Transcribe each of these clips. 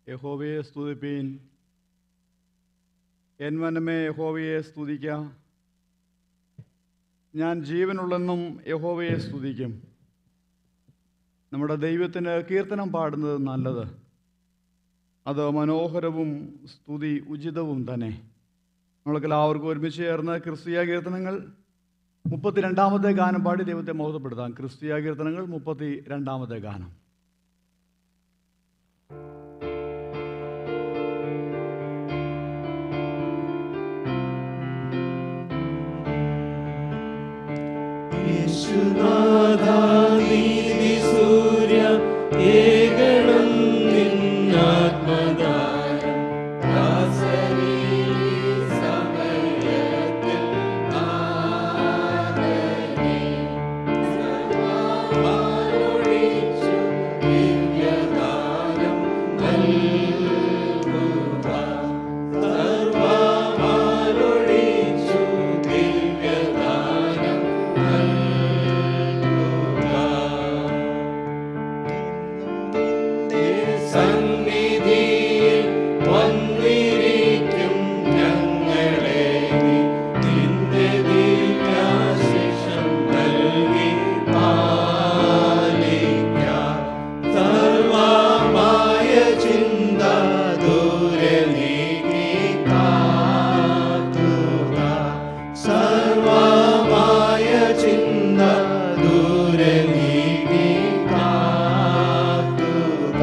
യഹോവയെ സ്തുതിപ്പീൻ എൻ മനമേ യഹോവയെ സ്തുതിക്കാം ഞാൻ ജീവനുള്ളെന്നും യഹോവയെ സ്തുതിക്കും നമ്മുടെ ദൈവത്തിന് കീർത്തനം പാടുന്നത് നല്ലത് അത് മനോഹരവും സ്തുതി ഉചിതവും തന്നെ നമ്മൾക്ക് എല്ലാവർക്കും ഒരുമിച്ച് ചേർന്ന് ക്രിസ്തീയ കീർത്തനങ്ങൾ മുപ്പത്തിരണ്ടാമത്തെ ഗാനം പാടി ദൈവത്തെ മോഹപ്പെടുത്താം ക്രിസ്തീയ കീർത്തനങ്ങൾ മുപ്പത്തി രണ്ടാമത്തെ ഗാനം യേശുനാഥാനീതി സൂര്യ ഏകണം നിന്നാത്മദാനം ദാസരീ സമയത്തിൽ ആദരേ സർവ്വമാനൊഴിച്ചു ദിവ്യദാനം നൽകുക സർവ്വമാനൊഴിച്ചു ദിവ്യദാനം സന്നിധിയിൽ വന്നിരിക്കും ഞങ്ങളെ നീ നിന്റെ ദിവ്യാശിഷം നൽകി പാലിക്ക സർവമായ ചിന്ത ദൂരെ നീക്കി കാക്കുക സർവമായ ചിന്ത ദൂരെ നീക്കി കാക്കുക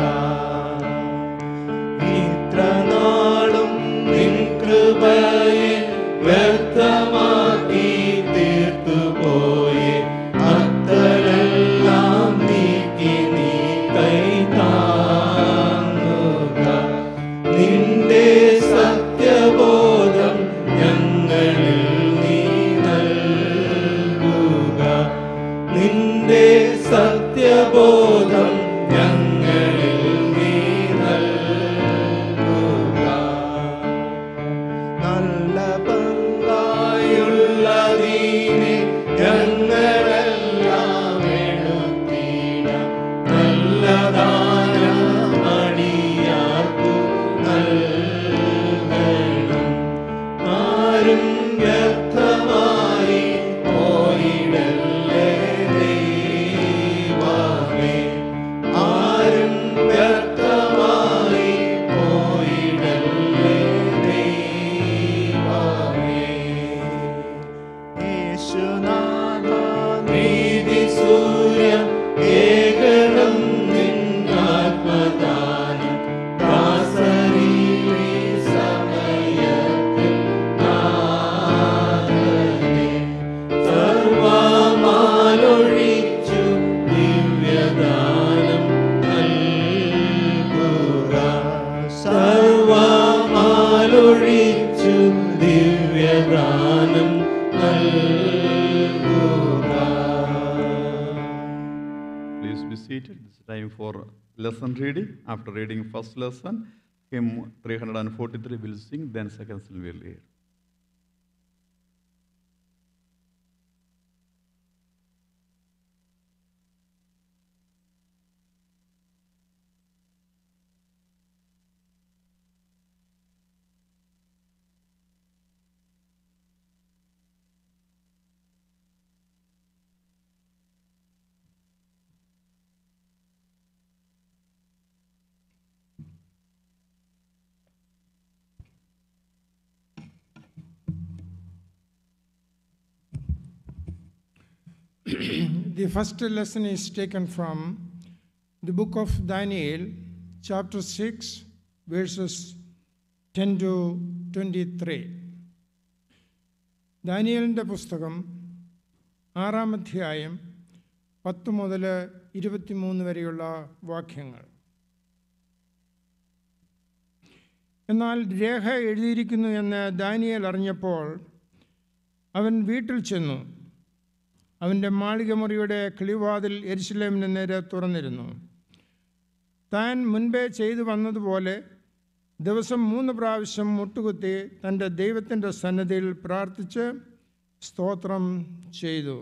ഇത്രനാളും നിൻ കൃപയെ വ്യക്തമാക്കി തീർത്തുപോയി അത്തരെല്ലാം നീക്കി നീ കൈ താങ്ങുക നിന്റെ സത്യബോധം ഞങ്ങളിൽ നീ നൽകുക നിന്റെ സത്യബോധം ഞങ്ങളിൽ നീ നൽകുക നല്ല പങ്കായുള്ള നീനെ ഞങ്ങളെല്ലാം എടുത്തിടാം നല്ല ദാനമണിയാക്കു നൽകണം ആരും വ്യർത്ഥമായി പോയിടല്ലേ ദൈവമേ ആരും വ്യർത്ഥമായി പോയിടല്ലേ ദൈവമേ യേശുനാഥ നീതി സൂര്യ ഏകണം നിന്നാത്മദാനം ദാസരീ സമയത്തിൽ നാഥനെ സർവമാലൊഴിച്ചു ദിവ്യദാനം നൽകുക സർവമാലൊഴിച്ചു ദിവ്യദാനം നൽകുക Please be seated. It's time for lesson reading. After reading first lesson, hymn 343 will sing, then second will hear. the first lesson is taken from the book of Daniel, chapter 6, verses 10 to 23. ദാനിയലിൻ്റെ പുസ്തകം ആറാം അധ്യായം പത്ത് മുതൽ ഇരുപത്തിമൂന്ന് വരെയുള്ള വാക്യങ്ങൾ എന്നാൽ രേഖ എഴുതിയിരിക്കുന്നു എന്ന് ദാനിയേൽ അറിഞ്ഞപ്പോൾ അവൻ വീട്ടിൽ ചെന്നു അവൻ്റെ മാളികമുറിയുടെ കിളിവാതിൽ എരിശിലേമിന് നേരെ തുറന്നിരുന്നു താൻ മുൻപേ ചെയ്തു വന്നതുപോലെ ദിവസം മൂന്ന് പ്രാവശ്യം മുട്ടുകുത്തി തൻ്റെ ദൈവത്തിൻ്റെ സന്നദ്ധിയിൽ പ്രാർത്ഥിച്ച് സ്തോത്രം ചെയ്തു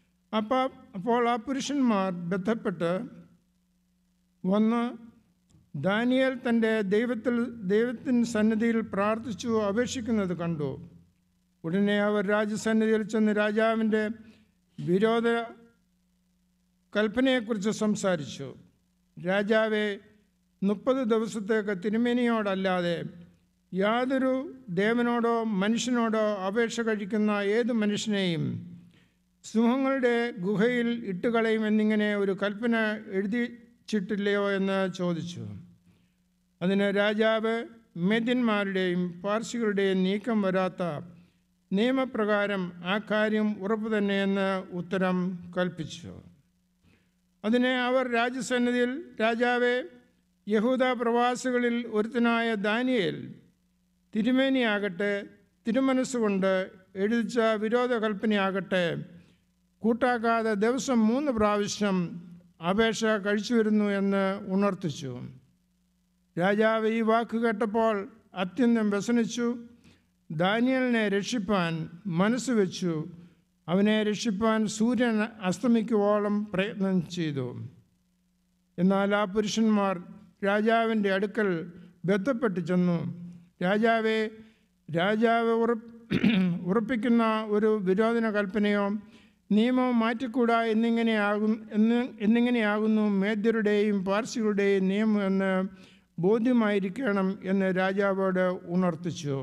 അപ്പോൾ അപ്പോൾ ആ പുരുഷന്മാർ ബന്ധപ്പെട്ട് വന്ന് ദാനിയേൽ തൻ്റെ ദൈവത്തിൽ ദൈവത്തിൻ്റെ സന്നിധിയിൽ പ്രാർത്ഥിച്ചു അപേക്ഷിക്കുന്നത് കണ്ടു ഉടനെ അവർ രാജസന്നിധിയിൽ ചെന്ന് രാജാവിൻ്റെ വിരോധ കൽപ്പനയെക്കുറിച്ച് സംസാരിച്ചു രാജാവെ മുപ്പത് ദിവസത്തേക്ക് തിരുമേനിയോടല്ലാതെ യാതൊരു ദേവനോടോ മനുഷ്യനോടോ അപേക്ഷ കഴിക്കുന്ന ഏത് മനുഷ്യനെയും സിംഹങ്ങളുടെ ഗുഹയിൽ ഇട്ടുകളയും എന്നിങ്ങനെ ഒരു കൽപ്പന എഴുതിച്ചിട്ടില്ലയോ എന്ന് ചോദിച്ചു അതിന് രാജാവ് മേദ്യന്മാരുടെയും പാർസികളുടെയും നീക്കം വരാത്ത നിയമപ്രകാരം ആ കാര്യം ഉറപ്പു തന്നെയെന്ന് ഉത്തരം കൽപ്പിച്ചു അതിനെ അവർ രാജസന്നിധിയിൽ രാജാവെ യഹൂദ പ്രവാസികളിൽ ഒരുത്തനായ ദാനിയേൽ തിരുമേനിയാകട്ടെ തിരുമനസ്സുകൊണ്ട് എഴുതിച്ച വിരോധ കൽപ്പനയാകട്ടെ കൂട്ടാക്കാതെ ദിവസം മൂന്ന് പ്രാവശ്യം അപേക്ഷ കഴിച്ചു വരുന്നു എന്ന് ഉണർത്തിച്ചു രാജാവ് ഈ വാക്ക് കേട്ടപ്പോൾ അത്യന്തം വ്യസനിച്ചു ദാനിയലിനെ രക്ഷിപ്പാൻ മനസ്സ് വെച്ചു അവനെ രക്ഷിപ്പാൻ സൂര്യൻ അസ്തമിക്കുവോളം പ്രയത്നം ചെയ്തു എന്നാൽ ആ പുരുഷന്മാർ രാജാവിൻ്റെ അടുക്കൽ ബന്ധപ്പെട്ട് ചെന്നു രാജാവെ രാജാവ് ഉറപ്പ് ഉറപ്പിക്കുന്ന ഒരു വിരോധന കൽപ്പനയോ നിയമം മാറ്റിക്കൂടാ എന്നിങ്ങനെയാകും എന്ന് എന്നിങ്ങനെയാകുന്നു മേദ്യരുടെയും പാർസികളുടെയും നിയമം എന്ന് ബോധ്യമായിരിക്കണം എന്ന് രാജാവോട് ഉണർത്തിച്ചു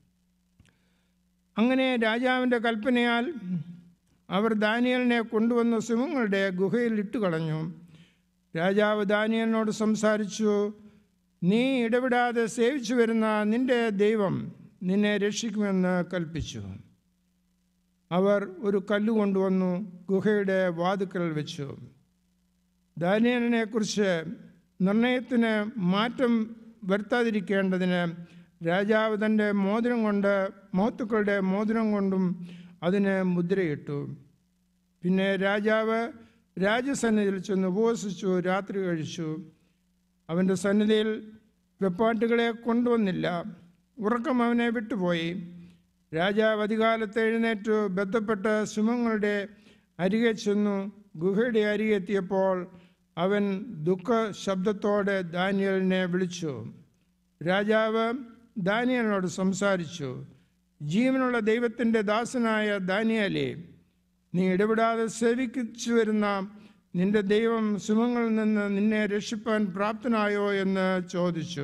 അങ്ങനെ രാജാവിൻ്റെ കൽപ്പനയാൽ അവർ ദാനിയലിനെ കൊണ്ടുവന്ന് സിംഹങ്ങളുടെ ഗുഹയിൽ ഇട്ടുകളഞ്ഞു രാജാവ് ദാനിയലിനോട് സംസാരിച്ചു നീ ഇടപെടാതെ സേവിച്ചു വരുന്ന നിന്റെ ദൈവം നിന്നെ രക്ഷിക്കുമെന്ന് കൽപ്പിച്ചു അവർ ഒരു കല്ല് കൊണ്ടുവന്നു ഗുഹയുടെ വാതുക്കൽ വെച്ചു ദാനിയലിനെക്കുറിച്ച് നിർണയത്തിന് മാറ്റം വരുത്താതിരിക്കേണ്ടതിന് രാജാവ് തൻ്റെ മോതിരം കൊണ്ട് മഹത്തുക്കളുടെ മോതിരം കൊണ്ടും അതിന് മുദ്രയിട്ടു പിന്നെ രാജാവ് രാജസന്നിധിയിൽ ചെന്ന് ഉപവസിച്ചു രാത്രി കഴിച്ചു അവൻ്റെ സന്നിധിയിൽ വെപ്പാട്ടുകളെ കൊണ്ടുവന്നില്ല ഉറക്കം അവനെ വിട്ടുപോയി രാജാവ് അധികാലത്ത് എഴുന്നേറ്റു ബന്ധപ്പെട്ട് സിംഹങ്ങളുടെ അരികെ ചെന്നു ഗുഹയുടെ അരികെ എത്തിയപ്പോൾ അവൻ ദുഃഖ ശബ്ദത്തോടെ ദാനിയലിനെ വിളിച്ചു രാജാവ് ദാനിയലിനോട് സംസാരിച്ചു ജീവനുള്ള ദൈവത്തിൻ്റെ ദാസനായ ദാനിയലെ നീ ഇടപെടാതെ സേവിച്ചു വരുന്ന നിന്റെ ദൈവം സിംഹങ്ങളിൽ നിന്ന് നിന്നെ രക്ഷിപ്പാൻ പ്രാപ്തനായോ എന്ന് ചോദിച്ചു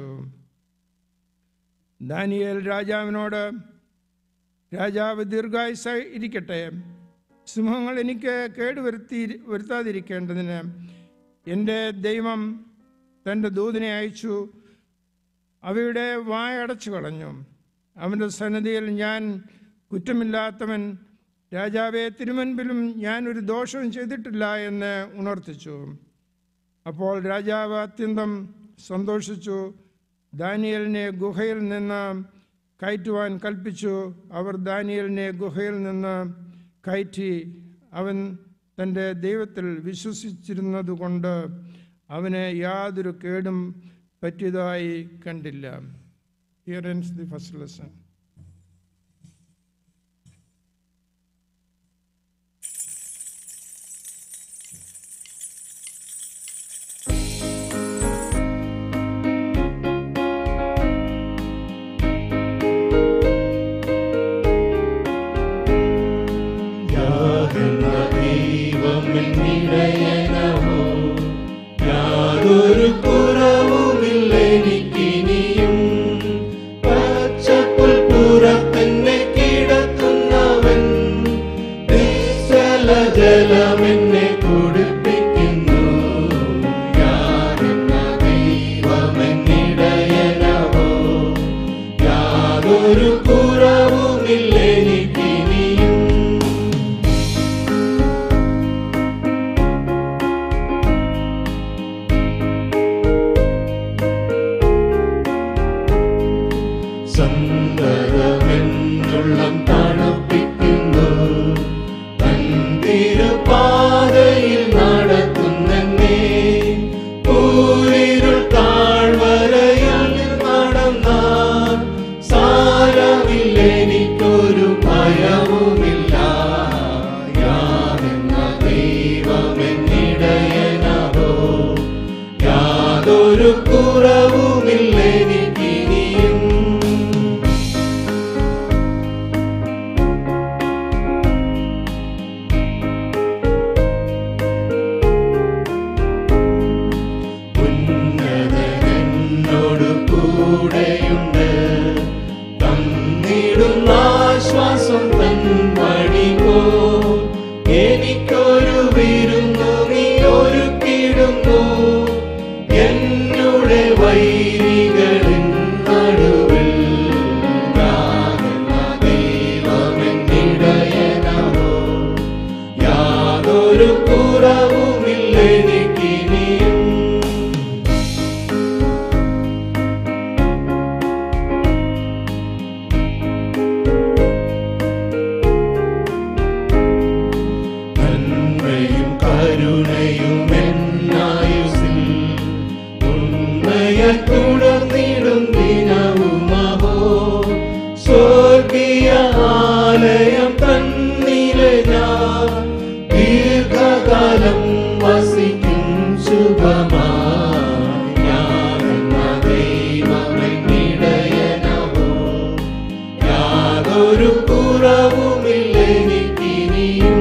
ദാനിയേൽ രാജാവിനോട് രാജാവ് ദീർഘായുസായി ഇരിക്കട്ടെ സിംഹങ്ങൾ എനിക്ക് കേടുവരുത്തി വരുത്താതിരിക്കേണ്ടതിന് എൻ്റെ ദൈവം തൻ്റെ ദൂതനെ അയച്ചു അവയുടെ വായടച്ചു കളഞ്ഞു അവൻ്റെ സന്നദ്ധിയിൽ ഞാൻ കുറ്റമില്ലാത്തവൻ രാജാവെ തിരുമുൻപിലും ഞാൻ ഒരു ദോഷവും ചെയ്തിട്ടില്ല എന്ന് ഉണർത്തിച്ചു അപ്പോൾ രാജാവ് അത്യന്തം സന്തോഷിച്ചു ദാനിയലിനെ ഗുഹയിൽ നിന്ന് കയറ്റുവാൻ കൽപ്പിച്ചു അവർ ദാനിയലിനെ ഗുഹയിൽ നിന്ന് കയറ്റി അവൻ തൻ്റെ ദൈവത്തിൽ വിശ്വസിച്ചിരുന്നതുകൊണ്ട് അവന് യാതൊരു കേടും പറ്റിയതായി കണ്ടില്ല here ends the first lesson യാതൊന്ന ദൈവമെന്നിടയനമോ യാതൊരു കുറവുമില്ലെനിക്കിനിയും പച്ചപ്പുൽ പുറത്തെന്നെ കിടത്തുന്നവൻ നിശ്ചല ജലമെന്നെ കുടിപ്പിക്കുന്നു യാതൊന്ന ദൈവമെന്നിടയനമോ യാതൊരു കുറവുമില്ലെനിക്കിനിയും യാതൊരു കുറവുമില്ലെനിക്കിനിയും ഉന്നതനോട് കൂടെയുണ്ട് തന്നിടുന്ന ആശ്വാസം തൻ വഴി പോ എനിക്കൊരു വിരുന്നു നീ ഒരുക്കിടുന്നു എന്നുടെ വൈരികളിൻ നടുവിൽ ഞാനെന്ന ദൈവമെന്നിടയനമോ യാതൊരു കുറവുമില്ലെനിക്കിനിയും നന്മയും കരുണയും എന്നായുസിൽ ഉണ്മയെ തുടർന്നിടും ദിനവുമഹോ സ്വർഗീയ ആലയം തന്നിലെ ഞാൻ ദീർഘകാലം വസിക്കും ശുഭമായി ഞാനെന്ന ദൈവമെന്നിടയനവോ യാതൊരു കുറവുമില്ലെനിക്കിനിയും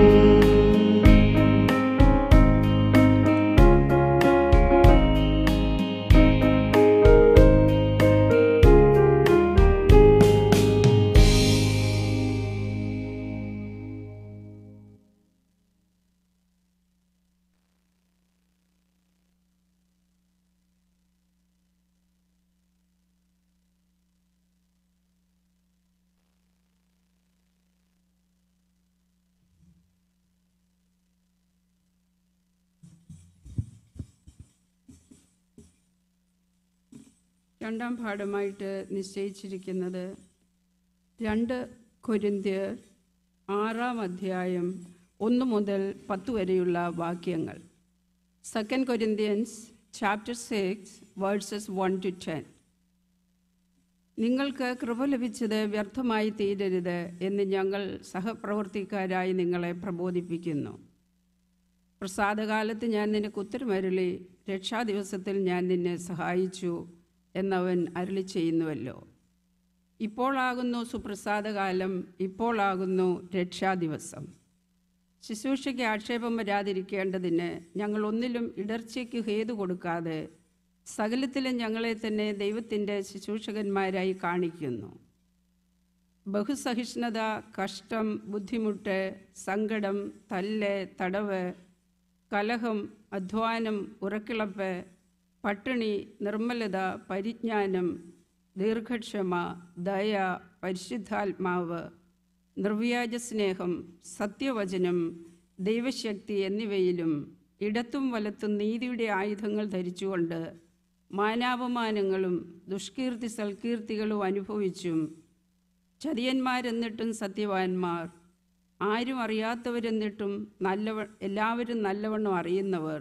രണ്ടാം പാഠമായിട്ട് നിശ്ചയിച്ചിരിക്കുന്നത് രണ്ട് കൊരിന്ത്യർ ആറാം അധ്യായം ഒന്ന് മുതൽ പത്ത് വരെയുള്ള വാക്യങ്ങൾ second Corinthians chapter six verses one to ten നിങ്ങൾക്ക് കൃപ ലഭിച്ചത് വ്യർത്ഥമായി തീരരുത് എന്ന് ഞങ്ങൾ സഹപ്രവർത്തിക്കാരായി നിങ്ങളെ പ്രബോധിപ്പിക്കുന്നു പ്രസാദകാലത്ത് ഞാൻ നിനക്ക് ഉത്തരമരുളി രക്ഷാദിവസത്തിൽ ഞാൻ നിന്നെ സഹായിച്ചു എന്നവൻ അരുളി ചെയ്യുന്നുവല്ലോ ഇപ്പോളാകുന്നു സുപ്രസാദകാലം ഇപ്പോളാകുന്നു രക്ഷാദിവസം ശുശ്രൂഷയ്ക്ക് ആക്ഷേപം വരാതിരിക്കേണ്ടതിന് ഞങ്ങൾ ഒന്നിലും ഇടർച്ചയ്ക്ക് ഹേതു കൊടുക്കാതെ സകലത്തിലും ഞങ്ങളെ തന്നെ ദൈവത്തിൻ്റെ ശുശ്രൂഷകന്മാരായി കാണിക്കുന്നു ബഹുസഹിഷ്ണുത കഷ്ടം ബുദ്ധിമുട്ട് സങ്കടം തല്ല് തടവ് കലഹം അധ്വാനം ഉറക്കിളപ്പ് പട്ടിണി നിർമ്മലത പരിജ്ഞാനം ദീർഘക്ഷമ ദയ പരിശുദ്ധാത്മാവ് നിർവ്യാജ സ്നേഹം സത്യവചനം ദൈവശക്തി എന്നിവയിലും ഇടത്തും വലത്തും നീതിയുടെ ആയുധങ്ങൾ ധരിച്ചുകൊണ്ട് മാനാപമാനങ്ങളും ദുഷ്കീർത്തി സൽകീർത്തികളും അനുഭവിച്ചും ചതിയന്മാരെന്നിട്ടും സത്യവാന്മാർ ആരും അറിയാത്തവരെന്നിട്ടും നല്ലവ എല്ലാവരും നല്ലവണ്ണം അറിയുന്നവർ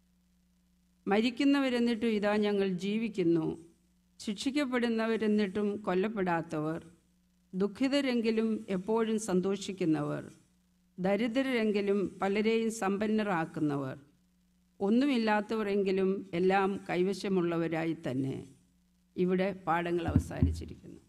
മരിക്കുന്നവരെന്നിട്ടും ഇതാ ഞങ്ങൾ ജീവിക്കുന്നു ശിക്ഷിക്കപ്പെടുന്നവരെന്നിട്ടും കൊല്ലപ്പെടാത്തവർ ദുഃഖിതരെങ്കിലും എപ്പോഴും സന്തോഷിക്കുന്നവർ ദരിദ്രരെങ്കിലും പലരെയും സമ്പന്നരാക്കുന്നവർ ഒന്നുമില്ലാത്തവരെങ്കിലും എല്ലാം കൈവശമുള്ളവരായി തന്നെ ഇവിടെ പാഠങ്ങൾ അവസാനിച്ചിരിക്കുന്നു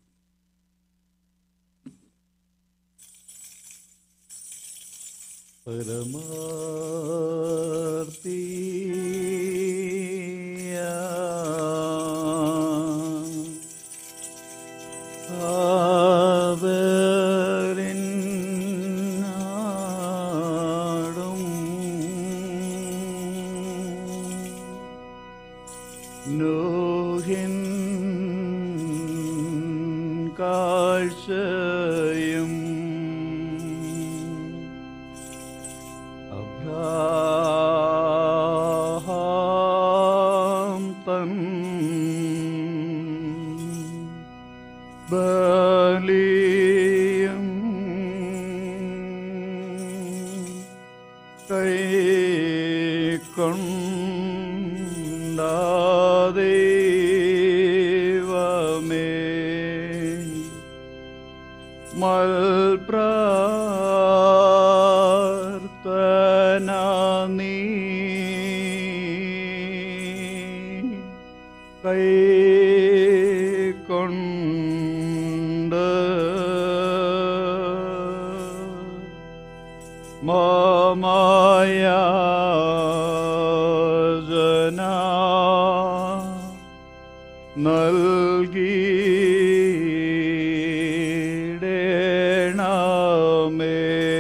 അവരിൻ നാടും നോഹിൻ കാഴ്ചയും അബ്രാഹാം തൻ ബലിയും കൈക്കൊണ്ടാദേവമേ മൽപ്രാർത്ഥന നീ കൈ കൊണ്ട് മമായ ജന നൽകിടേണമേ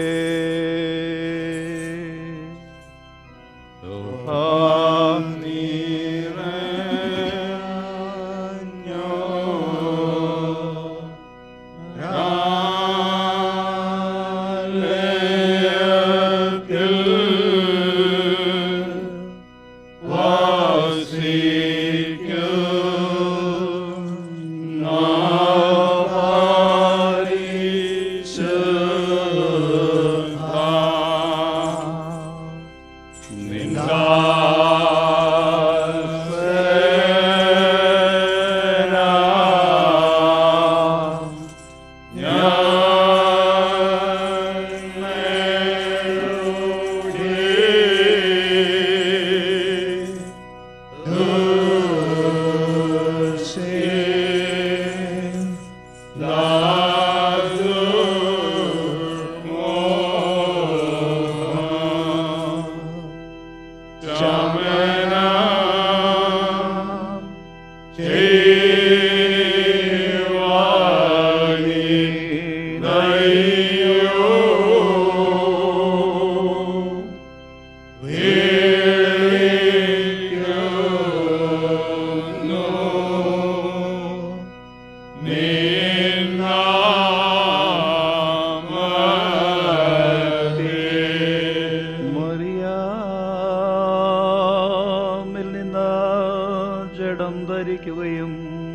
മറിയാമിൽ നിന്ന് ജഡം ധരിക്കുകയും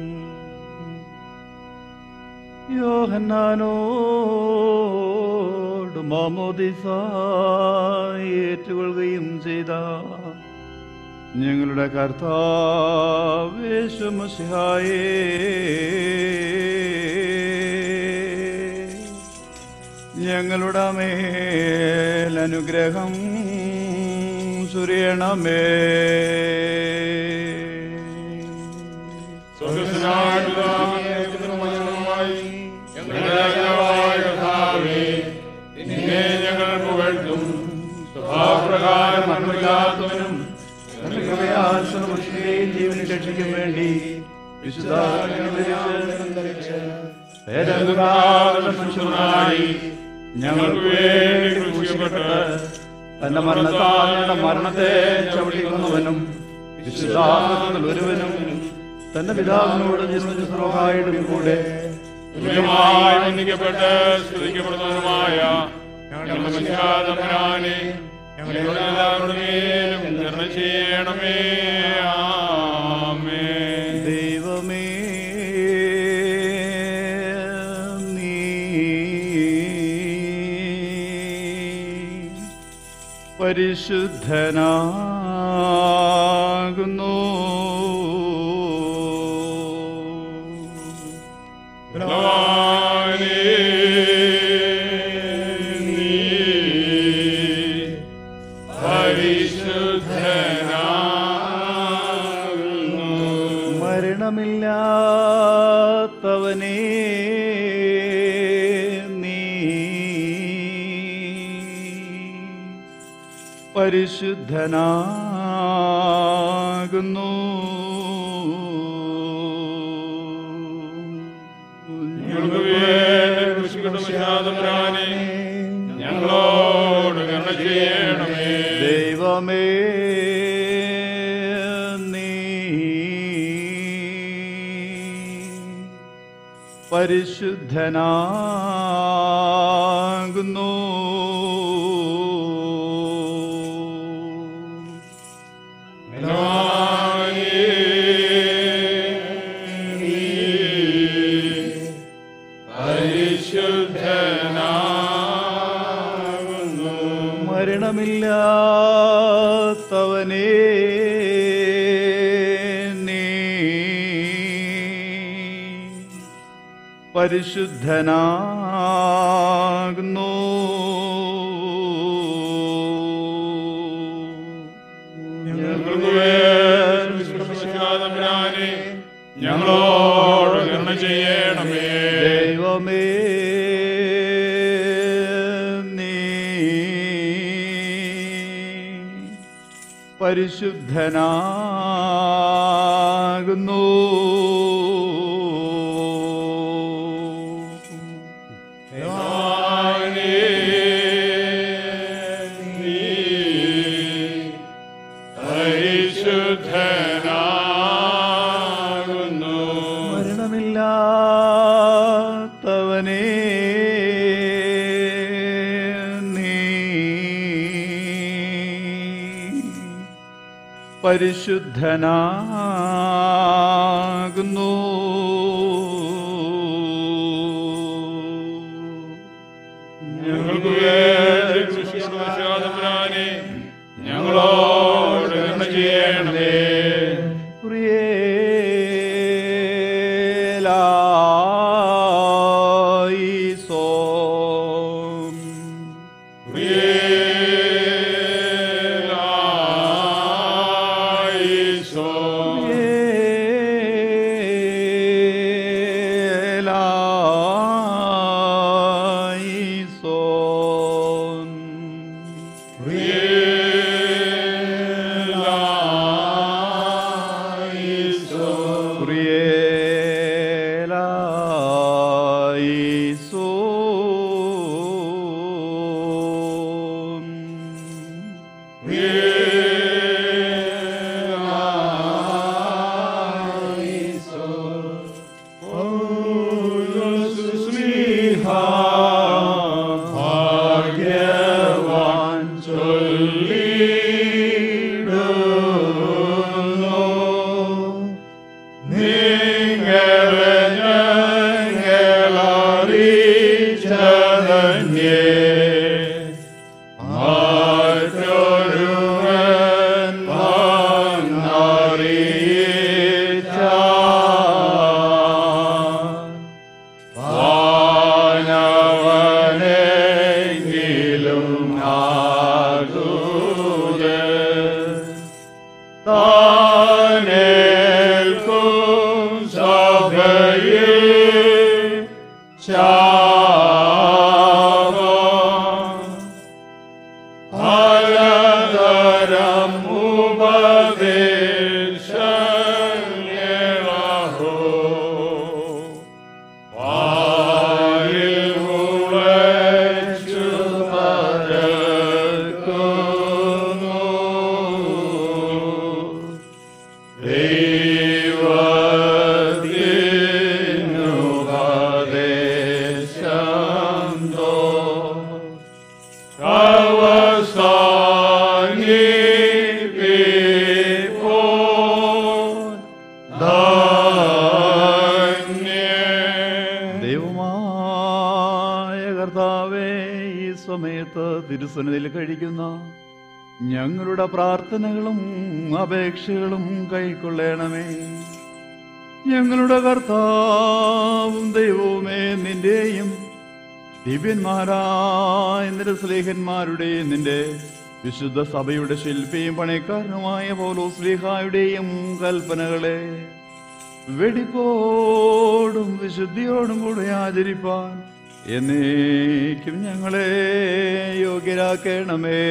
യോഹന്നാനോട് മാമോദിസ ഏറ്റുകൊള്ളുകയും ചെയ്ത ഞങ്ങളുടെ കർത്താവേശുമസിഹായേ ഞങ്ങളുടെ മേലനുഗ്രഹം സുരിയണമേ ഞങ്ങൾ പുകഴ്ത്തും സ്വഭാവപ്രകാരം നന്മയില്ലാത്തവനും ജീവന് രക്ഷിക്കും വേണ്ടി വിശുദ്ധ മനുഷ്യനായി ഞങ്ങൾക്ക് വേണ്ടി ക്രൂശിക്കപ്പെട്ട് തന്റെ മരണത്താളുടെ മരണത്തെ ചവിട്ടിക്കുന്നവനും വിശുദ്ധാത്മത്തിൽ ഒരുവനും തന്റെ പിതാവിനോട് ജന്മജ സ്രോഹായിട്ടും കൂടെ തുല്യമായി വന്ദിക്കപ്പെട്ട് സ്തുതിക്കപ്പെടുന്നതുമായ ഞങ്ങളുടെ മനുഷ്യാതമ്പരാനെ ഞങ്ങളുടെ എല്ലാവരുടെ മേലും കരുണ ചെയ്യണമേ ആമേൻ ദൈവമേ നീ പരിശുദ്ധനാകുന്നു ഭഗവാനേ, നീ പരിശുദ്ധനാകുന്നു. മരണമില്ലാത്തവനേ നീ പരിശുദ്ധനാകുന്നു ഞങ്ങൾക്ക് വേണ്ടി ക്രൂശിക്കപ്പെട്ട ഞങ്ങളോട് കരുണ ചെയ്യണമേ ദൈവമേ നീ പരിശുദ്ധനാകുന്നു ഭഗവാനേ, നീ പരിശുദ്ധനാകുന്നു. മരണമില്ലാത്തവനേ നീ പരിശുദ്ധനാകുന്നു ഞങ്ങൾക്ക് വേണ്ടി ക്രൂശിക്കപ്പെട്ട തമ്പുരാനെ, ഞങ്ങളോട് കരുണ ചെയ്യണമേ ദൈവമേ നീ പരിശുദ്ധനാകുന്നു പരിശുദ്ധനാകുന്നു മരണമില്ലാത്തവനേ നീ പരിശുദ്ധനാകുന്നു ഞങ്ങൾക്ക് വേണ്ടി കൃഷിയാതമ്പുരാനെ ഞങ്ങളോട് കരുണ ചെയ്യണമേ പ്രിയേലായിസോം പ്രിയേലായിസോ പ്രിയേലായിസോം പ്രിയേലായിസോം ഭാഗ്യവാൻ ചൊല്ലിടുന്നു നിങ്ങളെ ഞങ്ങളറിയിച്ചതന്യേ മറ്റൊരുവൻ വന്നറിയിച്ച വാനവനെങ്കിലും ആകുക താനേൽക്കും സഭയിൽ ശാപം പലതരം ഉപദേശങ്ങളഹോ വായിൽ മുളച്ചു പരക്കുന്നു. ദൈവത്തിനുപദേശം തോ അവസാനിപ്പിപ്പോ ദൈവമായ കർത്താവേ ഈ സമയത്ത് തിരുസന്നിധിയിൽ കഴിക്കുന്ന ഞങ്ങളുടെ പ്രാർത്ഥനകളും അപേക്ഷകളും കൈക്കൊള്ളണമേ ഞങ്ങളുടെ കർത്താവും ദൈവവുമേ നിന്റെയും ദിവ്യന്മാരായ നിന്റെ സ്ലേഹന്മാരുടെയും നിന്റെ വിശുദ്ധ സഭയുടെ ശില്പിയും പണിക്കാരനുമായ പോലോ സ്ലീഹായുടെയും കൽപ്പനകളെ വെടിപ്പോടും വിശുദ്ധിയോടും കൂടെ ആചരിപ്പാൻ എന്നേക്കും ഞങ്ങളെ യോഗ്യരാക്കണമേ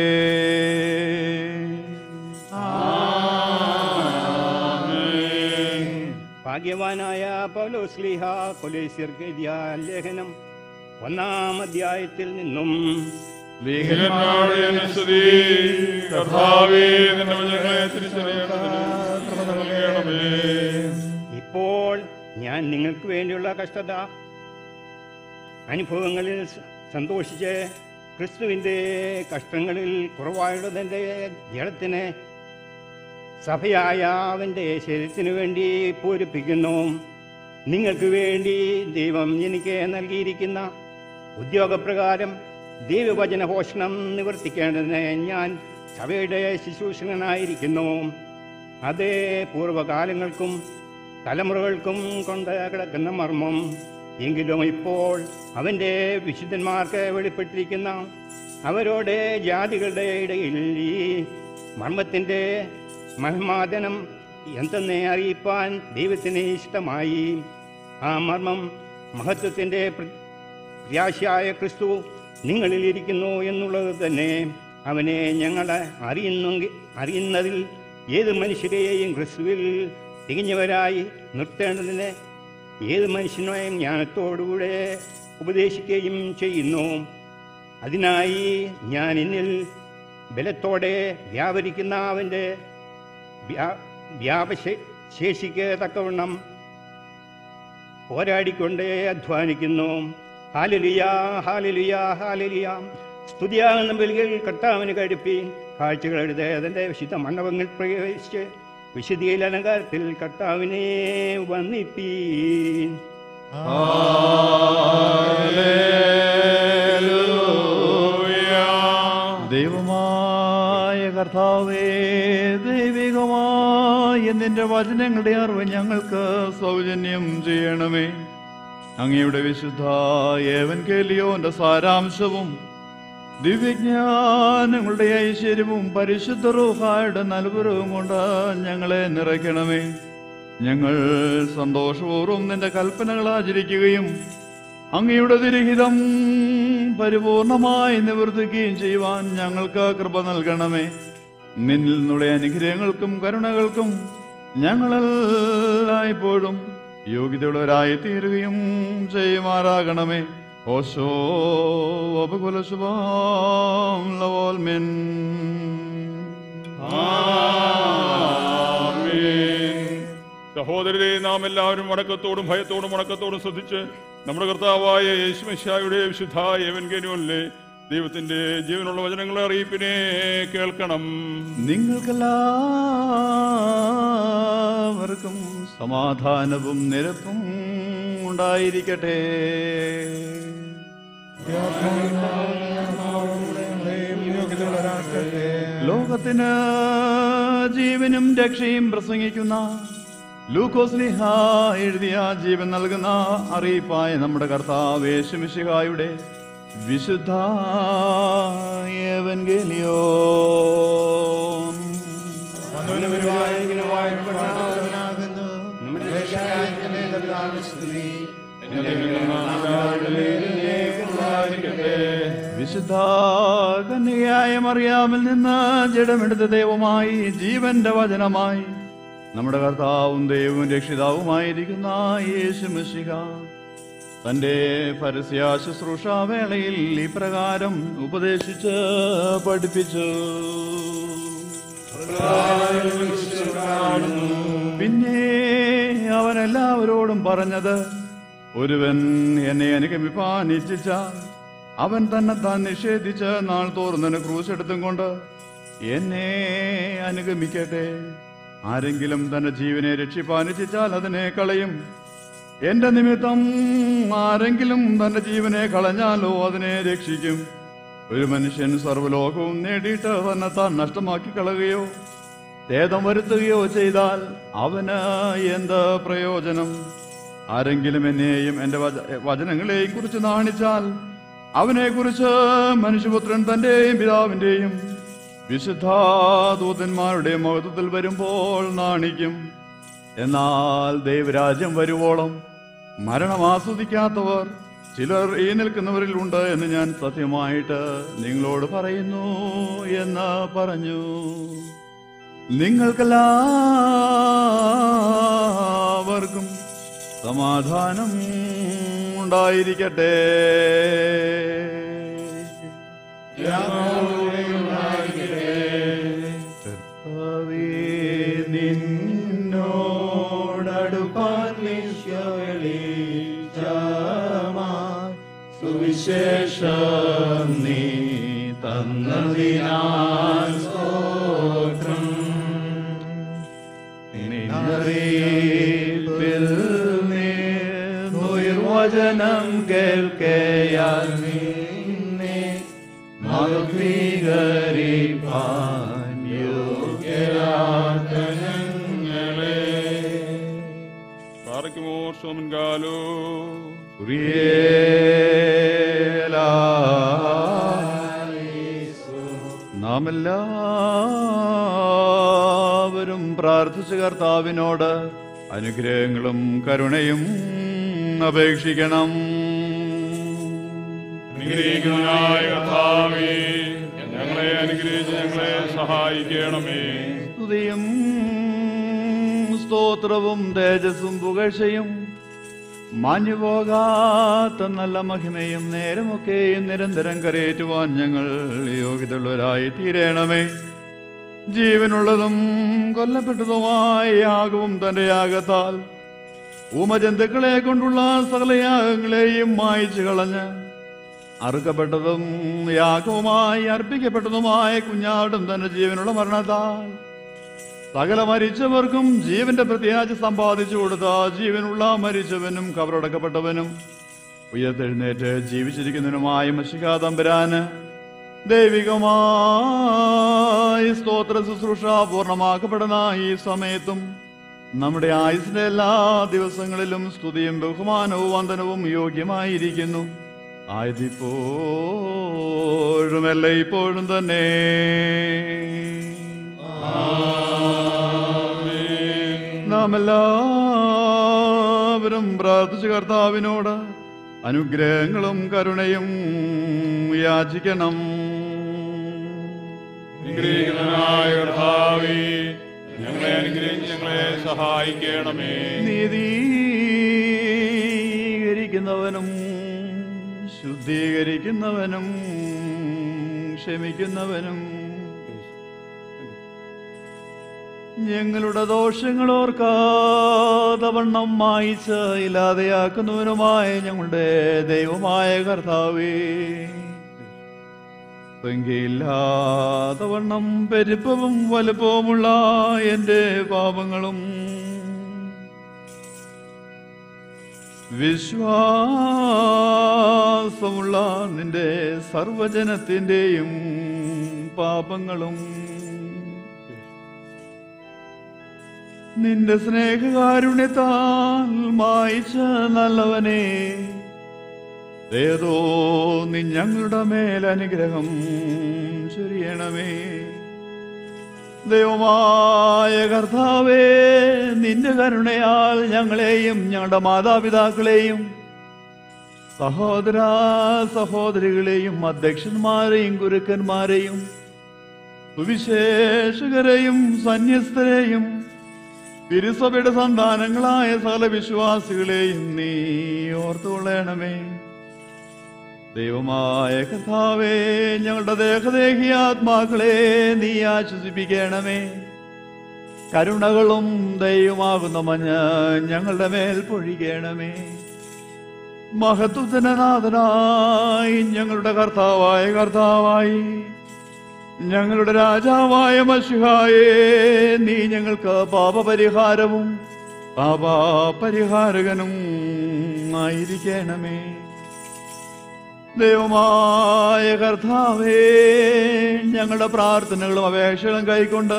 ഭാഗ്യവാനായ പൗലോസ്ലിഹ കൊലേശ്യർക്ക് എഴുതിയ ലേഖനം ഒന്നാം അധ്യായത്തിൽ നിന്നും ലേഖനങ്ങളുടെ അനുസ്തുതി കർത്താവേ നിന്റെ വചനങ്ങളെ തിരിച്ചറിയണമേ കൃപ നൽകണമേ ഇപ്പോൾ ഞാൻ നിങ്ങൾക്ക് വേണ്ടിയുള്ള കഷ്ടത അനുഭവങ്ങളിൽ സ- സന്തോഷിച്ച് ക്രിസ്തുവിൻ്റെ കഷ്ടങ്ങളിൽ കുറവായുള്ളതിൻ്റെ ജലത്തിന് സഭയായ അവൻ്റെ ശരീരത്തിനു വേണ്ടി പൂരിപ്പിക്കുന്നു നിങ്ങൾക്ക് വേണ്ടി ദൈവം എനിക്ക് നൽകിയിരിക്കുന്ന ഉദ്യോഗപ്രകാരം ദൈവവചന പോഷണം നിവർത്തിക്കേണ്ടതിന് ഞാൻ സഭയുടെ ശുശ്രൂഷകനായിരിക്കുന്നു അത് പൂർവ്വകാലങ്ങൾക്കും തലമുറകൾക്കും കൊണ്ട് കിടക്കുന്ന മർമ്മം എങ്കിലും ഇപ്പോൾ അവൻ്റെ വിശുദ്ധന്മാർക്ക് വെളിപ്പെട്ടിരിക്കുന്ന അവരോട് ജാതികളുടെ ഇടയിൽ ഈ മർമ്മത്തിൻ്റെ മഹിമാദനം എന്തെന്നെ അറിയിപ്പാൻ ദൈവത്തിന് ഇഷ്ടമായി ആ മർമ്മം മഹത്വത്തിൻ്റെ പ്രത്യാശയായ ക്രിസ്തു നിങ്ങളിൽ ഇരിക്കുന്നു എന്നുള്ളത് തന്നെ അവനെ ഞങ്ങൾ അറിയുന്നെങ്കിൽ അറിയുന്നതിൽ ഏത് മനുഷ്യരെയും ക്രിസ്തുവിൽ തികഞ്ഞവരായി നിർത്തേണ്ടതിന് ഏത് മനുഷ്യനെയും ജ്ഞാനത്തോടുകൂടെ ഉപദേശിക്കുകയും ചെയ്യുന്നു അതിനായി ഞാൻ എന്നിൽ ബലത്തോടെ വ്യാപരിക്കുന്ന അവൻ്റെ വ്യാ- വ്യാപശേ ശേഷിക്ക് തക്കവണ്ണം പോരാടിക്കൊണ്ടേ അധ്വാനിക്കുന്നു ഹാലലിയ ഹാലലിയ ഹാലലിയ സ്തുതിയാകുന്ന ബലികൾ കർത്താവിന് കഴിപ്പി കാഴ്ചകളെടുത്ത് അതിൻ്റെ വിശുദ്ധ മണ്ഡപങ്ങൾ പ്രവേശിച്ച് വിശുദ്ധിയിൽ അലങ്കാരത്തിൽ കർത്താവിനെ വന്നിപ്പീൻ ദൈവമായ കർത്താവേ ദൈവികമായ നിന്റെ വചനങ്ങളുടെ അറിവ് ഞങ്ങൾക്ക് സൗജന്യം ചെയ്യണമേ അങ്ങയുടെ വിശുദ്ധ ഏവൻ കേലിയോന്റെ സാരാംശവും ദിവ്യജ്ഞാനങ്ങളുടെ ഐശ്വര്യവും പരിശുദ്ധ റൂഹായുടെ നൽപുരവും കൊണ്ട് ഞങ്ങളെ നിറയ്ക്കണമേ ഞങ്ങൾ സന്തോഷപൂർവ്വം നിന്റെ കൽപ്പനകൾ ആചരിക്കുകയും അങ്ങയുടെ തിരഹിതം പരിപൂർണമായി നിവർത്തിക്കുകയും ചെയ്യുവാൻ ഞങ്ങൾക്ക് കൃപ നൽകണമേ നിന്നിൽ നിന്നുള്ള അനുഗ്രഹങ്ങൾക്കും കരുണകൾക്കും ഞങ്ങളെല്ലായ്പ്പോഴും യോഗ്യതയുള്ളവരായി തീരുകയും ചെയ്യുമാറാകണമേ ഓശോ അപകുലശുഭാം ലവോൽമിൻ സഹോദരരെ നാം എല്ലാവരും വണക്കത്തോടും ഭയത്തോടും വണക്കത്തോടും ശ്രദ്ധിച്ച് നമ്മുടെ കർത്താവായ യേശുമിശായുടെ വിശുദ്ധ ഏവൻകേനുവല്ലേ ദൈവത്തിന്റെ ജീവനുള്ള വചനങ്ങളെ അറിയിപ്പിനെ കേൾക്കണം നിങ്ങൾക്കെല്ലാവർക്കും സമാധാനവും നിരപ്പും ഉണ്ടായിരിക്കട്ടെ ലോകത്തിന് ജീവനും രക്ഷയും പ്രസംഗിക്കുന്ന ലൂക്കോസ്ലിഹ എഴുതിയ ജീവൻ നൽകുന്ന അറിയിപ്പായ നമ്മുടെ കർത്താവ് യേശുമിശിഹായുടെ വിശുദ്ധ ഏവൻഗേലിയോ വിശുദ്ധ കന്യകയായ മറിയാമിൽ നിന്ന് ജഡമെടുത്ത ദൈവമായി ജീവന്റെ വചനമായി നമ്മുടെ കർത്താവും ദൈവവും രക്ഷിതാവുമായിരിക്കുന്ന യേശു മിശിഹ തന്റെ പരസ്യ ശുശ്രൂഷ വേളയിൽ ഇപ്രകാരം ഉപദേശിച്ച് പഠിപ്പിച്ചു പിന്നെ അവൻ എല്ലാവരോടും പറഞ്ഞത് ഒരുവൻ എന്നെ അനുഗമിപ്പാൻ ഇച്ഛിച്ചാൽ അവൻ തന്നെ താൻ നിഷേധിച്ച് നാൾ തോറുന്നതിന് ക്രൂശ് എടുത്തും കൊണ്ട് എന്നെ അനുഗമിക്കട്ടെ ആരെങ്കിലും തന്റെ ജീവനെ രക്ഷിപ്പാൻ ഇച്ഛിച്ചാൽ അതിനെ കളയും എന്റെ നിമിത്തം ആരെങ്കിലും തന്റെ ജീവനെ കളഞ്ഞാലോ അതിനെ രക്ഷിക്കും ഒരു മനുഷ്യൻ സർവ്വലോകവും നേടിയിട്ട് തന്നെ താൻ നഷ്ടമാക്കി കളയുകയോ ഛേദം വരുത്തുകയോ ചെയ്താൽ അവന് എന്ത് പ്രയോജനം ആരെങ്കിലും എന്നെയും എന്റെ വച- വചനങ്ങളെയും കുറിച്ച് നാണിച്ചാൽ അവനെ കുറിച്ച് മനുഷ്യപുത്രൻ തന്റെയും പിതാവിന്റെയും വിശുദ്ധാദൂതന്മാരുടെ മഹത്വത്തിൽ വരുമ്പോൾ നാണിക്കും എന്നാൽ ദൈവരാജ്യം വരുവോളം മരണം ആസ്വദിക്കാത്തവർ ചിലർ ഈ നിൽക്കുന്നവരിൽ ഉണ്ട് എന്ന് ഞാൻ സത്യമായിട്ട് നിങ്ങളോട് പറയുന്നു എന്ന് പറഞ്ഞു നിങ്ങൾക്കെല്ലാവർക്കും സമാധാനം ഉണ്ടായിരിക്കട്ടെ കർത്താവേ, നിന്നോടടുപ്പാൻ സുവിശേഷം നീ തന്നതിനാൽ സ്തോത്രം നിന്നറിയിപ്പിൽ നിർവചനം കേൾക്കയാൽ നിന്നെ മഗ്നീകരിപ്പാൻ യോഗ്യരാത്ത ഞങ്ങളെ പാറയ്ക്കുമോ സോമൻകാലോ നാം എല്ലാവരും എല്ലാവരും പ്രാർത്ഥിച്ച കർത്താവിനോട് അനുഗ്രഹങ്ങളും കരുണയും അപേക്ഷിക്കണം അനുഗ്രഹിക്കുന്നവനായ കർത്താവേ ഞങ്ങളെ അനുഗ്രഹിച്ച് ഞങ്ങളെ സഹായിക്കണമേ സ്തുതിയും സ്തോത്രവും തേജസ്സും പുകഴ്ചയും മാഞ്ഞുപോകാത്ത നല്ല മഹിമയും നേരമൊക്കെയും നിരന്തരം കരയേറ്റുവാൻ ഞങ്ങൾ യോഗ്യതയുള്ളവരായി തീരണമേ ജീവനുള്ളതും കൊല്ലപ്പെട്ടതുമായ യാഗവും തന്റെ യാഗത്താൽ ഊമജന്തുക്കളെ കൊണ്ടുള്ള സകല യാഗങ്ങളെയും മായിച്ചു കളഞ്ഞ് അറുക്കപ്പെട്ടതും യാഗവുമായി അർപ്പിക്കപ്പെട്ടതുമായ കുഞ്ഞാടും തന്റെ ജീവനുള്ള മരണത്താൽ സകല മരിച്ചവർക്കും ജീവന്റെ പ്രത്യാശ സമ്പാദിച്ചു കൊടുത്ത ജീവനുള്ള മരിച്ചവനും കവറടക്കപ്പെട്ടവനും ഉയർത്തെഴുന്നേറ്റ് ജീവിച്ചിരിക്കുന്നതിനുമായ മഷികാതമ്പരാന് ദൈവികമായ സ്തോത്ര ശുശ്രൂഷ പൂർണ്ണമാക്കപ്പെടുന്ന ഈ സമയത്തും നമ്മുടെ ആയുസിന്റെ എല്ലാ ദിവസങ്ങളിലും സ്തുതിയും ബഹുമാനവും വന്ദനവും യോഗ്യമായിരിക്കുന്നു ആയതിപ്പോഴും അല്ല ഇപ്പോഴും തന്നെ നാം എല്ലാവരും പ്രാർത്ഥിച്ച കർത്താവിനോട് അനുഗ്രഹങ്ങളും കരുണയും യാചിക്കണം അനുഗ്രഹിക്കുന്നവനായ കർത്താവേ ഞങ്ങളെ അനുഗ്രഹിച്ച് ഞങ്ങളെ സഹായിക്കണമേ നീതീകരിക്കുന്നവനും ശുദ്ധീകരിക്കുന്നവനും ക്ഷമിക്കുന്നവനും ഞങ്ങളുടെ ദോഷങ്ങൾ ഓർക്കാതെ വണ്ണം മായിച്ച് ഇല്ലാതെയാക്കുന്നവനുമായ ഞങ്ങളുടെ ദൈവമായ കർത്താവേ സംഖ്യയില്ലാതെ വണ്ണം പെരുപ്പവും വലുപ്പവുമുള്ള എൻ്റെ പാപങ്ങളും വിശ്വാസമുള്ള നിന്റെ സർവജനത്തിൻ്റെയും പാപങ്ങളും നിന്റെ സ്നേഹകാരുണ്യത്താൽ മായിച്ച നല്ലവനെ ഏതോ നീ ഞങ്ങളുടെ മേൽ അനുഗ്രഹം ചൊരിയണമേ ദൈവമായ കർത്താവേ നിന്റെ കരുണയാൽ ഞങ്ങളെയും ഞങ്ങളുടെ മാതാപിതാക്കളെയും സഹോദര സഹോദരികളെയും അധ്യക്ഷന്മാരെയും ഗുരുക്കന്മാരെയും സുവിശേഷകരെയും സന്യസ്തരെയും തിരുസഭയുടെ സന്താനങ്ങളായ സകല വിശ്വാസികളെയും നീ ഓർത്തുകൊള്ളണമേ ദൈവമായ കഥാവേ ഞങ്ങളുടെ ദേഹദേഹി ആത്മാക്കളെ നീ ആശ്വസിപ്പിക്കണമേ കരുണകളും ദൈവമാകുന്ന മഞ്ഞ് ഞങ്ങളുടെ മേൽ പൊഴിക്കണമേ മഹത്വത്തിനാഥനായി ഞങ്ങളുടെ കർത്താവായ കർത്താവായി ഞങ്ങളുടെ രാജാവായ മഷിഹായേ നീ ഞങ്ങൾക്ക് പാപപരിഹാരവും പാപപരിഹാരകനും ആയിരിക്കണമേ ദൈവമായ കർത്താവേ ഞങ്ങളുടെ പ്രാർത്ഥനകളും അപേക്ഷകളും കൈക്കൊണ്ട്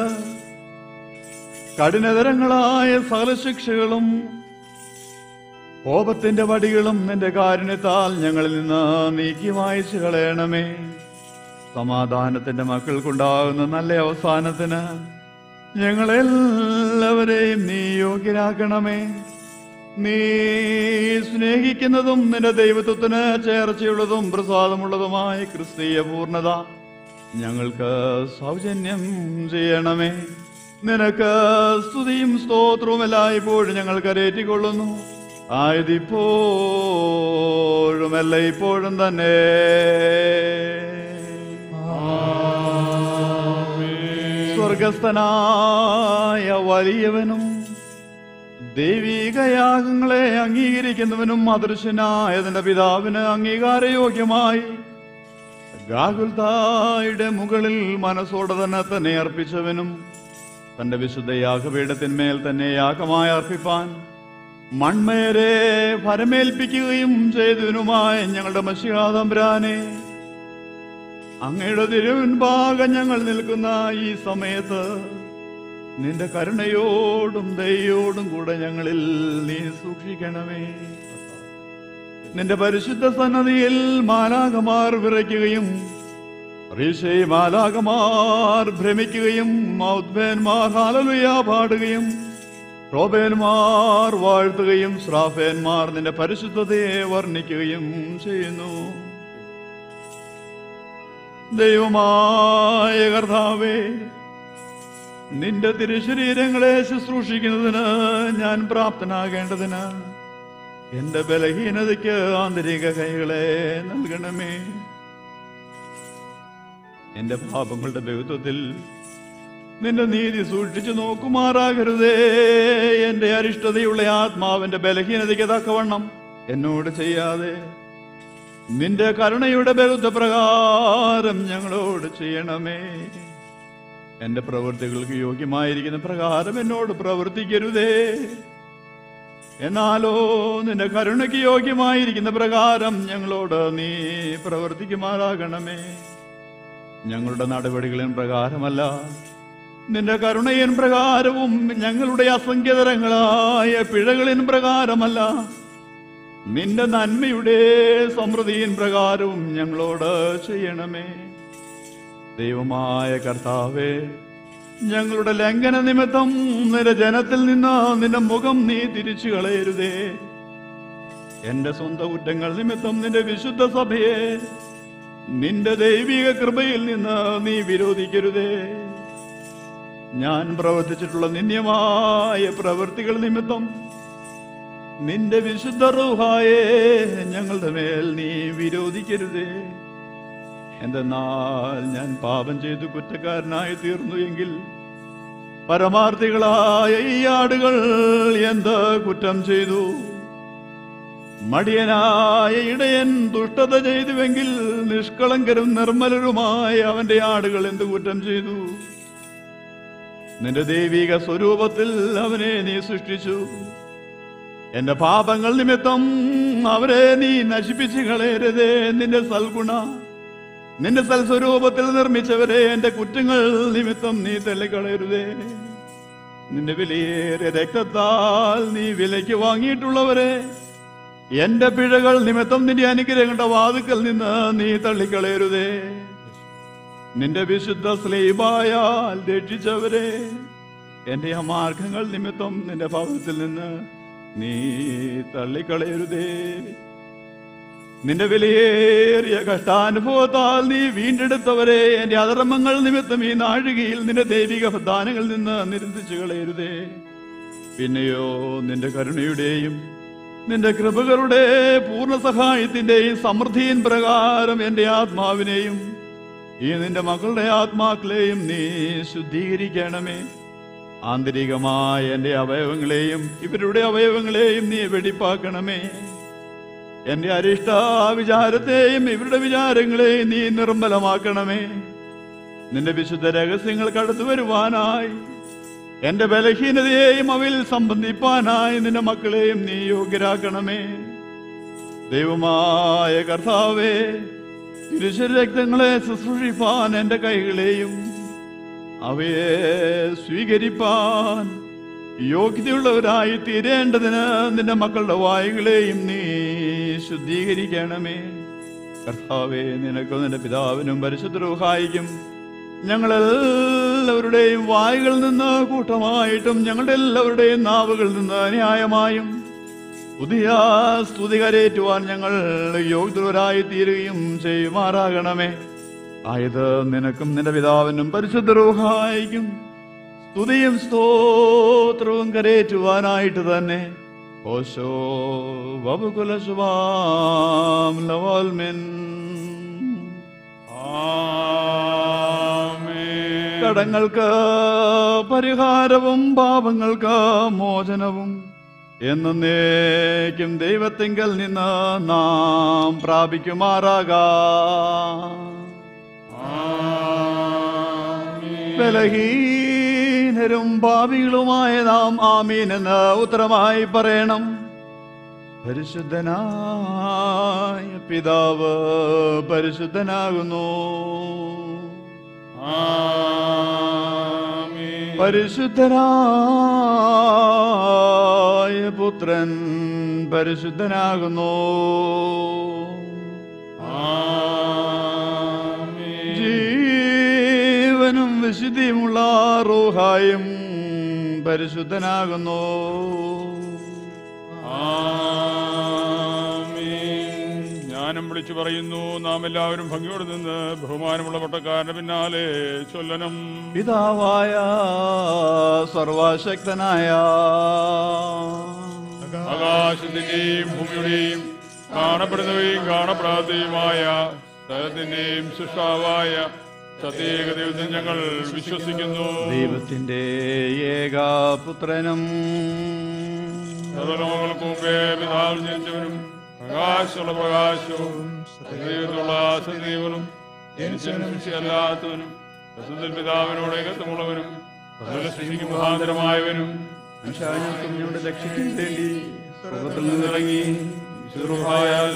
കഠിനതരങ്ങളായ സകല ശിക്ഷകളും കോപത്തിന്റെ വടികളും നിന്റെ കാരുണ്യത്താൽ ഞങ്ങളിൽ നിന്ന് നീക്കി വായിച്ചു കളയണമേ സമാധാനത്തിന്റെ മക്കൾക്കുണ്ടാകുന്ന നല്ല അവസാനത്തിന് ഞങ്ങളെല്ലാവരെയും നീ യോഗ്യരാക്കണമേ നീ സ്നേഹിക്കുന്നതും നിന്റെ ദൈവത്വത്തിന് ചേർച്ചയുള്ളതും പ്രസാദമുള്ളതുമായ ക്രിസ്തീയ പൂർണ്ണത ഞങ്ങൾക്ക് സൗജന്യം ചെയ്യണമേ നിനക്ക് സ്തുതിയും സ്തോത്രവും എല്ലായ്പ്പോഴും ഞങ്ങൾ കരേറ്റിക്കൊള്ളുന്നു ആയതിപ്പോഴും അല്ല ഇപ്പോഴും തന്നെ സ്വർഗസ്ഥനായ വലിയവനും ദൈവികയാഗങ്ങളെ അംഗീകരിക്കുന്നവനും അദൃശ്യനായതിന്റെ പിതാവിന് അംഗീകാരയോഗ്യമായി ഗാകുൽതായുടെ മുകളിൽ മനസ്സോടെ തന്നെ തന്നെ അർപ്പിച്ചവനും തന്റെ വിശുദ്ധ യാഗപീഠത്തിന്മേൽ തന്നെ യാഗമായി അർപ്പിപ്പാൻ മൺമേരെ ഫലമേൽപ്പിക്കുകയും ചെയ്തതിനുമായ ഞങ്ങളുടെ മഷികാതമ്പുരാനെ അങ്ങയുടെ തിരുവൻഭാഗം ഞങ്ങൾ നിൽക്കുന്ന ഈ സമയത്ത് നിന്റെ കരുണയോടും ദയോടും കൂടെ ഞങ്ങളിൽ നീ സൂക്ഷിക്കണമേ നിന്റെ പരിശുദ്ധ സന്നദ്ധിയിൽ മാലാകമാർ വിറയ്ക്കുകയും മാലാകമാർ ഭ്രമിക്കുകയും മൗദ്ബേന്മാർ ഹാലലുയ പാടുകയും റോബേന്മാർ വാഴ്ത്തുകയും ശ്രാഫേന്മാർ നിന്റെ പരിശുദ്ധതയെ വർണ്ണിക്കുകയും ചെയ്യുന്നു ദൈവമായ കർത്താവേ നിന്റെ തിരുശരീരങ്ങളെ ശുശ്രൂഷിക്കുന്നതിന് ഞാൻ പ്രാപ്തനാകേണ്ടതിന് എന്റെ ബലഹീനതയ്ക്ക് ആന്തരിക കൈകളെ നൽകണമേ എന്റെ പാപങ്ങളുടെ ബഹുത്വത്തിൽ നിന്റെ നീതി സൂക്ഷിച്ചു നോക്കുമാറാകരുതേ എന്റെ അരിഷ്ടതയുള്ള ആത്മാവിന്റെ ബലഹീനതയ്ക്ക് തക്കവണ്ണം എന്നോട് ചെയ്യാതെ നിന്റെ കരുണയുടെ ബഹുത്വ പ്രകാരം ഞങ്ങളോട് ചെയ്യണമേ എന്റെ പ്രവൃത്തികൾക്ക് യോഗ്യമായിരിക്കുന്ന പ്രകാരം എന്നോട് പ്രവർത്തിക്കരുതേ എന്നാലോ നിന്റെ കരുണയ്ക്ക് യോഗ്യമായിരിക്കുന്ന പ്രകാരം ഞങ്ങളോട് നീ പ്രവർത്തിക്കുമാറാകണമേ ഞങ്ങളുടെ നടപടികളിൻ പ്രകാരമല്ല നിന്റെ കരുണയിൻ പ്രകാരവും ഞങ്ങളുടെ അസംഖ്യതരങ്ങളായ പിഴകളിൻ പ്രകാരമല്ല നിന്റെ നന്മയുടെ സമൃദ്ധിയിൻ പ്രകാരവും ഞങ്ങളോട് ചെയ്യണമേ ദൈവമായ കർത്താവേ ഞങ്ങളുടെ ലംഘന നിമിത്തം നിന്റെ ജനത്തിൽ നിന്ന് നിന്റെ മുഖം നീ തിരിച്ചു കളയരുതേ എന്റെ സ്വന്തം കുറ്റങ്ങൾ നിമിത്തം നിന്റെ വിശുദ്ധ സഭയെ നിന്റെ ദൈവിക കൃപയിൽ നിന്ന് നീ വിരോധിക്കരുതേ ഞാൻ പ്രവർത്തിച്ചിട്ടുള്ള നിന്ദ്യമായ പ്രവൃത്തികൾ നിമിത്തം നിന്റെ വിശുദ്ധ റൂഹായെ ഞങ്ങളുടെ മേൽ നീ വിരോധിക്കരുതേ എന്തെന്നാൽ ഞാൻ പാപം ചെയ്തു കുറ്റക്കാരനായി തീർന്നു എങ്കിൽ പരമാർത്ഥികളായ ഈ ആടുകൾ എന്ത് കുറ്റം ചെയ്തു മടിയനായ ഇടയൻ ദുഷ്ടത ചെയ്തുവെങ്കിൽ നിഷ്കളങ്കരും നിർമ്മലരുമായ അവന്റെ ആടുകൾ എന്ത് കുറ്റം ചെയ്തു നിന്റെ ദൈവിക സ്വരൂപത്തിൽ അവനെ നീ സൃഷ്ടിച്ചു എന്റെ പാപങ്ങൾ നിമിത്തം അവരെ നീ നശിപ്പിച്ചു കളയരുതേ നിന്റെ സൽഗുണ നിന്റെ സൽസ്വരൂപത്തിൽ നിർമ്മിച്ചവരെ എന്റെ കുറ്റങ്ങൾ നിമിത്തം നീ തള്ളിക്കളയരുതേ നിന്റെ വിലയേറിയ രക്തത്താൽ നീ വിലയ്ക്ക് വാങ്ങിയിട്ടുള്ളവരെ എന്റെ പിഴകൾ നിമിത്തം നിന്റെ അനുഗ്രഹങ്ങളുടെ വാതുക്കൽ നിന്ന് നീ തള്ളിക്കളയരുതേ നിന്റെ വിശുദ്ധ സ്ലീബായാൽ രക്ഷിച്ചവരെ എന്റെ ആ മാർഗങ്ങൾ നിമിത്തം നിന്റെ ഭവനത്തിൽ നിന്ന് നീ തള്ളിക്കളയരുതേ നിന്റെ വിലയേറിയ കഷ്ടാനുഭവത്താൽ നീ വീണ്ടെടുത്തവരെ എന്റെ അധർമ്മങ്ങൾ നിമിത്തം ഈ നാഴികയിൽ നിന്റെ ദൈവിക ദാനങ്ങളിൽ നിന്ന് നിരന്തിച്ചു കളയരുതേ പിന്നെയോ നിന്റെ കരുണയുടെയും നിന്റെ കൃപകളുടെ പൂർണ്ണ സഹായത്തിന്റെയും സമൃദ്ധിയിൻ പ്രകാരം എന്റെ ആത്മാവിനെയും ഈ നിന്റെ മക്കളുടെ ആത്മാക്കളെയും നീ ശുദ്ധീകരിക്കണമേ ആന്തരികമായ എന്റെ അവയവങ്ങളെയും ഇവരുടെ അവയവങ്ങളെയും നീ വെടിപ്പാക്കണമേ എന്റെ അരിഷ്ട വിചാരത്തെയും ഇവരുടെ വിചാരങ്ങളെയും നീ നിർമ്മലമാക്കണമേ നിന്റെ വിശുദ്ധ രഹസ്യങ്ങൾ കടന്നു വരുവാനായി എന്റെ ബലഹീനതയെയും അവയിൽ സംബന്ധിപ്പാനായി നിന്റെ മക്കളെയും നീ യോഗ്യരാക്കണമേ ദൈവമായ കർത്താവേ തിരുശരക്തങ്ങളെ ശുശ്രൂഷിപ്പാൻ എന്റെ കൈകളെയും അവയെ സ്വീകരിപ്പാൻ യോഗ്യതയുള്ളവരായി തീരേണ്ടതിന് നിന്റെ മക്കളുടെ വായുകളെയും നീ ശുദ്ധീകരിക്കണമേ കർത്താവേ നിനക്കും നിന്റെ പിതാവിനും പരിശുദ്ധ റൂഹായിക്കും ഞങ്ങളെല്ലാവരുടെയും വായുകളിൽ നിന്ന് കൂട്ടമായിട്ടും ഞങ്ങളുടെ എല്ലാവരുടെയും നാവുകളിൽ നിന്ന് ന്യായമായും പുതിയ സ്തുതി കരേറ്റുവാൻ ഞങ്ങൾ യോഗ്യതരായി തീരുകയും ചെയ്യുമാറാകണമേ ആയത് നിനക്കും നിന്റെ പിതാവിനും പരിശുദ്ധ റൂഹായിക്കും സ്തുതിയും സ്തോത്രവും കരേറ്റുവാനായിട്ട് തന്നെ ഓശോ വബുകുലശുവാം ലവോൽമിൻ കടങ്ങൾക്ക് പരിഹാരവും പാപങ്ങൾക്ക് മോചനവും എന്നേക്കും ദൈവത്തിങ്കൽ നിന്ന് നാം പ്രാപിക്കുമാറാകാം ബലഹീനരും ഭാവികളുമായ നാം ആമീൻ എന്ന് ഉത്തരമായി പറയണം പരിശുദ്ധനായ പിതാവ് പരിശുദ്ധനാകുന്നു പരിശുദ്ധനായ പുത്രൻ പരിശുദ്ധനാകുന്നു ജീ വിശുദ്ധിയുമുള്ള റൂഹായും പരിശുദ്ധനാകുന്നു ആമീൻ. ജ്ഞാനം വിളിച്ചു പറയുന്നു നാം എല്ലാവരും ഭംഗിയോട് നിന്ന് ബഹുമാനമുള്ള പട്ടക്കാരന്റെ പിന്നാലെ ചൊല്ലനം പിതാവായ സർവശക്തനായ ആകാശത്തിന്റെയും ഭൂമിയുടെയും കാണപ്പെടുന്നവയും കാണപ്പെടാത്തതുമായ സ്ഥലത്തിന്റെയും സൃഷ്ടാവായ സത്യേക ദൈവത്തിൽ ഞങ്ങൾ വിശ്വസിക്കുന്നു ദൈവത്തിന്റെ ഏകാപുത്രനും സർവലോകങ്ങൾക്ക് മുമ്പേ പിതാവ് ജനിച്ചവനും പ്രകാശമുള്ള പ്രകാശവും സത്യദൈവത്തിലുള്ള സത്യദൈവനും ജനിച്ചവനും ശിക്ഷയല്ലാത്തവനും പ്രസിദ്ധ പിതാവിനോട് ഏകത്വമുള്ളവനും സകല സൃഷ്ടിക്ക് മുഖാന്തരമായവനും മനുഷ്യനും ഞങ്ങളുടെ രക്ഷയ്ക്കും വേണ്ടി സ്വർഗ്ഗത്തിൽ നിന്ന് ഇറങ്ങി വിശുദ്ധമായ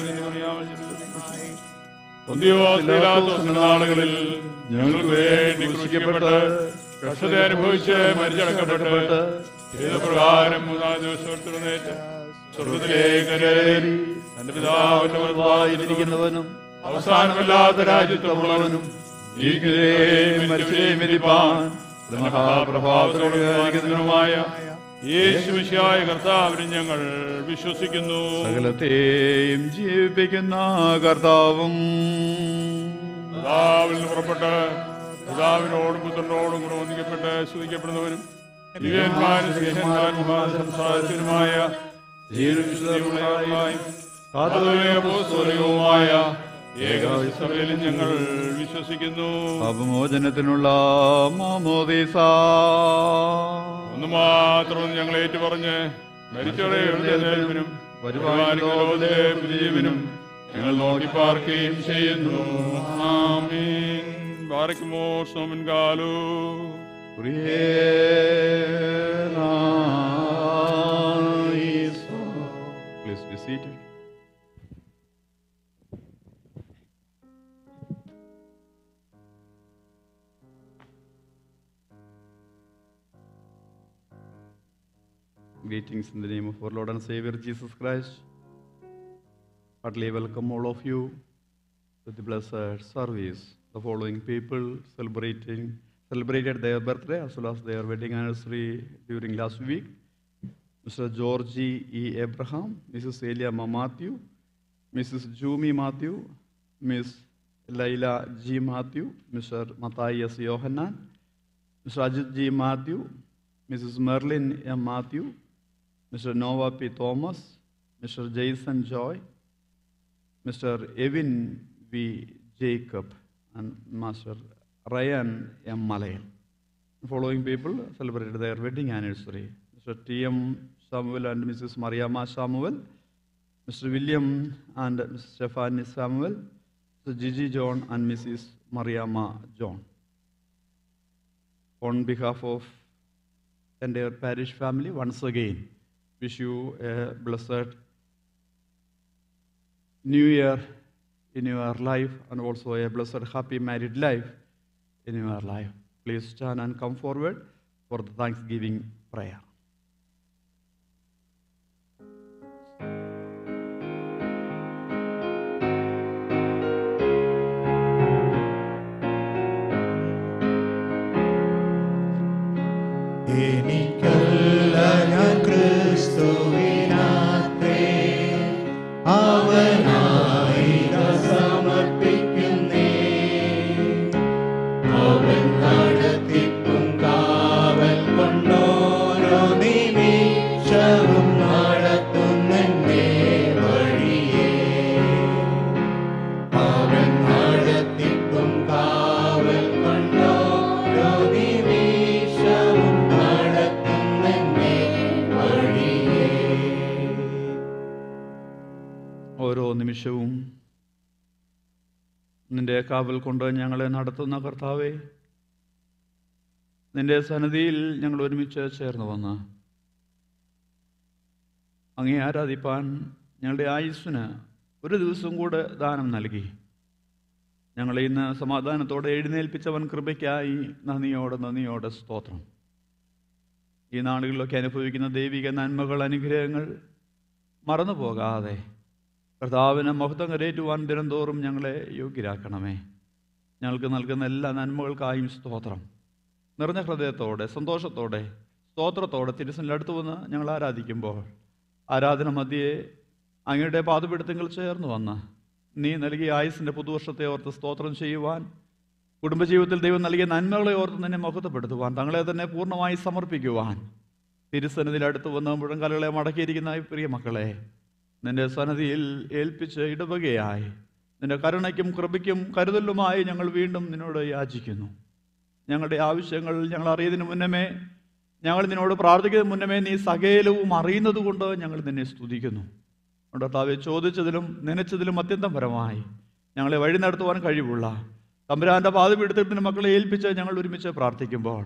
നാളുകളിൽ ഞങ്ങൾക്ക് വേണ്ടി ക്രൂശിക്കപ്പെട്ട് കഷ്ടത അനുഭവിച്ച് മരിച്ചടക്കപ്പെട്ട് ചെയ്ത പ്രകാരം മൂന്നാം ദിവസം എടുത്തുണേറ്റ് സ്വർഗത്തിലേക്ക് കയറി തന്റെ പിതാവിന്റെ വലതുഭാഗത്തിരുന്ന് ഇരിക്കുന്നവനും അവസാനമില്ലാത്ത രാജ്യത്തുള്ളവനും ജീവിക്കുകയും മരിക്കുകയും ഇരിപ്പാൻ മഹാപ്രഭാവത്തോടുമായ യേശുവിശായ കർത്താവിനും ഞങ്ങൾ വിശ്വസിക്കുന്നു സകലത്തെയും ജീവിപ്പിക്കുന്ന കർത്താവും പിതാവിൽ നിന്ന് പുറപ്പെട്ട് പിതാവിനോടും പുത്രനോടും കൂടെ ഒന്നിക്കപ്പെട്ട് സ്തുതിക്കപ്പെടുന്നവരും ദിവ്യന്മാരും സ്നേഹന്മാരും സംസാരത്തിനുമായ ജീവനുമായ ഏകസഭയിലും ഞങ്ങൾ വിശ്വസിക്കുന്നു പാപമോചനത്തിനുള്ള മാമോദീസ ഒന്ന് മാത്രം ഞങ്ങൾ ഏറ്റുപറഞ്ഞ് മരിച്ചവരെ എഴുന്നേൽപ്പിനും വരുവാനും ലോകത്തിലെ പുതിയവനും ഞങ്ങൾ നോക്കി പാർക്കുകയും ചെയ്യുന്നു ആമീൻ ബാറക്കുമോ സോമൻ കാലു Please be seated. Greetings in the name of our Lord and Savior Jesus Christ. Heartily welcome all of you to the blessed service. The following people celebrating celebrated their birthday as well as their wedding anniversary during last week. Mr. Georgie E. Abraham, Mrs. Eliama Matthew, Mrs. Jumi Matthew, Miss Laila G. Matthew, Mr. Matthias Johanan, Mr. Ajit G. Matthew, Mrs. Merlin M. Matthew, Mr. Noah P. Thomas, Mr. Jason Joy, Mr. Evin V. Jacob, and Master Ryan M. Malayan. The following people celebrated their wedding anniversary. Mr. T.M. Samuel and Mrs. Mariama Samuel, Mr. William and Mrs. Stephanie Samuel, Mr. Gigi John and Mrs. Mariama John. On behalf of entire parish family, once again, wish you a blessed new year in your life and also a blessed happy married life in your life. Please stand and come forward for the Thanksgiving prayer. എനിക്കല്ല ഞാൻ ക്രിസ്തുവിനാത്രേ അവനായി ഞാൻ സമർപ്പിക്കുന്നേ അവൻ നടത്തിപ്പും കാവൽ കൊണ്ടോരോ നിമിഷവും നടത്തുന്നെന്നെ വഴിയേ അവൻ നടത്തിപ്പും കാവൽ കൊണ്ടോരോ നിമിഷവും നടത്തുന്നെന്നെ വഴിയേ ഓരോ നിമിഷവും നിന്റെ കാവൽ കൊണ്ട് ഞങ്ങളെ നടത്തുന്ന കർത്താവെ നിന്റെ സന്നിധിയിൽ ഞങ്ങൾ ഒരുമിച്ച് ചേർന്ന് വന്ന് അങ്ങേ ആരാധിപ്പാൻ ഞങ്ങളുടെ ആയുസ്സിന് ഒരു ദിവസം കൂടെ ദാനം നൽകി ഞങ്ങളെ ഇന്ന് സമാധാനത്തോടെ എഴുന്നേൽപ്പിച്ചവൻ കൃപയ്ക്കായി നന്ദിയോടെ നന്ദിയോടെ സ്തോത്രം ഈ നാളുകളിലൊക്കെ അനുഭവിക്കുന്ന ദൈവിക നന്മകൾ അനുഗ്രഹങ്ങൾ മറന്നു പോകാതെ കർത്താവിന് മഹത്വം കരയേറ്റുവാൻ ദിനംതോറും ഞങ്ങളെ യോഗ്യരാക്കണമേ ഞങ്ങൾക്ക് നൽകുന്ന എല്ലാ നന്മകൾക്കായും സ്തോത്രം നിറഞ്ഞ ഹൃദയത്തോടെ സന്തോഷത്തോടെ സ്തോത്രത്തോടെ തിരുസനിൽ അടുത്ത് വന്ന് ഞങ്ങൾ ആരാധിക്കുമ്പോൾ ആരാധന മധ്യേ അങ്ങയുടെ പാതപീഠത്തിൽ ചേർന്ന് വന്ന് നീ നൽകിയ ആയുസിൻ്റെ പുതുവർഷത്തെ ഓർത്ത് സ്തോത്രം ചെയ്യുവാൻ കുടുംബജീവിതത്തിൽ ദൈവം നൽകിയ നന്മകളെ ഓർത്ത് നിന്നെ മഹത്വപ്പെടുത്തുവാൻ തങ്ങളെ തന്നെ പൂർണ്ണമായി സമർപ്പിക്കുവാൻ തിരുസന്നിധിയിൽ അടുത്ത് വന്ന് മുഴങ്കാലുകളെ മടക്കിയിരിക്കുന്ന ഈ പ്രിയ മക്കളെ നിന്റെ സന്നദ്ധിയിൽ ഏൽപ്പിച്ച് ഇടവകയായി നിന്റെ കരുണയ്ക്കും കൃപയ്ക്കും കരുതലുമായി ഞങ്ങൾ വീണ്ടും നിന്നോട് യാചിക്കുന്നു ഞങ്ങളുടെ ആവശ്യങ്ങൾ ഞങ്ങൾ അറിയതിനു മുന്നമേ ഞങ്ങൾ നിന്നോട് പ്രാർത്ഥിക്കുന്നതിന് മുന്നമേ നീ സകലവും അറിയുന്നത് കൊണ്ട് ഞങ്ങൾ നിന്നെ സ്തുതിക്കുന്നു കർത്താവെ ചോദിച്ചതിലും നനച്ചതിലും അത്യന്തം പരമായി ഞങ്ങളെ വഴി നടത്തുവാൻ കഴിവുള്ള തമ്പുരാന്റെ പാതപീഠത്തിന് മക്കളെ ഏൽപ്പിച്ച് ഞങ്ങൾ ഒരുമിച്ച് പ്രാർത്ഥിക്കുമ്പോൾ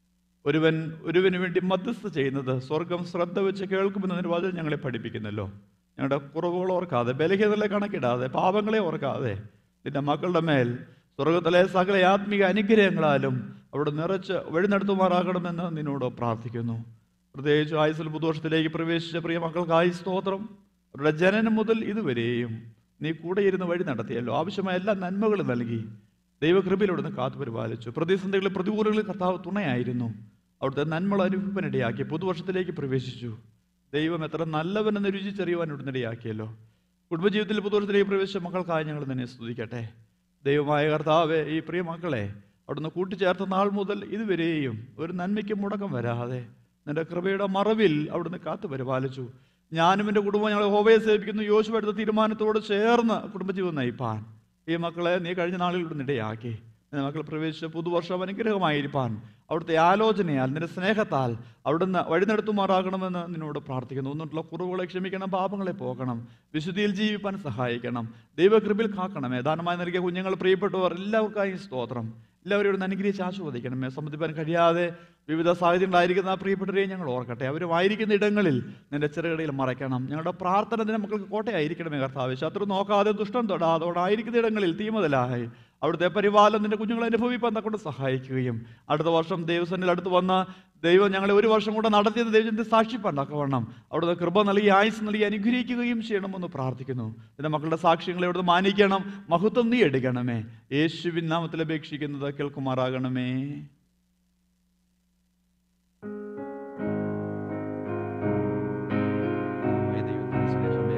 ഒരുവൻ ഒരുവന് വേണ്ടി മധ്യസ്ഥ ചെയ്യുന്നത് സ്വർഗം ശ്രദ്ധ വെച്ച് കേൾക്കുമെന്നതിന് വാതിൽ ഞങ്ങളെ പഠിപ്പിക്കുന്നല്ലോ ഞങ്ങളുടെ കുറവുകൾ ഓർക്കാതെ ബലഹീനതകളെ കണക്കിടാതെ പാപങ്ങളെ ഓർക്കാതെ നിന്റെ മക്കളുടെ മേൽ സ്വർഗത്തിലെ സകല ആത്മീക അനുഗ്രഹങ്ങളാലും അവിടെ നിറച്ച് വഴി നടത്തുമാറാകണമെന്ന് നിന്നോട് പ്രാർത്ഥിക്കുന്നു പ്രത്യേകിച്ച് ആയുസിൽ പുതുവർഷത്തിലേക്ക് പ്രവേശിച്ച പ്രിയ മക്കൾക്കായി സ്തോത്രം അവരുടെ ജനനം മുതൽ ഇതുവരെയും നീ കൂടെ ഇരുന്ന് വഴി നടത്തിയല്ലോ ആവശ്യമായ എല്ലാ നന്മകളും നൽകി ദൈവകൃപയിലൂടെ കാത്തു പരിപാലിച്ചു പ്രതിസന്ധികളിൽ പ്രതികൂലങ്ങളിൽ കർത്താവ് തുണയായിരുന്നു അവിടുത്തെ നന്മകൾ അനുഭവനിടയാക്കി പുതുവർഷത്തിലേക്ക് പ്രവേശിച്ചു ദൈവം എത്ര നല്ലവനെന്ന് രുചിച്ചറിയുവാൻ ഇടയാക്കിയല്ലോ കുടുംബജീവിതത്തിൽ പുതുവർഷത്തിലേക്ക് പ്രവേശിച്ച മക്കൾക്കായി ഞങ്ങൾ തന്നെ സ്തുതിക്കട്ടെ ദൈവമായ കർത്താവെ ഈ പ്രിയ മക്കളെ അവിടുന്ന് കൂട്ടിച്ചേർത്ത നാൾ മുതൽ ഇതുവരെയും ഒരു നന്മയ്ക്ക് മുടക്കം വരാതെ നിന്റെ കൃപയുടെ മറവിൽ അവിടുന്ന് കാത്തു പരിപാലിച്ചു ഞാനും എൻ്റെ കുടുംബം ഞങ്ങളെ ഹോവയെ സേവിക്കുന്നു യോശുവ എടുത്ത തീരുമാനത്തോട് ചേർന്ന് കുടുംബജീവിതം നയിപ്പാൻ ഈ മക്കളെ നീ കഴിഞ്ഞ നാളിൽ ഇവിടുന്ന് ഇടയാക്കി നിന്റെ മക്കൾ പ്രവേശിച്ച പുതുവർഷം അനുഗ്രഹമായിരിക്കാൻ അവിടുത്തെ ആലോചനയാൽ നിന്റെ സ്നേഹത്താൽ അവിടുന്ന് വഴി നടത്തുമാറാകണമെന്ന് നിന്നോട് പ്രാർത്ഥിക്കുന്നു ഒന്നിട്ടുള്ള കുറവുകളെ ക്ഷമിക്കണം പാപങ്ങളെ പോകണം വിശുദ്ധിയിൽ ജീവിപ്പാൻ സഹായിക്കണം ദൈവകൃപയിൽ കാക്കണമേ ദാനമായി നൽകിയ കുഞ്ഞുങ്ങൾ പ്രിയപ്പെട്ടവർ എല്ലാവർക്കായും സ്തോത്രം എല്ലാവരും ഇവിടെ അനുഗ്രഹിച്ച് ആസ്വദിക്കണമേ സംബന്ധിപ്പാൻ കഴിയാതെ വിവിധ സാഹചര്യങ്ങളായിരിക്കുന്ന ആ പ്രിയപ്പെട്ടവരെയും ഞങ്ങൾ ഓർക്കട്ടെ അവരുമായിരിക്കുന്ന ഇടങ്ങളിൽ നിന്റെ ചെറുകടയിൽ മറയ്ക്കണം ഞങ്ങളുടെ പ്രാർത്ഥന നിന്റെ മക്കൾക്ക് കോട്ടയായിരിക്കണമേ കർത്താവ് ശത്രു നോക്കാതെ ദുഷ്ടം തൊടാതെ അവിടെ ആയിരിക്കുന്ന ഇടങ്ങളിൽ തീമതലായി അവിടുത്തെ പരിപാലനം നിന്റെ കുഞ്ഞുങ്ങളെ അനുഭവിപ്പാൻ കൊണ്ട് സഹായിക്കുകയും അടുത്ത വർഷം ദൈവസന്നിൽ അടുത്ത് വന്ന ദൈവം ഞങ്ങളെ ഒരു വർഷം കൂടെ നടത്തിയത് ദൈവത്തിന്റെ സാക്ഷിപ്പണ്ടാക്കവണ്ണം അവിടുത്തെ കൃപ നൽകി ആയുസ് നൽകി അനുഗ്രഹിക്കുകയും ചെയ്യണമെന്ന് പ്രാർത്ഥിക്കുന്നു നിന്റെ മക്കളുടെ സാക്ഷ്യങ്ങളെ അവിടുന്ന് മാനിക്കണം മഹത്വം നീ എടുക്കണമേ യേശുവിൻ നാമത്തിൽ അപേക്ഷിക്കുന്നത് കേൾക്കുമാറാകണമേ ദൈവത്തിന്റെ സ്നേഹമേ,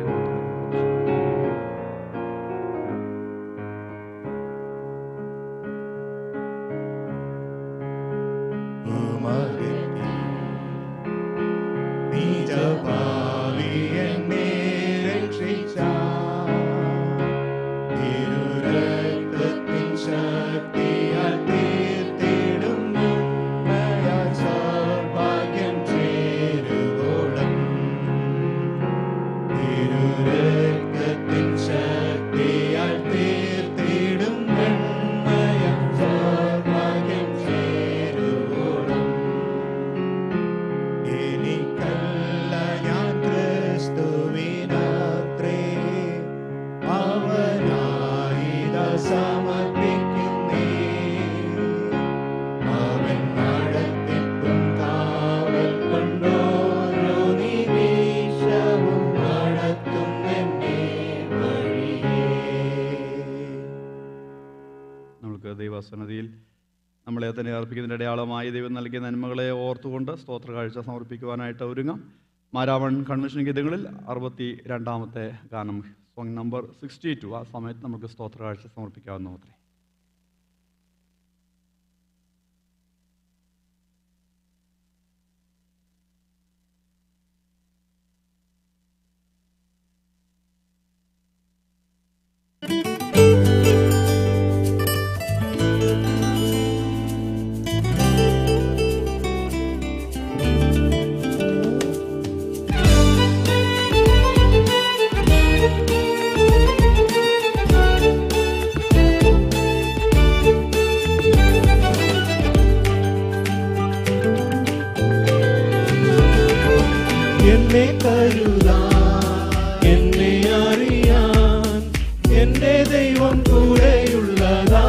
ശക്തിയാൽ തീർത്തിടും നന്മയ സ്വർഭാഗ്യം ചേരുവോളം എനിക്കല്ല ഞാൻ ക്രിസ്തുവിനാത്രേ അവനായിത സമർപ്പിക്കുന്നേ അവൻ നടത്തിപ്പും കാവൽ കൊണ്ടോരോ നിമിഷവും നടത്തും എന്നെ വഴിയേ നമുക്ക് ദൈവസന്നതിയിൽ നമ്മളെ തന്നെ അർപ്പിക്കുന്നതിൻ്റെ അടയാളമായി ദൈവം നൽകിയ നന്മകളെ ഓർത്തുകൊണ്ട് സ്തോത്ര കാഴ്ച സമർപ്പിക്കുവാനായിട്ട് ഒരുങ്ങാം മാരാവൺ കൺവെൻഷൻ ഗീതങ്ങളിൽ അറുപത്തി രണ്ടാമത്തെ ഗാനം സോങ് നമ്പർ സിക്സ്റ്റി ടു ആ സമയത്ത് നമുക്ക് സ്തോത്ര കാഴ്ച സമർപ്പിക്കാവുന്ന മാത്രമേ എന്നെ കരുതാൻ എന്നെ അറിയാൻ എന്റെ ദൈവം കൂടെയുള്ളതാ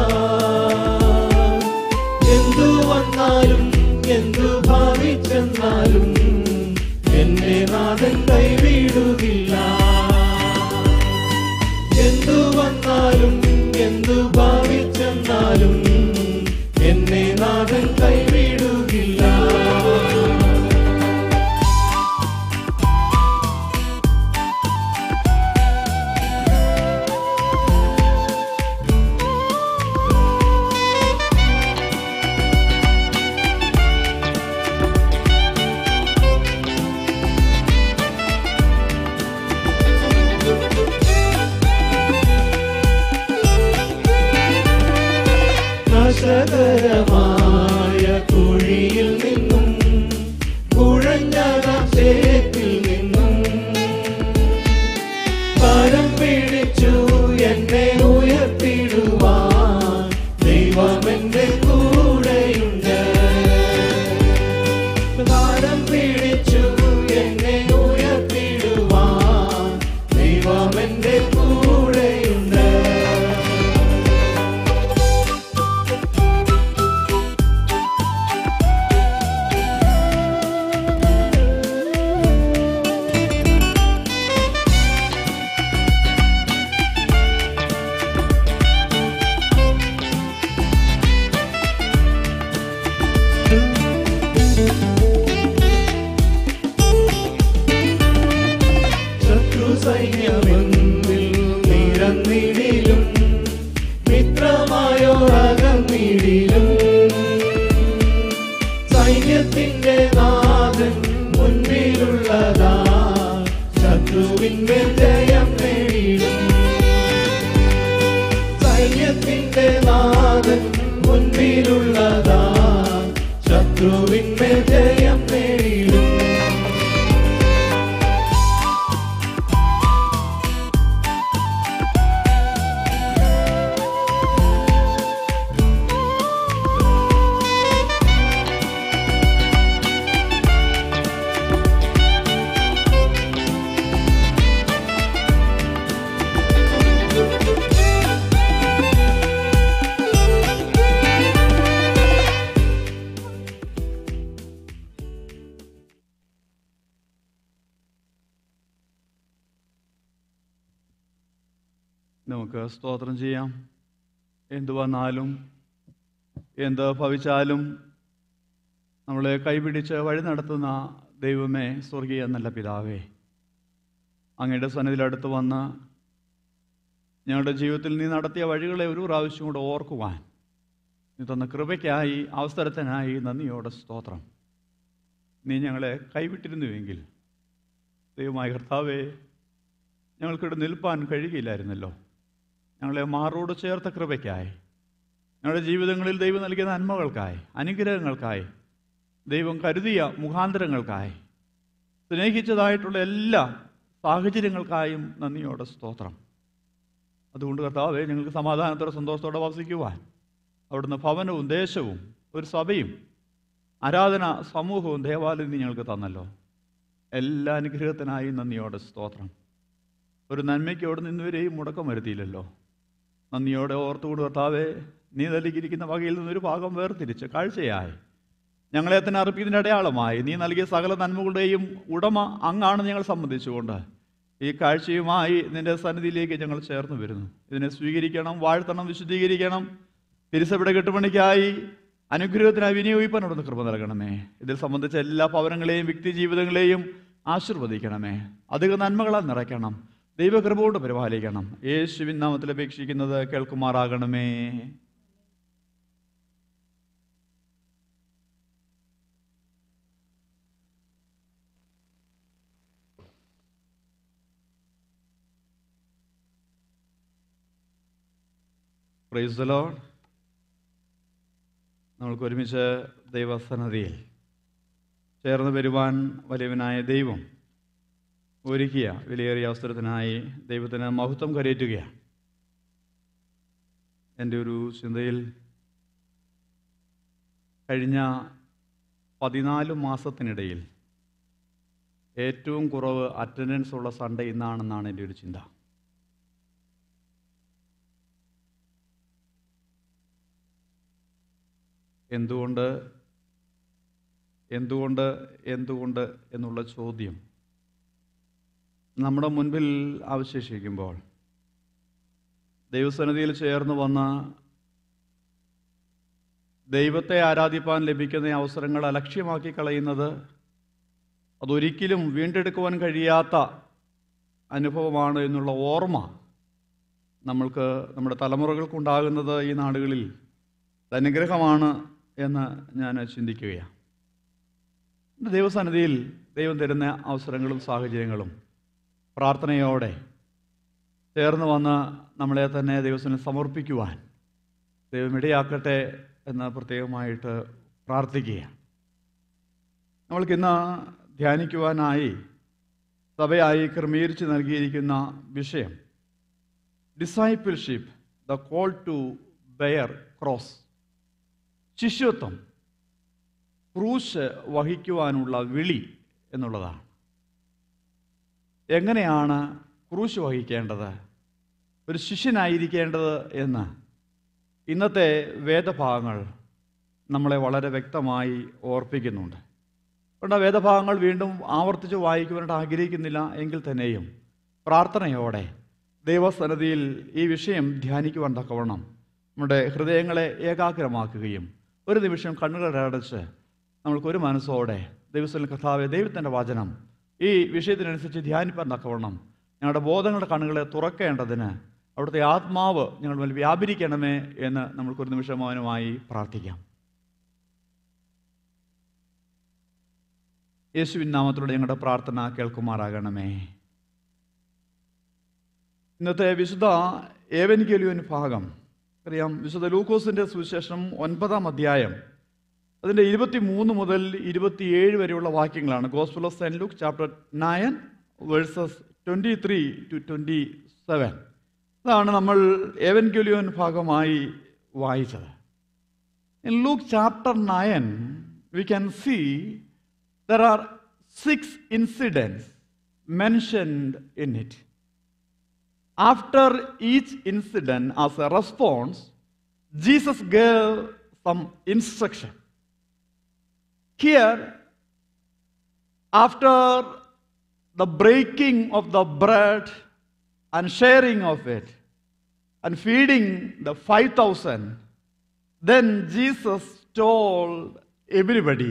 എന്തു വന്നാലും എന്തു ഭാവിച്ചെന്നാലും എന്റെ നാഥൻ കൈവിടുകില്ല എന്തു വന്നാലും എന്തു ഭാവിച്ചെന്നാലും എന്നെ നാഥൻ കൈവിടുകില്ല സൈന്യമെന്നിൽ നിരന്നിടിലും മിത്രമായോടകന്നിടിലും സൈന്യത്തിന്റെ നാഥൻ മുൻപിലുള്ളതാ ശത്രുവിന്മേൽ ജയം നേടിയിടും സൈന്യത്തിന്റെ നാഥൻ മുൻപിലുള്ളതാ ശത്രുവിന്മേൽ ജയം നേടിയിടും നമുക്ക് സ്തോത്രം ചെയ്യാം എന്തു വന്നാലും എന്ത് ഭവിച്ചാലും നമ്മളെ കൈപിടിച്ച് വഴി നടത്തുന്ന ദൈവമേ സ്വർഗീയ നല്ല പിതാവേ അങ്ങയുടെ സന്നിധിയിലടുത്ത് വന്ന് ഞങ്ങളുടെ ജീവിതത്തിൽ നീ നടത്തിയ വഴികളെ ഒരു പ്രാവശ്യം കൂടെ ഓർക്കുവാൻ നീ തന്ന കൃപയ്ക്കായി അവസരത്തിനായി നന്ദിയോടെ സ്തോത്രം നീ ഞങ്ങളെ കൈവിട്ടിരുന്നുവെങ്കിൽ ദൈവമായ കർത്താവേ ഞങ്ങൾക്കിവിടെ നിൽപ്പാൻ കഴിയില്ലായിരുന്നല്ലോ ഞങ്ങളെ മാറോട് ചേർത്ത കൃപയ്ക്കായി ഞങ്ങളുടെ ജീവിതങ്ങളിൽ ദൈവം നൽകിയ നന്മകൾക്കായി അനുഗ്രഹങ്ങൾക്കായി ദൈവം കരുതിയ മുഖാന്തരങ്ങൾക്കായി സ്നേഹിച്ചതായിട്ടുള്ള എല്ലാ സാഹചര്യങ്ങൾക്കായും നന്ദിയോടെ സ്തോത്രം അതുകൊണ്ട് കർത്താവെ ഞങ്ങൾക്ക് സമാധാനത്തോടെ സന്തോഷത്തോടെ വസിക്കുവാൻ അവിടുന്ന് ഭവനവും ദേശവും ഒരു സഭയും ആരാധന സമൂഹവും ദേവാലയം നീ ഞങ്ങൾക്ക് തന്നല്ലോ എല്ലാ അനുഗ്രഹത്തിനായി നന്ദിയോടെ സ്തോത്രം ഒരു നന്മയ്ക്ക് അവിടെ നിന്നുവരെയും മുടക്കം വരുത്തിയില്ലല്ലോ നന്ദിയോടെ ഓർത്തുകൊണ്ട് കർത്താവെ നീ നൽകിയിരിക്കുന്ന വകയിൽ നിന്നൊരു ഭാഗം വേർതിരിച്ച് കാഴ്ചയായി ഞങ്ങളെ തന്നെ അർപ്പിക്കുന്നതിൻ്റെ അടയാളമായി നീ നൽകിയ സകല നന്മകളുടെയും ഉടമ അങ്ങാണ് ഞങ്ങൾ സംബന്ധിച്ചുകൊണ്ട് ഈ കാഴ്ചയുമായി നിന്റെ സന്നിധിയിലേക്ക് ഞങ്ങൾ ചേർന്ന് വരുന്നു ഇതിനെ സ്വീകരിക്കണം വാഴ്ത്തണം വിശുദ്ധീകരിക്കണം തിരുസഭയുടെ കെട്ടുപണിക്കായി അനുഗ്രഹത്തിനായി വിനിയോഗിപ്പാൻ അവിടുന്ന് കൃപ നൽകണമേ ഇതിൽ സംബന്ധിച്ച എല്ലാ ഭവനങ്ങളെയും വ്യക്തി ജീവിതങ്ങളെയും ആശീർവദിക്കണമേ അധിക നന്മകളാൽ നിറയ്ക്കണം ദൈവകൃപ കൊണ്ട് പരിപാലിക്കണം യേശുവിൻ നാമത്തിൽ അപേക്ഷിക്കുന്നത് കേൾക്കുമാറാകണമേ പ്രൈസ് ദ ലോർഡ് നമ്മൾക്ക് ഒരുമിച്ച് ദൈവസന്നതിയിൽ ചേർന്ന് വരുവാൻ വലിയവനായ ദൈവം ഒരുക്കിയ വിലയേറിയ അവസരത്തിനായി ദൈവത്തിന് മഹത്വം കരയേറ്റുകയാണ് എൻ്റെ ഒരു ചിന്തയിൽ കഴിഞ്ഞ പതിനാല് മാസത്തിനിടയിൽ ഏറ്റവും കുറവ് അറ്റൻഡൻസ് ഉള്ള സൺഡേ ഇന്നാണെന്നാണ് എൻ്റെ ഒരു ചിന്ത എന്തുകൊണ്ട് എന്തുകൊണ്ട് എന്തുകൊണ്ട് എന്നുള്ള ചോദ്യം നമ്മുടെ മുൻപിൽ അവശേഷിക്കുമ്പോൾ ദൈവസന്നിധിയിൽ ചേർന്ന് വന്ന ദൈവത്തെ ആരാധിപ്പാൻ ലഭിക്കുന്ന അവസരങ്ങൾ അലക്ഷ്യമാക്കി കളയുന്നത് അതൊരിക്കലും വീണ്ടെടുക്കുവാൻ കഴിയാത്ത അനുഭവമാണ് എന്നുള്ള ഓർമ്മ നമ്മൾക്ക് നമ്മുടെ തലമുറകൾക്കുണ്ടാകുന്നത് ഈ നാടുകളിൽ അനുഗ്രഹമാണ് എന്ന് ഞാൻ ചിന്തിക്കുകയാണ് ദൈവസന്നിധിയിൽ ദൈവം തരുന്ന അവസരങ്ങളും സാഹചര്യങ്ങളും പ്രാർത്ഥനയോടെ ചേർന്ന് വന്ന് നമ്മളെ തന്നെ ദൈവത്തിന് സമർപ്പിക്കുവാൻ ദൈവം ഇടയാക്കട്ടെ എന്ന് പ്രത്യേകമായിട്ട് പ്രാർത്ഥിക്കുക നമ്മൾക്കിന്ന് ധ്യാനിക്കുവാനായി സഭയായി ക്രമീകരിച്ച് നൽകിയിരിക്കുന്ന വിഷയം discipleship the call to bear cross ശിഷ്യത്വം ക്രൂശ് വഹിക്കുവാനുള്ള വിളി എന്നുള്ളതാണ് എങ്ങനെയാണ് ക്രൂശ് വഹിക്കേണ്ടത് ഒരു ശിഷ്യനായിരിക്കേണ്ടത് എന്ന് ഇന്നത്തെ വേദഭാഗങ്ങൾ നമ്മളെ വളരെ വ്യക്തമായി ഓർപ്പിക്കുന്നുണ്ട് അതുകൊണ്ട് ആ വേദഭാഗങ്ങൾ വീണ്ടും ആവർത്തിച്ച് വായിക്കുവാനായിട്ട് ആഗ്രഹിക്കുന്നില്ല എങ്കിൽ തന്നെയും പ്രാർത്ഥനയോടെ ദൈവസന്നിധിയിൽ ഈ വിഷയം ധ്യാനിക്കുവാൻ തക്കവണ്ണം നമ്മുടെ ഹൃദയങ്ങളെ ഏകാഗ്രമാക്കുകയും ഒരു നിമിഷം കണ്ണുകളടച്ച് നമ്മൾക്കൊരു മനസ്സോടെ ദൈവസ്ഥല കർത്താവെ ദൈവത്തിൻ്റെ വചനം ഈ വിഷയത്തിനനുസരിച്ച് ധ്യാനിപ്പാൻ തക്കവണ്ണം ഞങ്ങളുടെ ബോധങ്ങളുടെ കണ്ണുകളെ തുറക്കേണ്ടതിന് അവിടുത്തെ ആത്മാവ് ഞങ്ങൾ മേൽ വ്യാപരിക്കണമേ എന്ന് നമ്മൾക്കൊരു നിമിഷം മൗനമായി പ്രാർത്ഥിക്കാം യേശുവിൻ നാമത്തിലൂടെ ഞങ്ങളുടെ പ്രാർത്ഥന കേൾക്കുമാറാകണമേ ഇന്നത്തെ വിശുദ്ധ ഏവനിക്കലിയൻ ഭാഗം അറിയാം വിശുദ്ധ ലൂക്കോസിൻ്റെ സുവിശേഷം ഒൻപതാം അധ്യായം അതിൻ്റെ ഇരുപത്തി മൂന്ന് മുതൽ ഇരുപത്തിയേഴ് വരെയുള്ള വാക്യങ്ങളാണ് gospel of saint Luke chapter nine verses twenty three to twenty seven അതാണ് നമ്മൾ ഏവൻക്യുലിയോൻ ഭാഗമായി വായിച്ചത് in Luke chapter nine we can see there are six incidents mentioned in it After each incident, as a response, Jesus gave some instruction. Here, after the breaking of the bread and sharing of it and feeding the 5,000, then Jesus told everybody,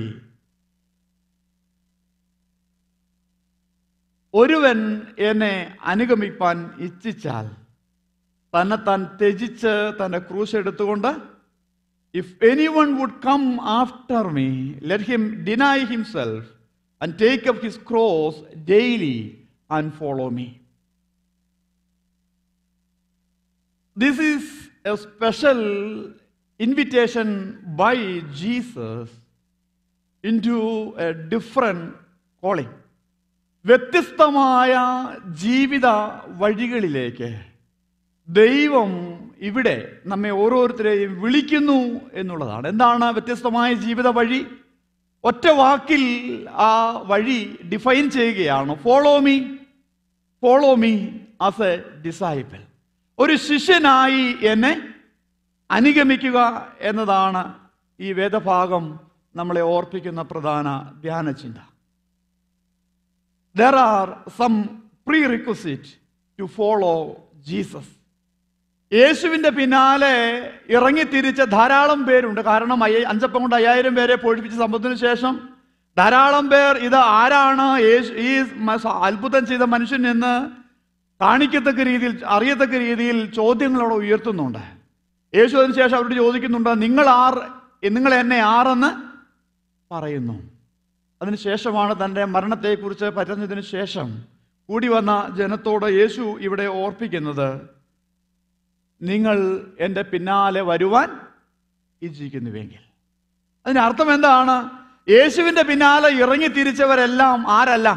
ഒരുവൻ എന്നെ അനുഗമിപ്പാൻ ഇച്ഛിച്ചാൽ തന്നെ താൻ ത്യജിച്ച് തൻ്റെ ക്രൂശ് എടുത്തുകൊണ്ട് if any one would come after me let him deny himself and take up his cross daily and follow me this is a special invitation by Jesus into a different calling വ്യത്യസ്തമായ ജീവിത വഴികളിലേക്ക് ദൈവം ഇവിടെ നമ്മെ ഓരോരുത്തരെയും വിളിക്കുന്നു എന്നുള്ളതാണ് എന്താണ് വ്യത്യസ്തമായ ജീവിത വഴി ഒറ്റ വാക്കിൽ ആ വഴി ഡിഫൈൻ ചെയ്യുകയാണ് follow me follow me as a disciple ഒരു ശിഷ്യനായി എന്നെ അനുഗമിക്കുക എന്നതാണ് ഈ വേദഭാഗം നമ്മളെ ഓർപ്പിക്കുന്ന പ്രധാന ധ്യാന ചിന്ത there are some prerequisite to follow Jesus. യേശുവിൻ്റെ പിന്നാലെ ഇറങ്ങിത്തിരിച്ച ധാരാളം പേരുണ്ട് കാരണം അയ്യ അഞ്ചപ്പം കൊണ്ട് അയ്യായിരം പേരെ പൊഴിപ്പിച്ച സംഭവത്തിന് ശേഷം ധാരാളം പേർ ഇത് ആരാണ് യേശു ഈ മ- അത്ഭുതം ചെയ്ത മനുഷ്യൻ എന്ന് കാണിക്കത്തക്ക രീതിയിൽ അറിയത്തക്ക രീതിയിൽ ചോദ്യങ്ങൾ അവിടെ ഉയർത്തുന്നുണ്ട് യേശു അതിന് ശേഷം അവരോട് ചോദിക്കുന്നുണ്ട് നിങ്ങൾ ആർ നിങ്ങൾ എന്നെ ആരെന്ന് പറയുന്നു അതിനുശേഷമാണ് തൻ്റെ മരണത്തെക്കുറിച്ച് പറഞ്ഞതിന് ശേഷം കൂടി വന്ന ജനത്തോട് യേശു ഇവിടെ ഓർപ്പിക്കുന്നത് നിങ്ങൾ എൻ്റെ പിന്നാലെ വരുവാൻ ഇച്ഛിക്കുന്നുവെങ്കിൽ അതിന് അർത്ഥം എന്താണ് യേശുവിൻ്റെ പിന്നാലെ ഇറങ്ങി തിരിച്ചവരെല്ലാം ആരല്ല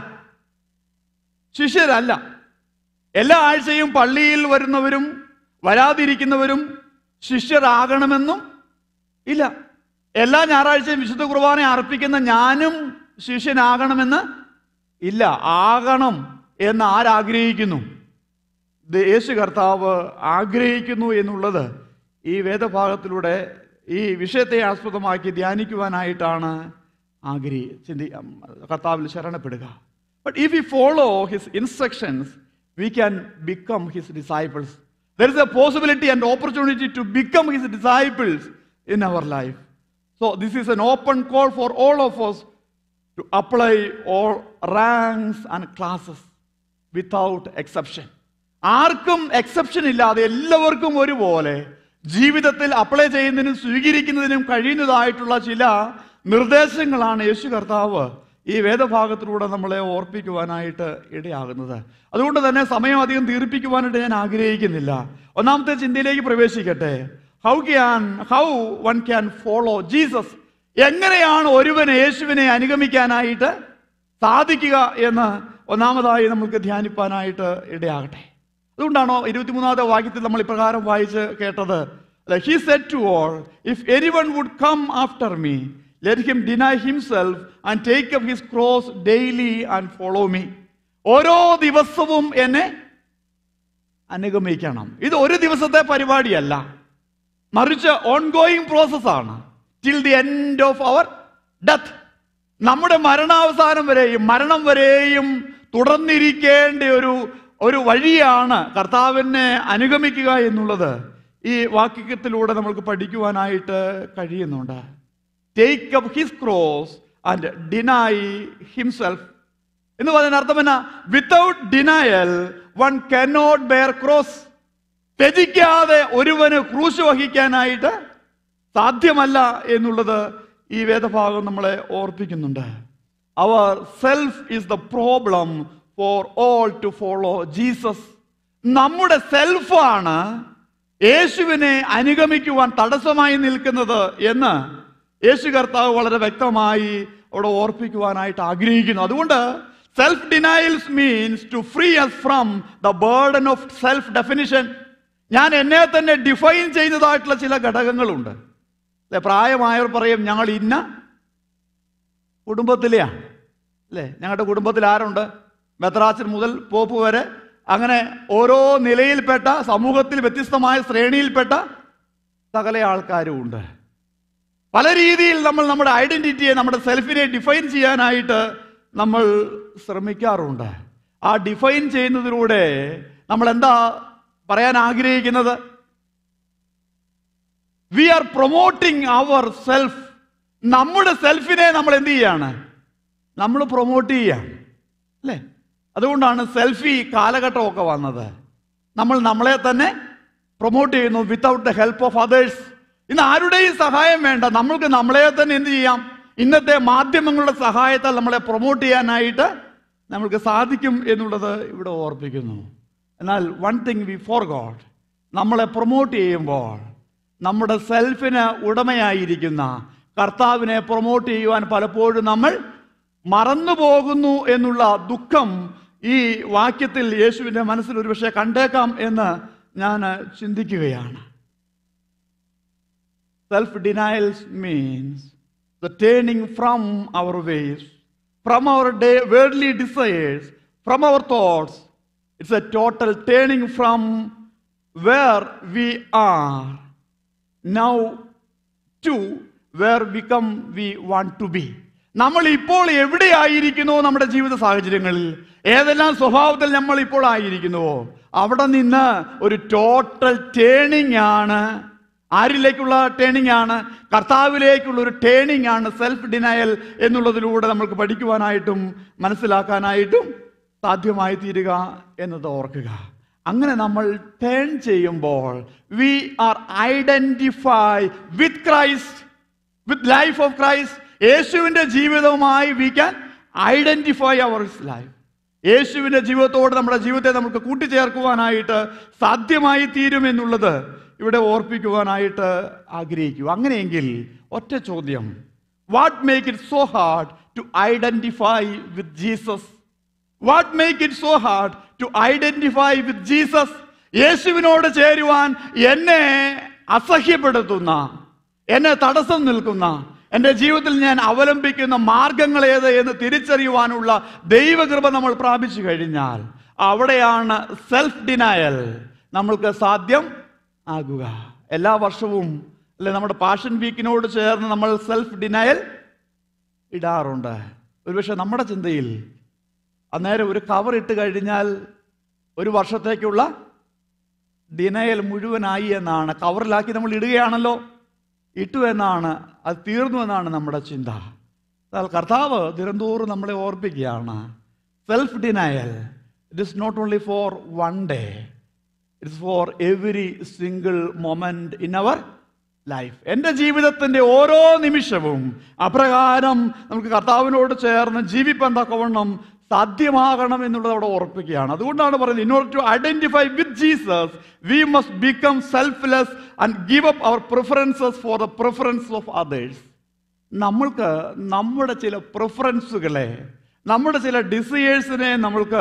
ശിഷ്യരല്ല എല്ലാ ആഴ്ചയും പള്ളിയിൽ വരുന്നവരും വരാതിരിക്കുന്നവരും ശിഷ്യരാകണമെന്നും ഇല്ല എല്ലാ ഞായറാഴ്ചയും വിശുദ്ധ കുർബാന അർപ്പിക്കുന്ന ഞാനും ശിഷ്യനാകണമെന്ന് ഇല്ല ആകണം എന്ന് ആരാഗ്രഹിക്കുന്നു ഇത് യേശു കർത്താവ് ആഗ്രഹിക്കുന്നു എന്നുള്ളത് ഈ വേദഭാഗത്തിലൂടെ ഈ വിഷയത്തെ ആസ്പദമാക്കി ധ്യാനിക്കുവാനായിട്ടാണ് ആഗ്രഹി ചിന്തി കർത്താവിൽ ശരണപ്പെടുക but if you follow his instructions we can become his disciples there is a possibility and opportunity to become his disciples in our life So this is an open call for all of us to apply all ranks and classes without exception. ആർക്കും exception ഇല്ലാതെ എല്ലാവർക്കും ഒരുപോലെ ജീവിതത്തിൽ apply ചെയ്യുന്നതിനും സ്വീകരിക്കുന്നതിനും കഴിയുന്നതായിട്ടുള്ള ചില നിർദ്ദേശങ്ങളാണ് യേശു കർത്താവ് ഈ വേദഭാഗത്തിലൂടെ നമ്മളെ ഓർപ്പിക്കുവാനായിട്ട് ഇടയാകുന്നത് അതുകൊണ്ട് തന്നെ സമയം അധികം ദീർപ്പിക്കുവാനായിട്ട് ഞാൻ ആഗ്രഹിക്കുന്നില്ല ഒന്നാമത്തെ ചിന്തയിലേക്ക് പ്രവേശിക്കട്ടെ how can how one can follow Jesus എങ്ങനെയാണ് ഒരുവന് യേശുവിനെ അനുഗമിക്കാനായിട്ട് സാധിക്കുക എന്ന് ഒന്നാമതായി നമുക്ക് ധ്യാനിപ്പാനായിട്ട് ഇടയാകട്ടെ അതുകൊണ്ടാണോ ഇരുപത്തിമൂന്നാമത്തെ വാക്യത്തിൽ നമ്മൾ ഇപ്രകാരം വായിച്ച് കേട്ടത് he said to all if any one would come after me let him deny himself and take up his cross daily and follow me ഓരോ ദിവസവും എന്നെ അനുഗമിക്കണം ഇത് ഒരു ദിവസത്തെ പരിപാടിയല്ല മറിച്ച് ഓൺഗോയിങ് പ്രോസസ്സാണ് till the end of our death നമ്മുടെ മരണാവസാനം വരെയും മരണം വരെയും തുടർന്നിരിക്കേണ്ട ഒരു ഒരു വഴിയാണ് കർത്താവിനെ അനുഗമിക്കുക എന്നുള്ളത് ഈ വാക്യത്തിലൂടെ നമുക്ക് പഠിക്കുവാനായിട്ട് കഴിയുന്നുണ്ട് take up his cross and deny himself എന്ന് പറയുന്ന അർത്ഥം എന്നാ without denial one cannot bear cross ത്യജിക്കാതെ ഒരുവന് ക്രൂശ് വഹിക്കാനായിട്ട് സാധ്യമല്ല എന്നുള്ളത് ഈ വേദഭാഗം നമ്മളെ ഓർപ്പിക്കുന്നുണ്ട് our self is the problem for all to follow Jesus നമ്മുടെ സെൽഫാണ് യേശുവിനെ അനുഗമിക്കുവാൻ തടസ്സമായി നിൽക്കുന്നത് എന്ന് യേശു കർത്താവ് വളരെ വ്യക്തമായി അവിടെ ഓർപ്പിക്കുവാനായിട്ട് ആഗ്രഹിക്കുന്നു അതുകൊണ്ട് self denials means to free us from the burden of self definition ഞാൻ എന്നെ തന്നെ ഡിഫൈൻ ചെയ്യുന്നതായിട്ടുള്ള ചില ഘടകങ്ങളുണ്ട് അല്ലെ പ്രായമായവർ പറയും ഞങ്ങൾ ഇന്ന കുടുംബത്തിലെയാണ് അല്ലേ ഞങ്ങളുടെ കുടുംബത്തിൽ ആരുണ്ട് മെത്രാച്ചൻ മുതൽ പോപ്പ് വരെ അങ്ങനെ ഓരോ നിലയിൽപ്പെട്ട സമൂഹത്തിൽ വ്യത്യസ്തമായ ശ്രേണിയിൽപ്പെട്ട സകല ആൾക്കാരും ഉണ്ട് പല രീതിയിൽ നമ്മൾ നമ്മുടെ ഐഡന്റിറ്റിയെ നമ്മുടെ സെൽഫിനെ ഡിഫൈൻ ചെയ്യാനായിട്ട് നമ്മൾ ശ്രമിക്കാറുണ്ട് ആ ഡിഫൈൻ ചെയ്യുന്നതിലൂടെ നമ്മൾ എന്താ പറയാൻ ആഗ്രഹിക്കുന്നത് we are promoting our self നമ്മുടെ സെൽഫിനെ നമ്മൾ എന്ത് ചെയ്യാണ് നമ്മൾ പ്രൊമോട്ട് ചെയ്യാണ് അല്ലേ അതുകൊണ്ടാണ് സെൽഫി കാലഘട്ടമൊക്കെ വന്നത് നമ്മൾ നമ്മളെ തന്നെ പ്രൊമോട്ട് ചെയ്യുന്നു without the help of others ഇന്ന് ആരുടെയും സഹായം വേണ്ട നമ്മൾക്ക് നമ്മളെ തന്നെ എന്ത് ചെയ്യാം ഇന്നത്തെ മാധ്യമങ്ങളുടെ സഹായത്താൽ നമ്മളെ പ്രൊമോട്ട് ചെയ്യാനായിട്ട് നമ്മൾക്ക് സാധിക്കും എന്നുള്ളത് ഇവിടെ ഓർപ്പിക്കുന്നു എന്നാൽ one thing we for God നമ്മളെ പ്രൊമോട്ട് ചെയ്യുമ്പോൾ നമ്മുടെ സെൽഫിന് ഉടമയായിരിക്കുന്ന കർത്താവിനെ പ്രൊമോട്ട് ചെയ്യുവാൻ പലപ്പോഴും നമ്മൾ മറന്നു പോകുന്നു എന്നുള്ള ദുഃഖം ഈ വാക്യത്തിൽ യേശുവിൻ്റെ മനസ്സിൽ ഒരുപക്ഷെ കണ്ടേക്കാം എന്ന് ഞാൻ ചിന്തിക്കുകയാണ് self denials means the turning from our ways from our day worldly desires from our thoughts it's a total turning from where we are now to where become we want to be നമ്മൾ ഇപ്പോൾ എവിടെയായിരിക്കുന്നുവോ നമ്മുടെ ജീവിത സാഹചര്യങ്ങളിൽ ഏതെല്ലാം സ്വഭാവത്തിൽ നമ്മൾ ഇപ്പോൾ ആയിരിക്കുന്നുവോ അവിടെ നിന്ന് ഒരു ടോട്ടൽ ടേണിംഗ് ആണ് ആരിലേക്കുള്ള ടേണിംഗ് ആണ് കർത്താവിലേക്കുള്ള ഒരു ടേണിംഗ് ആണ് സെൽഫ് ഡിനയൽ എന്നുള്ളതിലൂടെ നമുക്ക് പഠിക്കുവാനായിട്ടും മനസ്സിലാക്കാനായിട്ടും സാധ്യമായി തീരുക എന്നത് ഓർക്കുക അങ്ങനെ നമ്മൾ ടേൺ ചെയ്യുമ്പോൾ we are identify with Christ with life of Christ യേശുവിൻ്റെ ജീവിതവുമായി we can identify our life യേശുവിൻ്റെ ജീവിതത്തോട് നമ്മുടെ ജീവിതത്തെ നമുക്ക് കൂട്ടിച്ചേർക്കുവാനായിട്ട് സാധ്യമായി തീരുമെന്നുള്ളത് ഇവിടെ ഓർപ്പിക്കുവാനായിട്ട് ആഗ്രഹിക്കൂ അങ്ങനെയെങ്കിൽ ഒറ്റ ചോദ്യം what make it so hard to identify with Jesus what make it so hard to identify with Jesus യേശുവിനോട് ചേരുവാൻ എന്നെ അസഹ്യപ്പെടുത്തുന്ന എന്നെ തടസ്സം നിൽക്കുന്ന എൻ്റെ ജീവിതത്തിൽ ഞാൻ അവലംബിക്കുന്ന മാർഗങ്ങൾ ഏത് എന്ന് തിരിച്ചറിയുവാനുള്ള ദൈവകൃപ നമ്മൾ പ്രാപിച്ചു കഴിഞ്ഞാൽ അവിടെയാണ് സെൽഫ് ഡിനയൽ നമ്മൾക്ക് സാധ്യം ആകുക എല്ലാ വർഷവും അല്ലെ നമ്മുടെ പാഷൻ വീക്കിനോട് ചേർന്ന് നമ്മൾ സെൽഫ് ഡിനയൽ ഇടാറുണ്ട് ഒരുപക്ഷെ നമ്മുടെ ചിന്തയിൽ അന്നേരം ഒരു കവർ ഇട്ട് കഴിഞ്ഞാൽ ഒരു വർഷത്തേക്കുള്ള ഡിനയൽ മുഴുവനായി എന്നാണ് കവറിലാക്കി നമ്മൾ ഇടുകയാണല്ലോ ഇട്ടു എന്നാണ് അത് തീർന്നു എന്നാണ് നമ്മുടെ ചിന്ത എന്നാൽ കർത്താവ് ദിനംതോറും നമ്മളെ ഓർപ്പിക്കുകയാണ് self denial it is not only for one day it's for every single moment in our life എൻ്റെ ജീവിതത്തിൻ്റെ ഓരോ നിമിഷവും അപ്രകാരം നമുക്ക് കർത്താവിനോട് ചേർന്ന് ജീവിപ്പാൻ തക്കവണ്ണം സാധ്യമാകണം എന്നുള്ളത് അവിടെ ഓർപ്പിക്കുകയാണ് അതുകൊണ്ടാണ് പറയുന്നത് in order to identify with Jesus we must become selfless and give up our preferences for the preference of others നമ്മൾക്ക് നമ്മുടെ ചില പ്രിഫറൻസുകളെ നമ്മുടെ ചില ഡിസയേഴ്സിനെ നമ്മൾക്ക്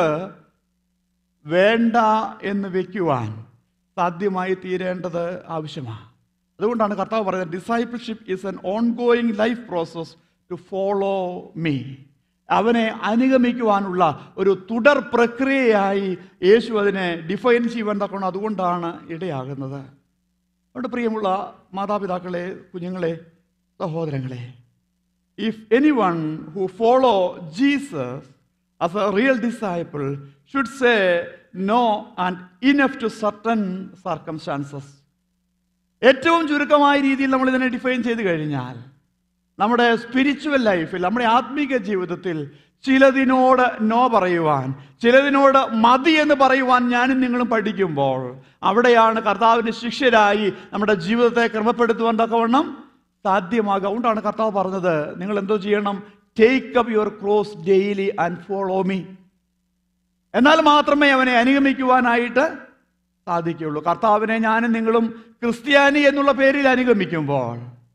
വേണ്ട എന്ന് വെക്കുവാൻ സാധ്യമായി തീരേണ്ടത് ആവശ്യമാണ് അതുകൊണ്ടാണ് കർത്താവ് പറയുന്നത് discipleship is an ongoing life process to follow me അവനെ അനുഗമിക്കുവാനുള്ള ഒരു തുടർ പ്രക്രിയയായി യേശു അതിനെ ഡിഫൈൻ ചെയ്യുവാൻ തക്കണം അതുകൊണ്ടാണ് ഇടയാകുന്നത് അതുകൊണ്ട് പ്രിയമുള്ള മാതാപിതാക്കളെ കുഞ്ഞുങ്ങളെ സഹോദരങ്ങളെ if any one who follow Jesus as a real disciple should say no and enough to certain circumstances ഏറ്റവും ചുരുക്കമായ രീതിയിൽ നമ്മൾ ഇതിനെ ഡിഫൈൻ ചെയ്ത് കഴിഞ്ഞാൽ നമ്മുടെ സ്പിരിച്വൽ ലൈഫിൽ നമ്മുടെ ആത്മീക ജീവിതത്തിൽ ചിലതിനോട് നോ പറയുവാൻ ചിലതിനോട് മതി എന്ന് പറയുവാൻ ഞാനും നിങ്ങളും പഠിക്കുമ്പോൾ അവിടെയാണ് കർത്താവിൻ്റെ ശിഷ്യരായി നമ്മുടെ ജീവിതത്തെ ക്രമപ്പെടുത്തുവാൻ തക്കവണ്ണം സാധ്യമാകുക അതുകൊണ്ടാണ് കർത്താവ് പറഞ്ഞത് നിങ്ങൾ എന്തോ ചെയ്യണം take up your cross daily and follow me എന്നാൽ മാത്രമേ അവനെ അനുഗമിക്കുവാനായിട്ട് സാധിക്കുകയുള്ളൂ കർത്താവിനെ ഞാനും നിങ്ങളും ക്രിസ്ത്യാനി എന്നുള്ള പേരിൽ അനുഗമിക്കുമ്പോൾ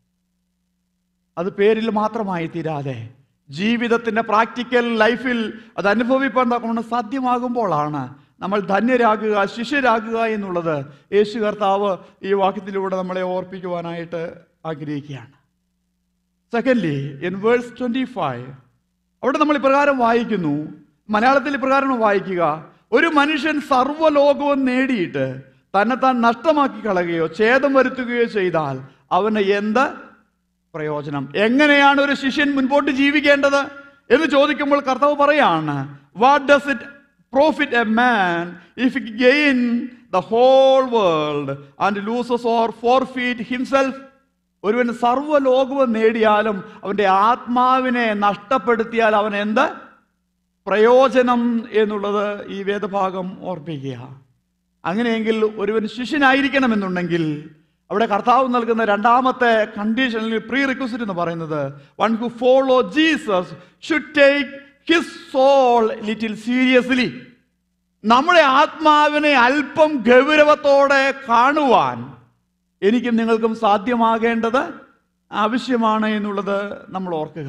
അത് പേരിൽ മാത്രമായി തീരാതെ ജീവിതത്തിന്റെ പ്രാക്ടിക്കൽ ലൈഫിൽ അത് അനുഭവിപ്പാൻ തക്കൊണ്ട് സാധ്യമാകുമ്പോഴാണ് നമ്മൾ ധന്യരാകുക ശിഷ്യരാകുക എന്നുള്ളത് യേശു കർത്താവ് ഈ വാക്യത്തിലൂടെ നമ്മളെ ഓർപ്പിക്കുവാനായിട്ട് ആഗ്രഹിക്കുകയാണ് secondly in verse twenty five അവിടെ നമ്മൾ ഇപ്രകാരം വായിക്കുന്നു മലയാളത്തിൽ ഇപ്രകാരം വായിക്കുക ഒരു മനുഷ്യൻ സർവ്വലോകവും നേടിയിട്ട് തന്നെത്താൻ നഷ്ടമാക്കി കളയുകയോ ഛേദം വരുത്തുകയോ ചെയ്താൽ അവന് എന്ത് പ്രയോജനം എങ്ങനെയാണ് ഒരു ശിഷ്യൻ മുൻപോട്ട് ജീവിക്കേണ്ടത് എന്ന് ചോദിക്കുമ്പോൾ കർത്താവ് പറയാണ് what does it profit a man if gain the whole world and loses or forfeit himself ഒരുവൻ സർവ്വലോകവും നേടിയാലും അവൻ്റെ ആത്മാവിനെ നഷ്ടപ്പെടുത്തിയാൽ അവൻ എന്ത് പ്രയോജനം എന്നുള്ളത് ഈ വേദഭാഗം ഓർപ്പിക്കുക അങ്ങനെയെങ്കിൽ ഒരുവൻ ശിഷ്യനായിരിക്കണമെന്നുണ്ടെങ്കിൽ അവിടെ കർത്താവ് നൽകുന്ന രണ്ടാമത്തെ കണ്ടീഷനിൽ പ്രീ റിക്വസിറ്റ് എന്ന് പറയുന്നത് one who follow Jesus should take his soul little seriously നമ്മുടെ ആത്മാവിനെ അല്പം ഗൗരവത്തോടെ കാണുവാൻ എനിക്കും നിങ്ങൾക്കും സാധ്യമാകേണ്ടത് ആവശ്യമാണ് എന്നുള്ളത് നമ്മൾ ഓർക്കുക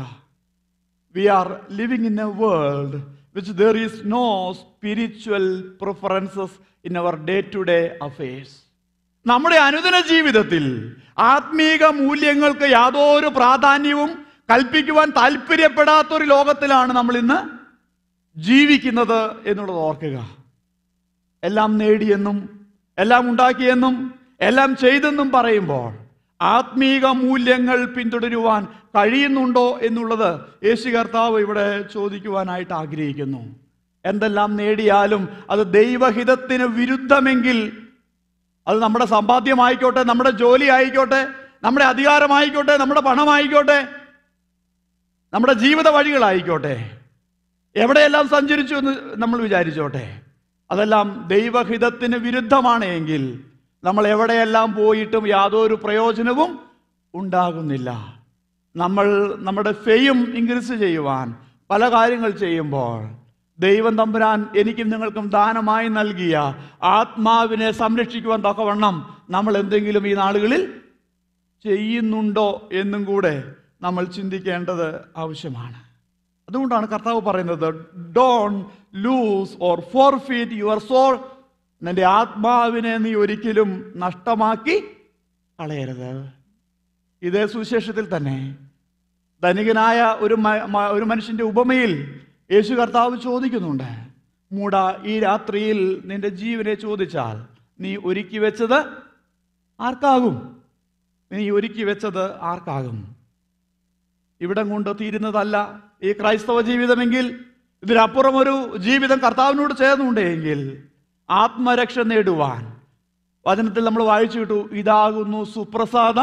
we are living in a world which there is no spiritual preferences in our day to day affairs നമ്മുടെ അനുദിന ജീവിതത്തിൽ ആത്മീക മൂല്യങ്ങൾക്ക് യാതൊരു പ്രാധാന്യവും കൽപ്പിക്കുവാൻ താല്പര്യപ്പെടാത്തൊരു ലോകത്തിലാണ് നമ്മൾ ഇന്ന് ജീവിക്കുന്നത് എന്നുള്ളത് ഓർക്കുക എല്ലാം നേടിയെന്നും എല്ലാം ഉണ്ടാക്കിയെന്നും എല്ലാം ചെയ്തെന്നും പറയുമ്പോൾ ആത്മീക മൂല്യങ്ങൾ പിന്തുടരുവാൻ കഴിയുന്നുണ്ടോ എന്നുള്ളത് യേശു കർത്താവ് ഇവിടെ ചോദിക്കുവാനായിട്ട് ആഗ്രഹിക്കുന്നു എന്തെല്ലാം നേടിയാലും അത് ദൈവഹിതത്തിന് വിരുദ്ധമെങ്കിൽ അത് നമ്മുടെ സമ്പാദ്യമായിക്കോട്ടെ നമ്മുടെ ജോലി ആയിക്കോട്ടെ നമ്മുടെ അധികാരമായിക്കോട്ടെ നമ്മുടെ പണമായിക്കോട്ടെ നമ്മുടെ ജീവിത വഴികളായിക്കോട്ടെ എവിടെയെല്ലാം സഞ്ചരിച്ചു എന്ന് നമ്മൾ വിചാരിച്ചോട്ടെ അതെല്ലാം ദൈവഹിതത്തിന് വിരുദ്ധമാണ് എങ്കിൽ നമ്മൾ എവിടെയെല്ലാം പോയിട്ടും യാതൊരു പ്രയോജനവും ഉണ്ടാകുന്നില്ല നമ്മൾ നമ്മുടെ ഫെയും ഇൻക്രീസ് ചെയ്യുവാൻ പല കാര്യങ്ങൾ ചെയ്യുമ്പോൾ ദൈവം തമ്പുരാൻ എനിക്കും നിങ്ങൾക്കും ദാനമായി നൽകിയ ആത്മാവിനെ സംരക്ഷിക്കുവാൻ തക്കവണ്ണം നമ്മൾ എന്തെങ്കിലും ഈ നാളുകളിൽ ചെയ്യുന്നുണ്ടോ എന്നും കൂടെ നമ്മൾ ചിന്തിക്കേണ്ടത് ആവശ്യമാണ് അതുകൊണ്ടാണ് കർത്താവ് പറയുന്നത് don't lose or forfeit your soul നിന്റെ ആത്മാവിനെ നീ ഒരിക്കലും നഷ്ടമാക്കി കളയരുത് ഇതേ സുവിശേഷത്തിൽ തന്നെ ധനികനായ ഒരു മ- മ- ഒരു മനുഷ്യന്റെ ഉപമയിൽ യേശു കർത്താവ് ചോദിക്കുന്നുണ്ട് മൂട ഈ രാത്രിയിൽ നിന്റെ ജീവനെ ചോദിച്ചാൽ നീ ഒരുക്കി വെച്ചത് ആർക്കാകും നീ ഒരുക്കി വെച്ചത് ആർക്കാകും ഇവിടം കൊണ്ട് തീരുന്നതല്ല ഈ ക്രൈസ്തവ ജീവിതമെങ്കിൽ ഇതിനപ്പുറം ഒരു ജീവിതം കർത്താവിനോട് ചേർന്നുണ്ടെങ്കിൽ ആത്മരക്ഷ നേടുവാൻ വചനത്തിൽ നമ്മൾ വായിച്ചു കിട്ടു ഇതാകുന്നു സുപ്രസാദ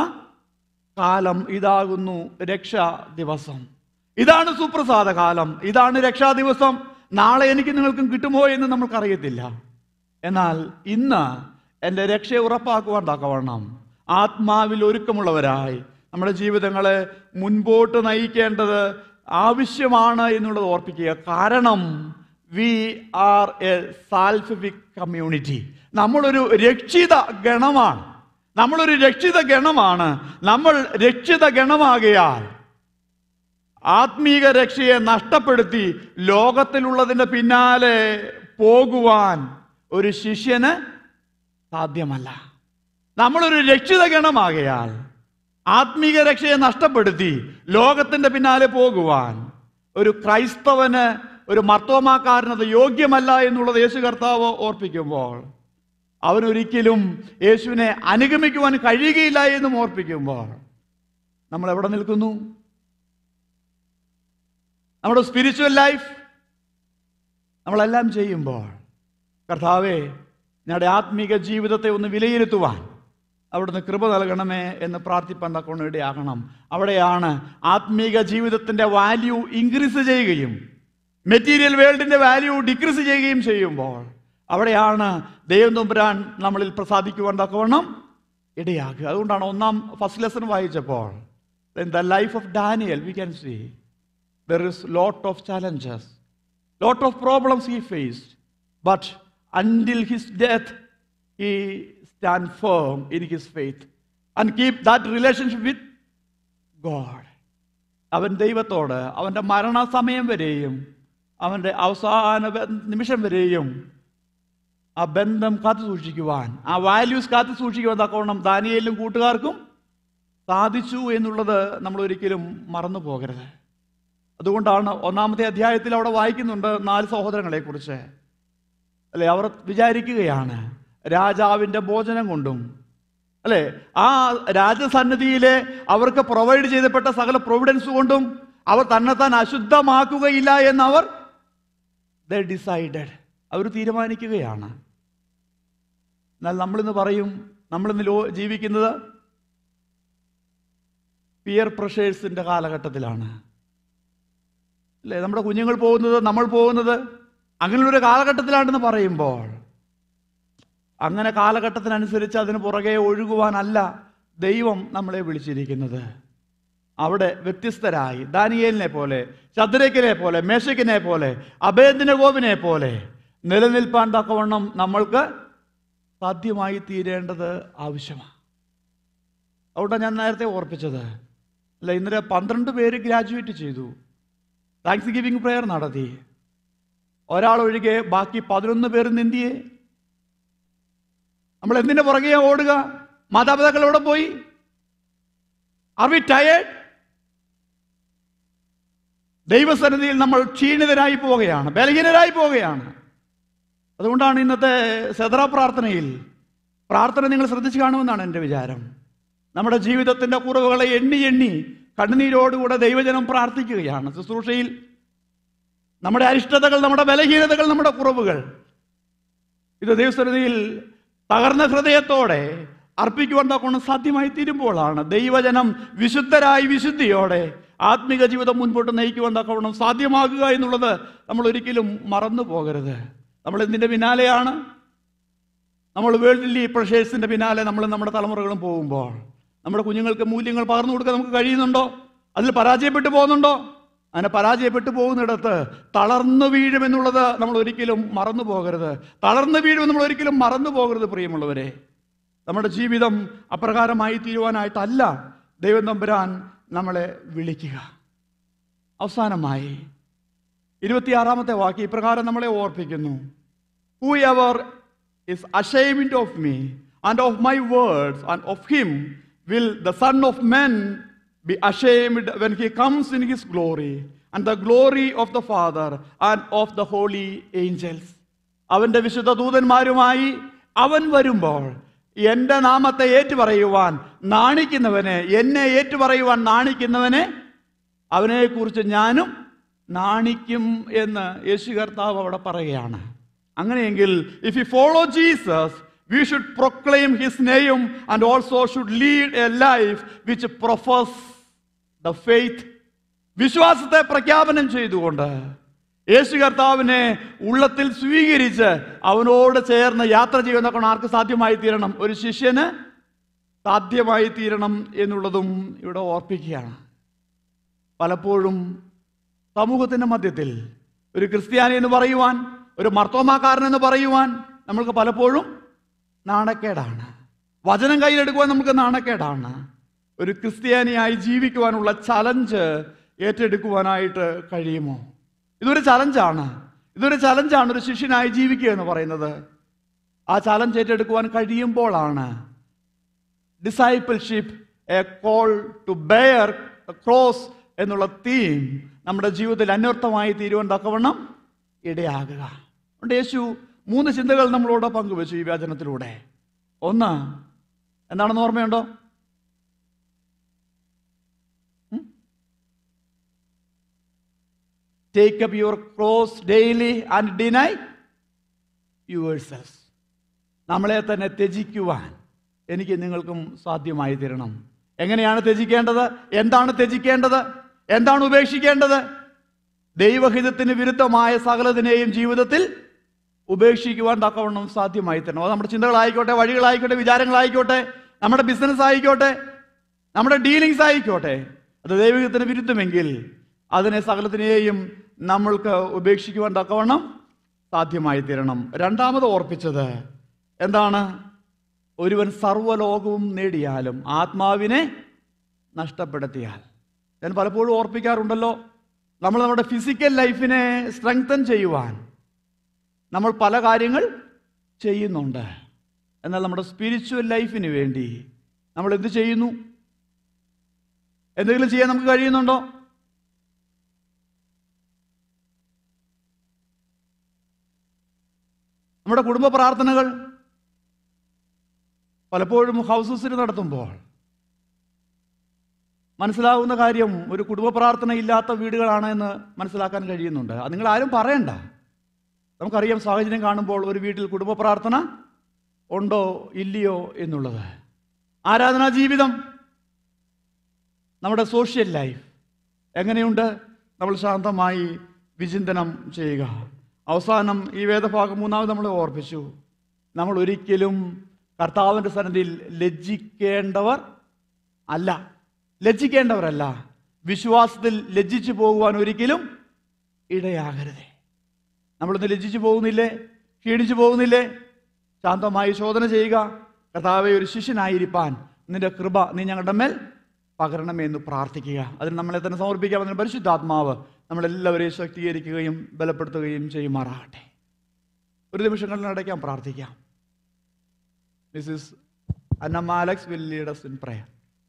കാലം ഇതാകുന്നു രക്ഷാ ദിവസം ഇതാണ് സുപ്രസാദ കാലം ഇതാണ് രക്ഷാ ദിവസം നാളെ എനിക്ക് നിങ്ങൾക്കും കിട്ടുമോ എന്ന് നമ്മൾക്കറിയത്തില്ല എന്നാൽ ഇന്ന് എൻ്റെ രക്ഷ ഉറപ്പാക്കുവാൻ തക്കവണ്ണം ആത്മാവിൽ ഒരുക്കമുള്ളവരായി നമ്മുടെ ജീവിതങ്ങളെ മുൻപോട്ട് നയിക്കേണ്ടത് ആവശ്യമാണ് എന്നുള്ളത് ഓർപ്പിക്കുക കാരണം we are a salvific community നമ്മളൊരു രക്ഷിത ഗണമാണ് നമ്മളൊരു രക്ഷിത ഗണമാണ് നമ്മൾ രക്ഷിത ഗണമാകയാൽ ആത്മീക രക്ഷയെ നഷ്ടപ്പെടുത്തി ലോകത്തിലുള്ളതിൻ്റെ പിന്നാലെ പോകുവാൻ ഒരു ശിഷ്യന് സാധ്യമല്ല നമ്മളൊരു രക്ഷിത ഗണമാകയാൽ ആത്മീക രക്ഷയെ നഷ്ടപ്പെടുത്തി ലോകത്തിന്റെ പിന്നാലെ പോകുവാൻ ഒരു ക്രൈസ്തവന് ഒരു മർത്തോമാക്കാരനത് യോഗ്യമല്ല എന്നുള്ളത് യേശു കർത്താവ് ഓർപ്പിക്കുമ്പോൾ അവനൊരിക്കലും യേശുവിനെ അനുഗമിക്കുവാൻ കഴിയുകയില്ല എന്നും ഓർപ്പിക്കുമ്പോൾ നമ്മൾ എവിടെ നിൽക്കുന്നു നമ്മുടെ സ്പിരിച്വൽ ലൈഫ് നമ്മളെല്ലാം ചെയ്യുമ്പോൾ കർത്താവെ ഞങ്ങളുടെ ആത്മീക ജീവിതത്തെ ഒന്ന് വിലയിരുത്തുവാൻ അവിടുന്ന് കൃപ നൽകണമേ എന്ന് പ്രാർത്ഥിപ്പാൻ തക്കൊണ്ട് ഇടയാകണം അവിടെയാണ് ആത്മീക ജീവിതത്തിൻ്റെ വാല്യൂ ഇൻക്രീസ് ചെയ്യുകയും മെറ്റീരിയൽ വേൾഡിന്റെ വാല്യൂ ഡിക്രീസ് ചെയ്യുകയും ചെയ്യുമ്പോൾ അവിടെയാണ് ദൈവം തമ്പുരാൻ നമ്മളിൽ പ്രസാദിക്കുവാൻ തക്കവണ്ണം ഇടയാക്കുക അതുകൊണ്ടാണ് ഒന്നാം ഫസ്റ്റ് ലെസൺ വായിച്ചപ്പോൾ the life of Daniel we can see there is lot of challenges lot of problems he faced but until his death he stand firm in his faith and keep that relationship with god അവൻ ദൈവത്തോട് അവൻ്റെ മരണസമയം വരെയും അവൻ്റെ അവസാന ബ- നിമിഷം വരെയും ആ ബന്ധം കാത്തു സൂക്ഷിക്കുവാൻ ആ വാല്യൂസ് കാത്തു സൂക്ഷിക്കുവാൻ തക്കവണ്ണം ദാനിയേലും കൂട്ടുകാർക്കും സാധിച്ചു എന്നുള്ളത് നമ്മൾ ഒരിക്കലും മറന്നു പോകരുത് അതുകൊണ്ടാണ് ഒന്നാമത്തെ അധ്യായത്തിൽ അവിടെ വായിക്കുന്നുണ്ട് നാല് സഹോദരങ്ങളെ കുറിച്ച് അല്ലെ അവർ വിചാരിക്കുകയാണ് രാജാവിൻ്റെ ഭോജനം കൊണ്ടും അല്ലെ ആ രാജസന്നിധിയിലെ അവർക്ക് പ്രൊവൈഡ് ചെയ്തപ്പെട്ട സകല പ്രൊവിഡൻസ് കൊണ്ടും അവർ തന്നെത്താൻ അശുദ്ധമാക്കുകയില്ല എന്നവർ ദ ഡിസൈഡഡ് അവർ തീരുമാനിക്കുകയാണ് എന്നാൽ നമ്മളിന്ന് പറയും നമ്മളിന്ന് ലോ ജീവിക്കുന്നത് പിയർ പ്രഷേഴ്സിൻ്റെ കാലഘട്ടത്തിലാണ് അല്ലേ നമ്മുടെ കുഞ്ഞുങ്ങൾ പോകുന്നത് നമ്മൾ പോകുന്നത് അങ്ങനെയൊരു കാലഘട്ടത്തിലാണെന്ന് പറയുമ്പോൾ അങ്ങനെ കാലഘട്ടത്തിനനുസരിച്ച് അതിന് പുറകെ ഒഴുകുവാനല്ല ദൈവം നമ്മളെ വിളിച്ചിരിക്കുന്നത് അവിടെ വ്യത്യസ്തരായി ദാനിയേലിനെ പോലെ ചതുരക്കിനെ പോലെ മേശക്കിനെ പോലെ അഭേദിനഗോപിനെ പോലെ നിലനിൽപ്പാൻ തക്കവണ്ണം നമ്മൾക്ക് സാധ്യമായി തീരേണ്ടത് ആവശ്യമാണ് അതുകൊണ്ടാണ് ഞാൻ നേരത്തെ ഓർപ്പിച്ചത് അല്ല ഇന്നലെ പന്ത്രണ്ട് പേര് ഗ്രാജുവേറ്റ് ചെയ്തു താങ്ക്സ് ഗിവിംഗ് പ്രെയർ നടത്തി ഒരാൾ ഒഴികെ ബാക്കി പതിനൊന്ന് പേർ നിന്തിയെ നമ്മൾ എന്തിന്റെ പുറകെ ഓടുക മാതാപിതാക്കൾ എവിടെ പോയി ആർ വി ടയേർഡ് ദൈവസന്നിധിയിൽ നമ്മൾ ക്ഷീണിതരായി പോവുകയാണ് ബലഹീനരായി പോവുകയാണ് അതുകൊണ്ടാണ് ഇന്നത്തെ സെതറ പ്രാർത്ഥനയിൽ പ്രാർത്ഥന നിങ്ങൾ ശ്രദ്ധിച്ചു കാണുമെന്നാണ് എൻ്റെ വിചാരം നമ്മുടെ ജീവിതത്തിൻ്റെ കുറവുകളെ എണ്ണി എണ്ണി കണ്ണുനീരോടുകൂടെ ദൈവജനം പ്രാർത്ഥിക്കുകയാണ് ശുശ്രൂഷയിൽ നമ്മുടെ അരിഷ്ടതകൾ നമ്മുടെ ബലഹീനതകൾ നമ്മുടെ കുറവുകൾ ഇത് ദൈവസന്നിധിയിൽ തകർന്ന ഹൃദയത്തോടെ അർപ്പിക്കുവാൻ തക്കൊണ്ട് സാധ്യമായി തീരുമ്പോഴാണ് ദൈവജനം വിശുദ്ധരായി വിശുദ്ധിയോടെ ആത്മിക ജീവിതം മുൻപോട്ട് നയിക്കുവാൻ തക്കവണ്ണം സാധ്യമാകുക എന്നുള്ളത് നമ്മൾ ഒരിക്കലും മറന്നു പോകരുത് നമ്മൾ എന്തിൻ്റെ പിന്നാലെയാണ് നമ്മൾ വേൾഡ്ലി പ്രഷേഴ്സിൻ്റെ പിന്നാലെ നമ്മൾ നമ്മുടെ തലമുറകളും പോകുമ്പോൾ നമ്മുടെ കുഞ്ഞുങ്ങൾക്ക് മൂല്യങ്ങൾ പകർന്നു കൊടുക്കാൻ നമുക്ക് കഴിയുന്നുണ്ടോ അതിൽ പരാജയപ്പെട്ടു പോകുന്നുണ്ടോ അങ്ങനെ പരാജയപ്പെട്ടു പോകുന്നിടത്ത് തളർന്നു വീഴുമെന്നുള്ളത് നമ്മൾ ഒരിക്കലും മറന്നു പോകരുത് തളർന്നു വീഴുമെന്ന് നമ്മൾ ഒരിക്കലും മറന്നു പോകരുത് പ്രിയമുള്ളവരെ നമ്മുടെ ജീവിതം അപ്രകാരമായി തീരുവാനായിട്ടല്ല ദൈവം തമ്പുരാൻ നമ്മളെ വിളിക്കുക അവസാനമായി ഇരുപത്തിയാറാമത്തെ വാക്ക് ഇപ്രകാരം നമ്മളെ ഓർപ്പിക്കുന്നു whoever is ashamed of me and of my words and of him will the son of men be ashamed when he comes in his glory and the glory of the father and of the holy angels അവന്റെ വിശുദ്ധ ദൂതന്മാരുമായി അവൻ വരുമ്പോൾ എൻ്റെ നാമത്തെ ഏറ്റുപറയുവാൻ നാണിക്കുന്നവനെ എന്നെ ഏറ്റുപറയുവാൻ നാണിക്കുന്നവനെ അവനെക്കുറിച്ച് ഞാനും നാണിക്കും എന്ന് യേശു കർത്താവ് അവിടെ പറയുകയാണ് അങ്ങനെയെങ്കിൽ if you follow Jesus we should proclaim his നെയ്യും and also should lead a life which profess the faith വിശ്വാസത്തെ പ്രഖ്യാപനം ചെയ്തുകൊണ്ട് യേശു കർത്താവിനെ ഉള്ളത്തിൽ സ്വീകരിച്ച് അവനോട് ചേർന്ന് യാത്ര ചെയ്യുന്നതൊക്കെ ആർക്ക് സാധ്യമായി തീരണം ഒരു ശിഷ്യന് സാധ്യമായി തീരണം എന്നുള്ളതും ഇവിടെ ഓർപ്പിക്കുകയാണ് പലപ്പോഴും സമൂഹത്തിൻ്റെ മധ്യത്തിൽ ഒരു ക്രിസ്ത്യാനി എന്ന് പറയുവാൻ ഒരു മർത്തോമാക്കാരൻ എന്ന് പറയുവാൻ നമ്മൾക്ക് പലപ്പോഴും നാണക്കേടാണ് വചനം കയ്യിലെടുക്കുവാൻ നമുക്ക് നാണക്കേടാണ് ഒരു ക്രിസ്ത്യാനിയായി ജീവിക്കുവാനുള്ള ചലഞ്ച് ഏറ്റെടുക്കുവാനായിട്ട് കഴിയുമോ ഇതൊരു ചലഞ്ചാണ് ഇതൊരു ചലഞ്ചാണ് ഒരു ശിഷ്യനായി ജീവിക്കുക എന്ന് പറയുന്നത് ആ ചലഞ്ച് ഏറ്റെടുക്കുവാൻ കഴിയുമ്പോഴാണ് discipleship a call to bear cross എന്നുള്ള തീം നമ്മുടെ ജീവിതത്തിൽ അന്വർത്ഥമായി തീരുവാൻ തക്കവണ്ണം ഇടയാകുക അതുകൊണ്ട് യേശു മൂന്ന് ചിന്തകൾ നമ്മളോട് പങ്കുവച്ചു ഈ വ്യാചനത്തിലൂടെ ഒന്ന് എന്താണെന്ന് ഓർമ്മയുണ്ടോ take up your cross daily and deny yourselves നമ്മളെ തന്നെ ത്യജിക്കുവാൻ എനിക്ക് നിങ്ങൾക്കും സാധ്യമായി തരണം എങ്ങനെയാണ് ത്യജിക്കേണ്ടത് എന്താണ് ത്യജിക്കേണ്ടത് എന്താണ് ഉപേക്ഷിക്കേണ്ടത് ദൈവഹിതത്തിന് വിരുദ്ധമായ സകലതിനെയും ജീവിതത്തിൽ ഉപേക്ഷിക്കുവാൻ തക്കവണ്ണം സാധ്യമായി തരണം അത് നമ്മുടെ ചിന്തകളായിക്കോട്ടെ വഴികളായിക്കോട്ടെ വിചാരങ്ങളായിക്കോട്ടെ നമ്മുടെ ബിസിനസ് ആയിക്കോട്ടെ നമ്മുടെ ഡീലിങ്സ് ആയിക്കോട്ടെ അത് ദൈവഹിതത്തിന് വിരുദ്ധമെങ്കിൽ അതിനെ സകലത്തിനെയും നമ്മൾക്ക് ഉപേക്ഷിക്കുവാൻ തക്കവണ്ണം സാധ്യമായി തീരണം രണ്ടാമത് ഓർപ്പിച്ചത് എന്താണ് ഒരുവൻ സർവ്വലോകവും നേടിയാലും ആത്മാവിനെ നഷ്ടപ്പെടുത്തിയാൽ ഞാൻ പലപ്പോഴും ഓർപ്പിക്കാറുണ്ടല്ലോ നമ്മൾ നമ്മുടെ ഫിസിക്കൽ ലൈഫിനെ സ്ട്രെങ്തൻ ചെയ്യുവാൻ നമ്മൾ പല കാര്യങ്ങൾ ചെയ്യുന്നുണ്ട് എന്നാൽ നമ്മുടെ സ്പിരിച്വൽ ലൈഫിന് വേണ്ടി നമ്മൾ എന്ത് ചെയ്യുന്നു എന്തെങ്കിലും ചെയ്യാൻ നമുക്ക് കഴിയുന്നുണ്ടോ നമ്മുടെ കുടുംബ പ്രാർത്ഥനകൾ പലപ്പോഴും ഹൗസസിൽ നടത്തുമ്പോൾ മനസ്സിലാവുന്ന കാര്യം ഒരു കുടുംബ പ്രാർത്ഥന ഇല്ലാത്ത വീടുകളാണ് എന്ന് മനസ്സിലാക്കാൻ കഴിയുന്നുണ്ട് അത് നിങ്ങൾ ആരും പറയണ്ട നമുക്കറിയാം സാഹചര്യം കാണുമ്പോൾ ഒരു വീട്ടിൽ കുടുംബ പ്രാർത്ഥന ഉണ്ടോ ഇല്ലയോ എന്നുള്ളത് ആരാധനാ ജീവിതം നമ്മുടെ സോഷ്യൽ ലൈഫ് എങ്ങനെയുണ്ട് നമ്മൾ ശാന്തമായി വിചിന്തനം ചെയ്യുക അവസാനം ഈ വേദഭാഗം മൂന്നാമത് നമ്മൾ ഓർപ്പിച്ചു നമ്മൾ ഒരിക്കലും കർത്താവിൻ്റെ സന്നിധിയിൽ ലജ്ജിക്കേണ്ടവർ അല്ല ലജ്ജിക്കേണ്ടവരല്ല വിശ്വാസത്തിൽ ലജ്ജിച്ചു പോകുവാൻ ഒരിക്കലും ഇടയാകരുതേ നമ്മളിന്ന് ലജ്ജിച്ചു പോകുന്നില്ലേ ക്ഷീണിച്ചു പോകുന്നില്ലേ ശാന്തമായി ശോധന ചെയ്യുക കർത്താവെ ഒരു ശിഷ്യനായിരിക്കാൻ നിന്റെ കൃപ നീ ഞങ്ങളുടെ മേൽ പകരണമേ എന്ന് പ്രാർത്ഥിക്കുക അതിന് നമ്മളെ തന്നെ സമർപ്പിക്കാം അതിന് പരിശുദ്ധാത്മാവ് നമ്മളെല്ലാവരെയും ശക്തീകരിക്കുകയും ബലപ്പെടുത്തുകയും ചെയ്യുമാറാകട്ടെ ഒരു നിമിഷങ്ങളിൽ അടയ്ക്കാൻ പ്രാർത്ഥിക്കാം മിസ്സിസ് അന്നമാലക്സ് വിൽ ലീഡസ് ഇൻ പ്രയർ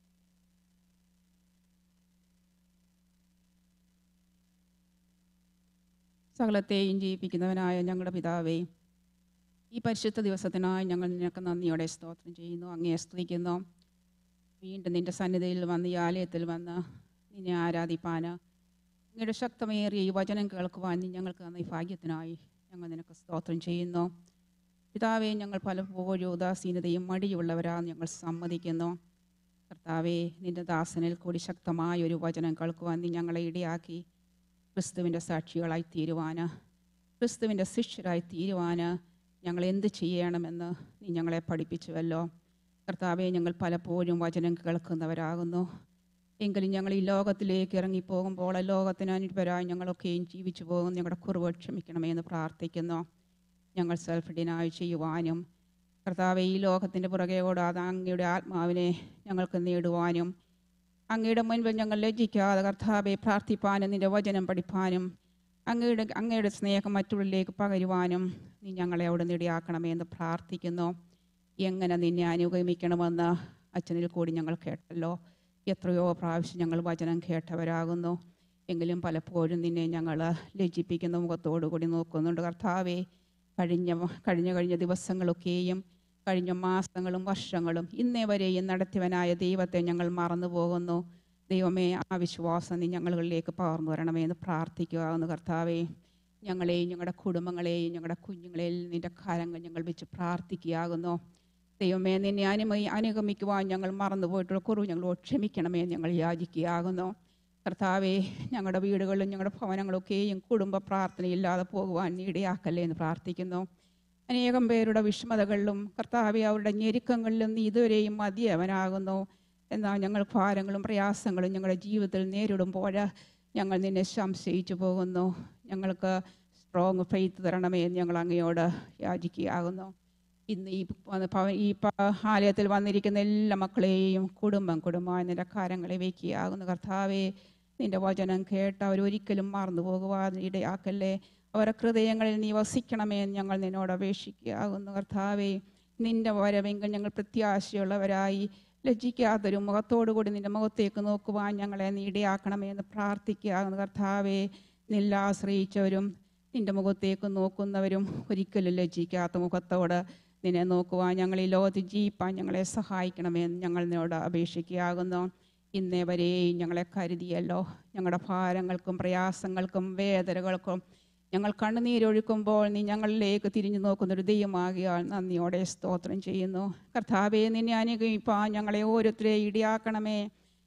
സകലത്തെയും ജീവിപ്പിക്കുന്നവനായ ഞങ്ങളുടെ പിതാവേ ഈ പരിശുദ്ധ ദിവസത്തിനായി ഞങ്ങൾ നിനക്ക് നന്ദിയോടെ സ്തോത്രം ചെയ്യുന്നു അങ്ങേ സ്തുതിക്കുന്നു വീണ്ടും നിന്റെ സന്നിധിയിൽ വന്ന് ഈ ആലയത്തിൽ വന്ന് നിന്നെ ആരാധിപ്പാൻ അങ്ങയുടെ ശക്തമേറിയ ഈ വചനം കേൾക്കുവാൻ നീ ഞങ്ങൾക്ക് തന്ന ഈ ഭാഗ്യത്തിനായി ഞങ്ങൾ നിനക്ക് സ്തോത്രം ചെയ്യുന്നു പിതാവേ ഞങ്ങൾ പലപ്പോഴും ഉദാസീനതയും മടിയുള്ളവരാന്ന് ഞങ്ങൾ സമ്മതിക്കുന്നു കർത്താവേ നിന്റെ ദാസനിൽ കൂടി ശക്തമായ ഒരു വചനം കേൾക്കുവാൻ നീ ഞങ്ങളെ ഇടയാക്കി ക്രിസ്തുവിൻ്റെ സാക്ഷികളായി തീരുവാന് ക്രിസ്തുവിൻ്റെ ശിഷ്യരായി തീരുവാന് ഞങ്ങൾ എന്ത് ചെയ്യണമെന്ന് നീ ഞങ്ങളെ പഠിപ്പിച്ചുവല്ലോ കർത്താവെ ഞങ്ങൾ പലപ്പോഴും വചനം കേൾക്കുന്നവരാകുന്നു എങ്കിലും ഞങ്ങൾ ഈ ലോകത്തിലേക്ക് ഇറങ്ങിപ്പോകുമ്പോൾ ലോകത്തിന് അനുപരായി ഞങ്ങളൊക്കെയും ജീവിച്ചു പോകും ഞങ്ങളുടെ കുറവ് ക്ഷമിക്കണമേ എന്ന് പ്രാർത്ഥിക്കുന്നു ഞങ്ങൾ സെൽഫ് ഡിനായി ചെയ്യുവാനും കർത്താവെ ഈ ലോകത്തിൻ്റെ പുറകെ ഓടാതെ അങ്ങയുടെ ആത്മാവിനെ ഞങ്ങൾക്ക് നേടുവാനും അങ്ങയുടെ മുൻപിൽ ഞങ്ങൾ ലജ്ജിക്കാതെ കർത്താവെ പ്രാർത്ഥിപ്പാനും നിന്റെ വചനം പഠിപ്പാനും അങ്ങയുടെ അങ്ങയുടെ സ്നേഹം മറ്റുള്ളിലേക്ക് പകരുവാനും നീ ഞങ്ങളെ അവിടെ നിടിയാക്കണമേ എന്ന് പ്രാർത്ഥിക്കുന്നു എങ്ങനെ നിന്നെ അനുഗമിക്കണമെന്ന് അച്ഛനിൽ കൂടി ഞങ്ങൾ കേട്ടല്ലോ എത്രയോ പ്രാവശ്യം ഞങ്ങൾ വചനം കേട്ടവരാകുന്നു എങ്കിലും പലപ്പോഴും നിന്നെ ഞങ്ങൾ ലജ്ജിപ്പിക്കുന്ന മുഖത്തോടു കൂടി നോക്കുന്നുണ്ട് കർത്താവെ കഴിഞ്ഞ കഴിഞ്ഞ കഴിഞ്ഞ ദിവസങ്ങളൊക്കെയും കഴിഞ്ഞ മാസങ്ങളും വർഷങ്ങളും ഇന്നേ വരെയും നടത്തിയവനായ ദൈവത്തെ ഞങ്ങൾ മറന്നു പോകുന്നു ദൈവമേ ആ വിശ്വാസം നീ ഞങ്ങളിലേക്ക് പകർന്നു വരണമേ എന്ന് പ്രാർത്ഥിക്കുകയാകുന്നു കർത്താവേ ഞങ്ങളെയും ഞങ്ങളുടെ കുടുംബങ്ങളെയും ഞങ്ങളുടെ കുഞ്ഞുങ്ങളെയും നിന്റെ കാലങ്ങൾ ഞങ്ങൾ വെച്ച് പ്രാർത്ഥിക്കുകയാകുന്നു ദൈവമേ നിന്നെ അനുമതി അനുഗമിക്കുവാൻ ഞങ്ങൾ മറന്നുപോയിട്ടുള്ള കുറവ് ഞങ്ങൾ ക്ഷമിക്കണമേ എന്ന് ഞങ്ങൾ യാചിക്കുകയാകുന്നു കർത്താവേ ഞങ്ങളുടെ വീടുകളിലും ഞങ്ങളുടെ ഭവനങ്ങളൊക്കെയും കുടുംബ പ്രാർത്ഥനയില്ലാതെ പോകുവാൻ നീ ഇടയാക്കല്ലേ എന്ന് പ്രാർത്ഥിക്കുന്നു അനേകം പേരുടെ വിഷമതകളിലും കർത്താവെ അവരുടെ ഞെരുക്കങ്ങളിലും നീ ഇതുവരെയും മതിയവനാകുന്നു എന്നാൽ ഞങ്ങൾ ഭാരങ്ങളും പ്രയാസങ്ങളും ഞങ്ങളുടെ ജീവിതത്തിൽ നേരിടുമ്പോൾ ഞങ്ങൾ നിന്നെ സംശയിച്ചു പോകുന്നു ഞങ്ങൾക്ക് സ്ട്രോങ് ഫെയ്ത്ത് തരണമേ എന്ന് ഞങ്ങൾ അങ്ങയോട് യാചിക്കുകയാകുന്നു ഇന്ന് ഈ വന്ന ഭവ- ഈ പ- ആലയത്തിൽ വന്നിരിക്കുന്ന എല്ലാ മക്കളെയും കുടുംബം കുടുംബമായി നിന്റെ കാര്യങ്ങളെ വയ്ക്കുകയാകുന്നു കർത്താവെ നിന്റെ വചനം കേട്ട് അവരൊരിക്കലും മറന്നു പോകുവാൻ ഇടയാക്കല്ലേ അവരുടെ ഹൃദയങ്ങളിൽ നീ വസിക്കണമേ എന്ന് ഞങ്ങൾ നിന്നോട് അപേക്ഷിക്കുകയാകുന്നു കർത്താവെ നിന്റെ വരവെങ്കിൽ ഞങ്ങൾ പ്രത്യാശയുള്ളവരായി ലജ്ജിക്കാത്തൊരു മുഖത്തോടുകൂടി നിന്റെ മുഖത്തേക്ക് നോക്കുവാൻ ഞങ്ങളെ നീ ഇടയാക്കണമേ എന്ന് പ്രാർത്ഥിക്കുകയാകുന്നു കർത്താവെ നില്ലാശ്രയിച്ചവരും നിന്റെ മുഖത്തേക്ക് നോക്കുന്നവരും ഒരിക്കലും ലജ്ജിക്കാത്ത മുഖത്തോട് നിന്നെ നോക്കുവാൻ ഞങ്ങൾ ഈ ലോകത്ത് ജീവിപ്പാൻ ഞങ്ങളെ സഹായിക്കണമേ എന്ന് ഞങ്ങൾ നിന്നോട് അപേക്ഷിക്കുകയാകുന്നു ഇന്നേ വരെയും ഞങ്ങളെ കരുതിയല്ലോ ഞങ്ങളുടെ ഭാരങ്ങൾക്കും പ്രയാസങ്ങൾക്കും വേദനകൾക്കും ഞങ്ങൾ കണ്ണുനീരൊഴുക്കുമ്പോൾ നീ ഞങ്ങളിലേക്ക് തിരിഞ്ഞു നോക്കുന്നൊരു ദൈവമാകിയാൽ നന്ദിയോടെ സ്തോത്രം ചെയ്യുന്നു കർത്താവെ നിന്നെ അനുഗമിപ്പാൻ ഞങ്ങളെ ഓരോരുത്തരെ ഇടിയാക്കണമേ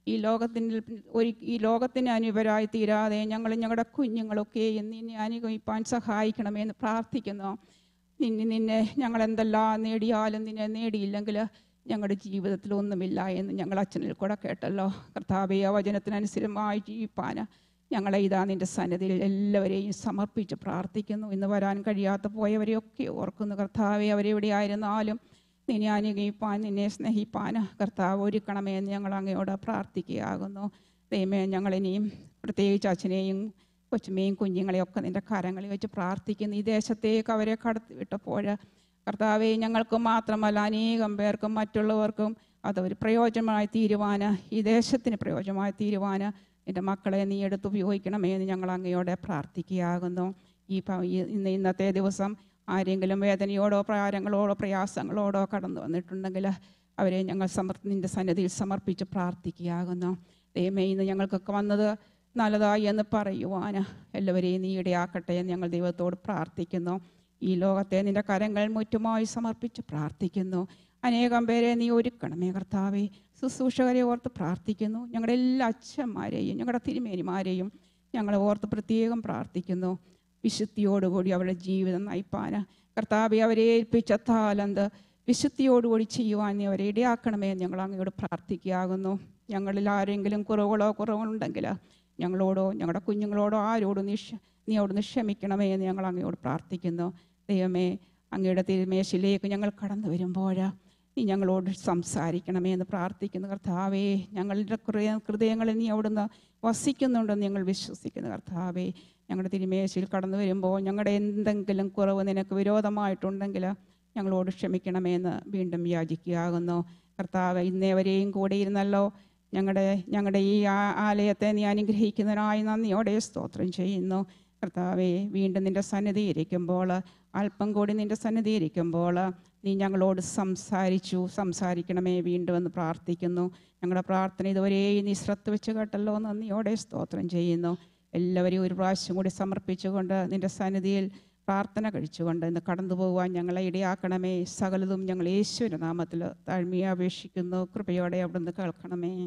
ഈ ലോകത്തിൻ്റെ ഒരു ഈ ലോകത്തിന് അനുപരായി തീരാതെ ഞങ്ങൾ ഞങ്ങളുടെ കുഞ്ഞുങ്ങളൊക്കെ നിന്നെ അനുഗമിപ്പാൻ സഹായിക്കണമേ എന്ന് പ്രാർത്ഥിക്കുന്നു നിന്നെ നിന്നെ ഞങ്ങൾ എന്തെല്ലാം നേടിയാലും നിന്നെ നേടിയില്ലെങ്കിൽ ഞങ്ങളുടെ ജീവിതത്തിൽ ഒന്നുമില്ല എന്ന് ഞങ്ങൾ അച്ഛനിൽ കൂടെ കേട്ടല്ലോ കർത്താവെ ആ വചനത്തിനനുസരമായി ജീവിപ്പാൻ ഞങ്ങളെ ഇതാ നിൻ്റെ സന്നിധിയിൽ എല്ലാവരെയും സമർപ്പിച്ച് പ്രാർത്ഥിക്കുന്നു ഇന്ന് വരാൻ കഴിയാത്ത പോയവരെയൊക്കെ ഓർക്കുന്നു കർത്താവെ അവരെവിടെ ആയിരുന്നാലും നിന്നെ അനുഗമിപ്പാൻ നിന്നെ സ്നേഹിപ്പാൻ കർത്താവ് ഒരുക്കണമേ എന്ന് ഞങ്ങൾ അങ്ങയോട് പ്രാർത്ഥിക്കുകയാകുന്നു ദൈവമേ ഞങ്ങളിനിയും പ്രത്യേകിച്ച് അച്ഛനെയും കൊച്ചുമേയും കുഞ്ഞുങ്ങളെയൊക്കെ നിൻ്റെ കരങ്ങളിൽ വെച്ച് പ്രാർത്ഥിക്കുന്നു ഈ ദേശത്തേക്ക് അവരെ കടത്തിവിട്ടപ്പോൾ കർത്താവെ ഞങ്ങൾക്ക് മാത്രമല്ല അനേകം പേർക്കും മറ്റുള്ളവർക്കും അതൊരു പ്രയോജനമായി തീരുവാൻ ഈ ദേശത്തിന് പ്രയോജനമായി തീരുവാൻ എൻ്റെ മക്കളെ നീ എടുത്ത് ഉപയോഗിക്കണമേ എന്ന് ഞങ്ങൾ അങ്ങയോടെ പ്രാർത്ഥിക്കുകയാകുന്നു ഈ പ- ഈ- ഇന്ന് ഇന്നത്തെ ദിവസം ആരെങ്കിലും വേദനയോടോ പ്രാരങ്ങളോടോ പ്രയാസങ്ങളോടോ കടന്നു വന്നിട്ടുണ്ടെങ്കിൽ അവരെ ഞങ്ങൾ സമർ നിൻ്റെ സന്നിധിയിൽ സമർപ്പിച്ച് പ്രാർത്ഥിക്കുകയാകുന്നു ദൈവമേ ഇന്ന് ഞങ്ങൾക്കൊക്കെ വന്നത് നല്ലതായി എന്ന് പറയുവാൻ എല്ലാവരെയും നീ ഇടയാക്കട്ടെ എന്ന് ഞങ്ങൾ ദൈവത്തോട് പ്രാർത്ഥിക്കുന്നു ഈ ലോകത്തെ നിന്റെ കരങ്ങൾ മുറ്റുമായി സമർപ്പിച്ച് പ്രാർത്ഥിക്കുന്നു അനേകം പേരെ നീ ഒരുക്കണമേ കർത്താവെ ശുശ്രൂഷകരെ ഓർത്ത് പ്രാർത്ഥിക്കുന്നു ഞങ്ങളുടെ എല്ലാ അച്ഛന്മാരെയും ഞങ്ങളുടെ തിരുമേനിമാരെയും ഞങ്ങളെ ഓർത്ത് പ്രത്യേകം പ്രാർത്ഥിക്കുന്നു വിശുദ്ധിയോടുകൂടി അവരുടെ ജീവിതം നയിപ്പാൻ കർത്താവെ അവരെ ഏൽപ്പിച്ച താലന്ത് വിശുദ്ധിയോടുകൂടി ചെയ്യുവാൻ നീ അവരെ ഇടയാക്കണമേ എന്ന് ഞങ്ങൾ അങ്ങയോട് പ്രാർത്ഥിക്കുകയാകുന്നു ഞങ്ങളിൽ ആരെങ്കിലും കുറവുകളോ കുറവുകളുണ്ടെങ്കിൽ ഞങ്ങളോടോ ഞങ്ങളുടെ കുഞ്ഞുങ്ങളോടോ ആരോടും നീ ക്ഷ- നീ അവിടുന്ന് ക്ഷമിക്കണമേ എന്ന് ഞങ്ങൾ അങ്ങയോട് പ്രാർത്ഥിക്കുന്നു ദൈവമേ അങ്ങയുടെ തിരുമേശിലേക്ക് ഞങ്ങൾ കടന്നു വരുമ്പോൾ നീ ഞങ്ങളോട് സംസാരിക്കണമേ എന്ന് പ്രാർത്ഥിക്കുന്നു കർത്താവേ ഞങ്ങളുടെ ഹൃദയ ഹൃദയങ്ങളിൽ നീ അവിടുന്ന് വസിക്കുന്നുണ്ടെന്ന് ഞങ്ങൾ വിശ്വസിക്കുന്നു കർത്താവേ ഞങ്ങളുടെ തിരുമേശയിൽ കടന്നു വരുമ്പോൾ ഞങ്ങളുടെ എന്തെങ്കിലും കുറവ് നിനക്ക് വിരോധമായിട്ടുണ്ടെങ്കിൽ ഞങ്ങളോട് ക്ഷമിക്കണമേ എന്ന് വീണ്ടും യാചിക്കുകയാകുന്നു കർത്താവ് ഇന്നേവരെയും കൂടെ ഇരുന്നല്ലോ ഞങ്ങളുടെ ഞങ്ങളുടെ ഈ ആ- ആലയത്തെ നീ അനുഗ്രഹിക്കുന്നതിനായി നന്ദിയോടെ സ്തോത്രം ചെയ്യുന്നു കർത്താവെ വീണ്ടും നിൻ്റെ സന്നിധി ഇരിക്കുമ്പോൾ അല്പം കൂടി നിൻ്റെ സന്നിധി ഇരിക്കുമ്പോൾ നീ ഞങ്ങളോട് സംസാരിച്ചു സംസാരിക്കണമേ വീണ്ടും എന്ന് പ്രാർത്ഥിക്കുന്നു ഞങ്ങളുടെ പ്രാർത്ഥന ഇതുവരെയും നീ ശ്രദ്ധ വെച്ച് കേട്ടല്ലോ നന്ദിയോടെ സ്തോത്രം ചെയ്യുന്നു എല്ലാവരെയും ഒരു പ്രാവശ്യം കൂടി സമർപ്പിച്ചുകൊണ്ട് നിൻ്റെ സന്നിധിയിൽ പ്രാർത്ഥന കഴിച്ചുകൊണ്ട് ഇന്ന് കടന്നു പോകുവാൻ ഞങ്ങളെ ഇടയാക്കണമേ സകലതും ഞങ്ങൾ യേശുവിൻ്റെ നാമത്തിൽ താഴ്മയെ അപേക്ഷിക്കുന്നു കൃപയോടെ അവിടുന്ന് കേൾക്കണമേ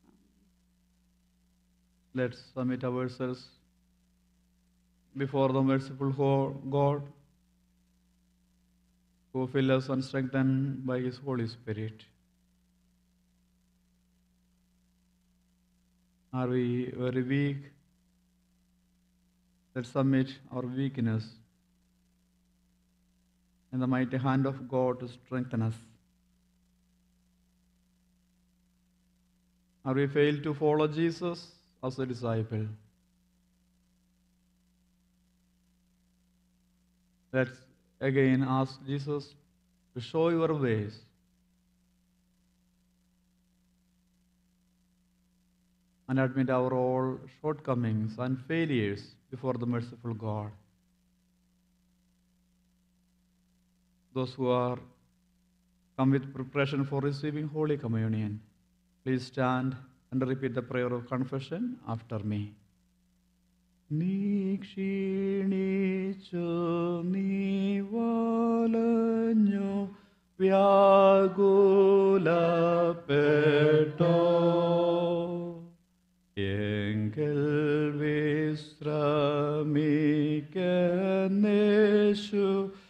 Let's submit ourselves before the merciful Ho- God who fill us and strengthen by His Holy Spirit. Are we very weak? Let's submit our weakness in the mighty hand of God to strengthen us. Are we failed to follow Jesus as a disciple? Let's again ask Jesus to show your ways. And admit our all shortcomings and failures before the merciful God. Those who are come with preparation for receiving Holy Communion, please stand and repeat the prayer of confession after me. നീ ക്ഷീണിച്ചു നീ വലഞ്ഞു വ്യാകുലപ്പെട്ടോ എങ്കിൽ വിശ്രമിക്കു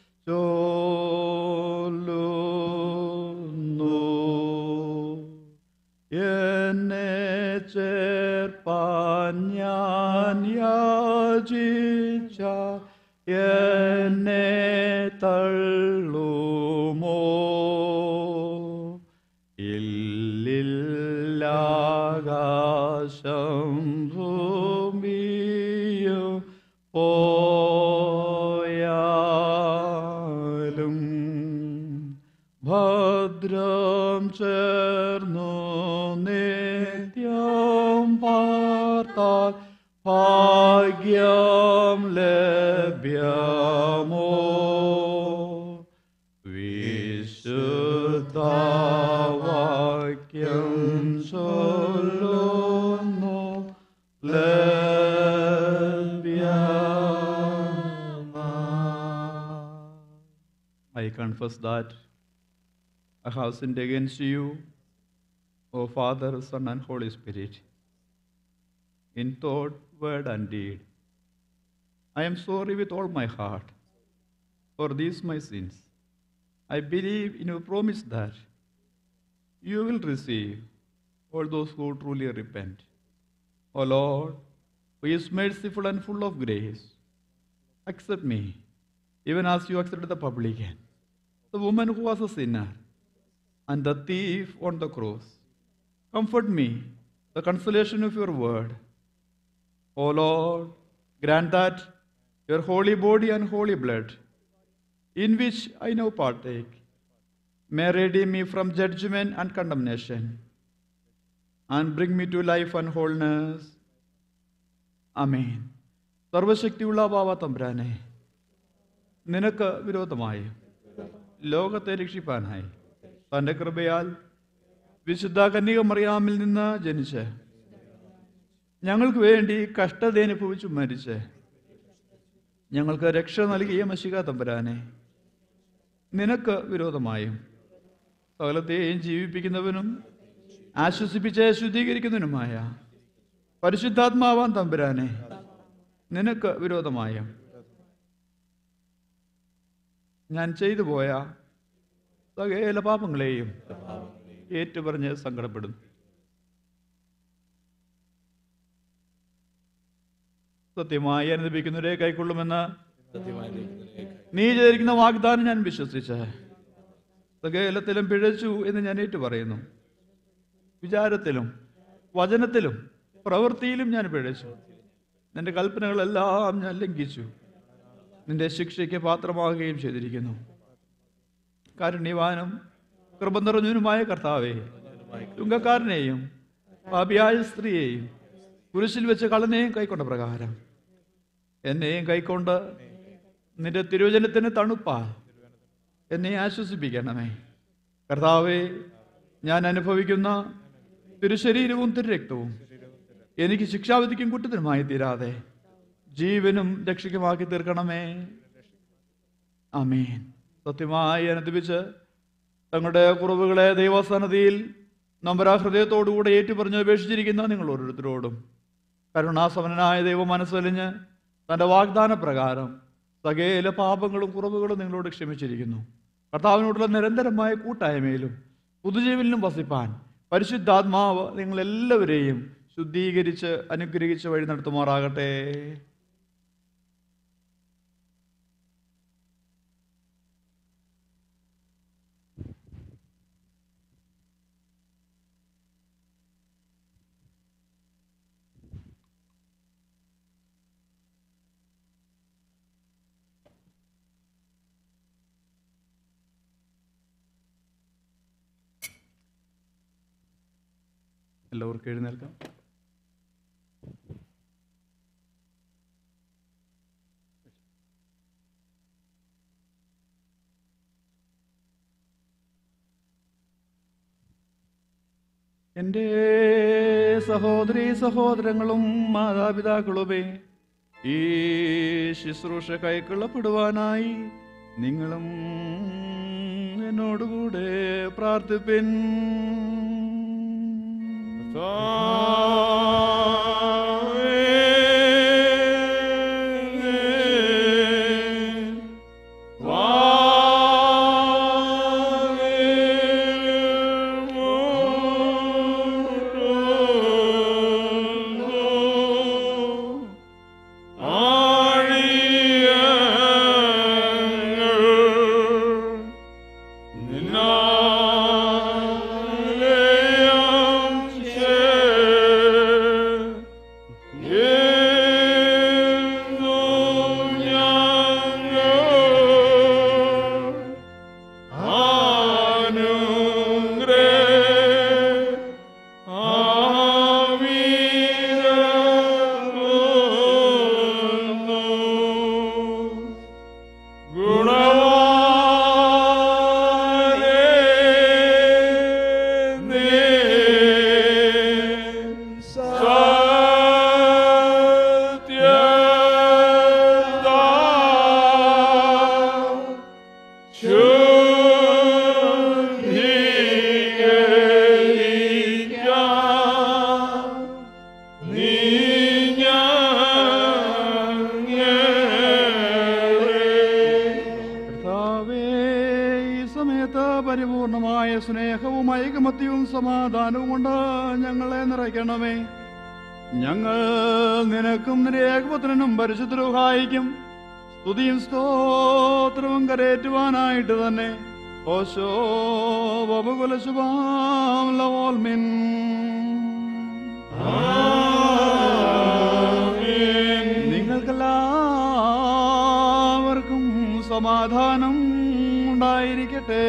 ചൊല്ലുന്നു എന്നെ ചേർപ്പാൻ ഞാൻ യാചിച്ച എന്നെ തള്ളുമോ ഇല്ലില്ലാകാശം ഭൂമിയും പോയാലും ഭദ്രം ചേർന്നു നിത്യം പാർത്താൽ ഭാഗ്യം ലഭ്യമോ വിശുദ്ധവാക്യം ചൊല്ലുന്നു ലഭ്യമാ I confess that I have sinned against you O Father, Son, and Holy Spirit, in thought, word, and deed. I am sorry with all my heart for these my sins. I believe in your promise that you will receive all those who truly repent. O Lord, who is merciful and full of grace, accept me, even as you accepted the publican, the woman who was a sinner, and the thief on the cross. Comfort me, the consolation of your word. O Lord, grant that your holy body and holy blood, in which I now partake, may redeem me from judgment and condemnation, and bring me to life and wholeness. അമേൻ സർവശക്തിയുള്ള ബാബ തമ്പുരാനെ നിനക്ക് വിരോധമായി ലോകത്തെ രക്ഷിപ്പാനായി തൻ്റെ കൃപയാൽ വിശുദ്ധ കന്യക മറിയാമിൽ നിന്ന് ജനിച്ച് ഞങ്ങൾക്ക് വേണ്ടി കഷ്ടത അനുഭവിച്ചു മരിച്ച് ഞങ്ങൾക്ക് രക്ഷ നൽകിയ മഷിക തമ്പുരാനെ നിനക്ക് വിരോധമായും സകലത്തെയും ജീവിപ്പിക്കുന്നവനും ആശ്വസിപ്പിച്ച് ശുദ്ധീകരിക്കുന്നതിനുമായ പരിശുദ്ധാത്മാവാൻ തമ്പുരാനെ നിനക്ക് വിരോധമായും ഞാൻ ചെയ്തു പോയ സകല പാപങ്ങളെയും ഏറ്റുപറഞ്ഞ് സങ്കടപ്പെടും സത്യമായി അനുദപിക്കുന്നവരെ കൈക്കൊള്ളുമെന്ന് നീ ചെയ്തിരിക്കുന്ന വാഗ്ദാനം ഞാൻ വിശ്വസിച്ച് സകലത്തിലും പിഴച്ചു എന്ന് ഞാൻ ഏറ്റു പറയുന്നു വിചാരത്തിലും വചനത്തിലും പ്രവൃത്തിയിലും ഞാൻ പിഴച്ചു നിന്റെ കൽപ്പനകളെല്ലാം ഞാൻ ലംഘിച്ചു നിന്റെ ശിക്ഷയ്ക്ക് പാത്രമാകുകയും ചെയ്തിരിക്കുന്നു കാരുണ്യവാനും കൃപ നിറഞ്ഞവനുമായ കർത്താവേ ചുങ്കക്കാരനെയും പാപിയായ സ്ത്രീയെയും കുരിശിൽ വെച്ച് കള്ളനെയും കൈക്കൊണ്ട പ്രകാരം എന്നെയും കൈക്കൊണ്ട് നിന്റെ തിരുവചനത്തിന് തണുപ്പാ എന്നെ ആശ്വസിപ്പിക്കണമേ കർത്താവേ ഞാൻ അനുഭവിക്കുന്ന തിരുശരീരവും തിരുരക്തവും എനിക്ക് ശിക്ഷാവിധിക്കും കുറ്റത്തിനുമായി തീരാതെ ജീവനും രക്ഷയ്ക്കുമാക്കി തീർക്കണമേ അമേൻ സത്യമായി അനുദപിച്ച് തങ്ങളുടെ കുറവുകളെ ദൈവസന്നതിയിൽ നമ്പരാ ഹൃദയത്തോടുകൂടെ ഏറ്റുപറഞ്ഞ് അപേക്ഷിച്ചിരിക്കുന്ന നിങ്ങൾ ഓരോരുത്തരോടും കരുണാസമനായ ദൈവം മനസ്സലിഞ്ഞ് തൻ്റെ വാഗ്ദാന പ്രകാരം സകല പാപങ്ങളും കുറവുകളും നിങ്ങളോട് ക്ഷമിച്ചിരിക്കുന്നു കർത്താവിനോടുള്ള നിരന്തരമായ കൂട്ടായ്മയിലും പുതുജീവനിലും വസിപ്പാൻ പരിശുദ്ധാത്മാവ് നിങ്ങളെല്ലാവരെയും ശുദ്ധീകരിച്ച് അനുഗ്രഹിച്ച് വഴി നടത്തുമാറാകട്ടെ എല്ലാവർക്കും എഴുന്നേൽക്കാം എൻ്റെ സഹോദരി സഹോദരങ്ങളും മാതാപിതാക്കളുമേ ഈ ശുശ്രൂഷ കൈക്കൊള്ളപ്പെടുവാനായി നിങ്ങളും എന്നോടുകൂടെ പ്രാർത്ഥിപ്പിൻ നിന്നാലയം ചേ ും സമയത്ത് പരിപൂർണമായ സ്നേഹവും ഐകമത്യവും സമാധാനവും കൊണ്ട് ഞങ്ങളെ നിറയ്ക്കണമേ ഞങ്ങൾ നിനക്കും നിന്റെ ഏകപുത്രനും പരിശുദ്ധരൂഹായിക്കും സ്തുതിയും സ്തോത്രവും കരേറ്റുവാനായിട്ട് തന്നെ ഓശോ ബബുകുലശുഭാം ലവോൽമിൻ നിങ്ങൾക്കെല്ലാവർക്കും സമാധാനം ഉണ്ടായിരിക്കട്ടെ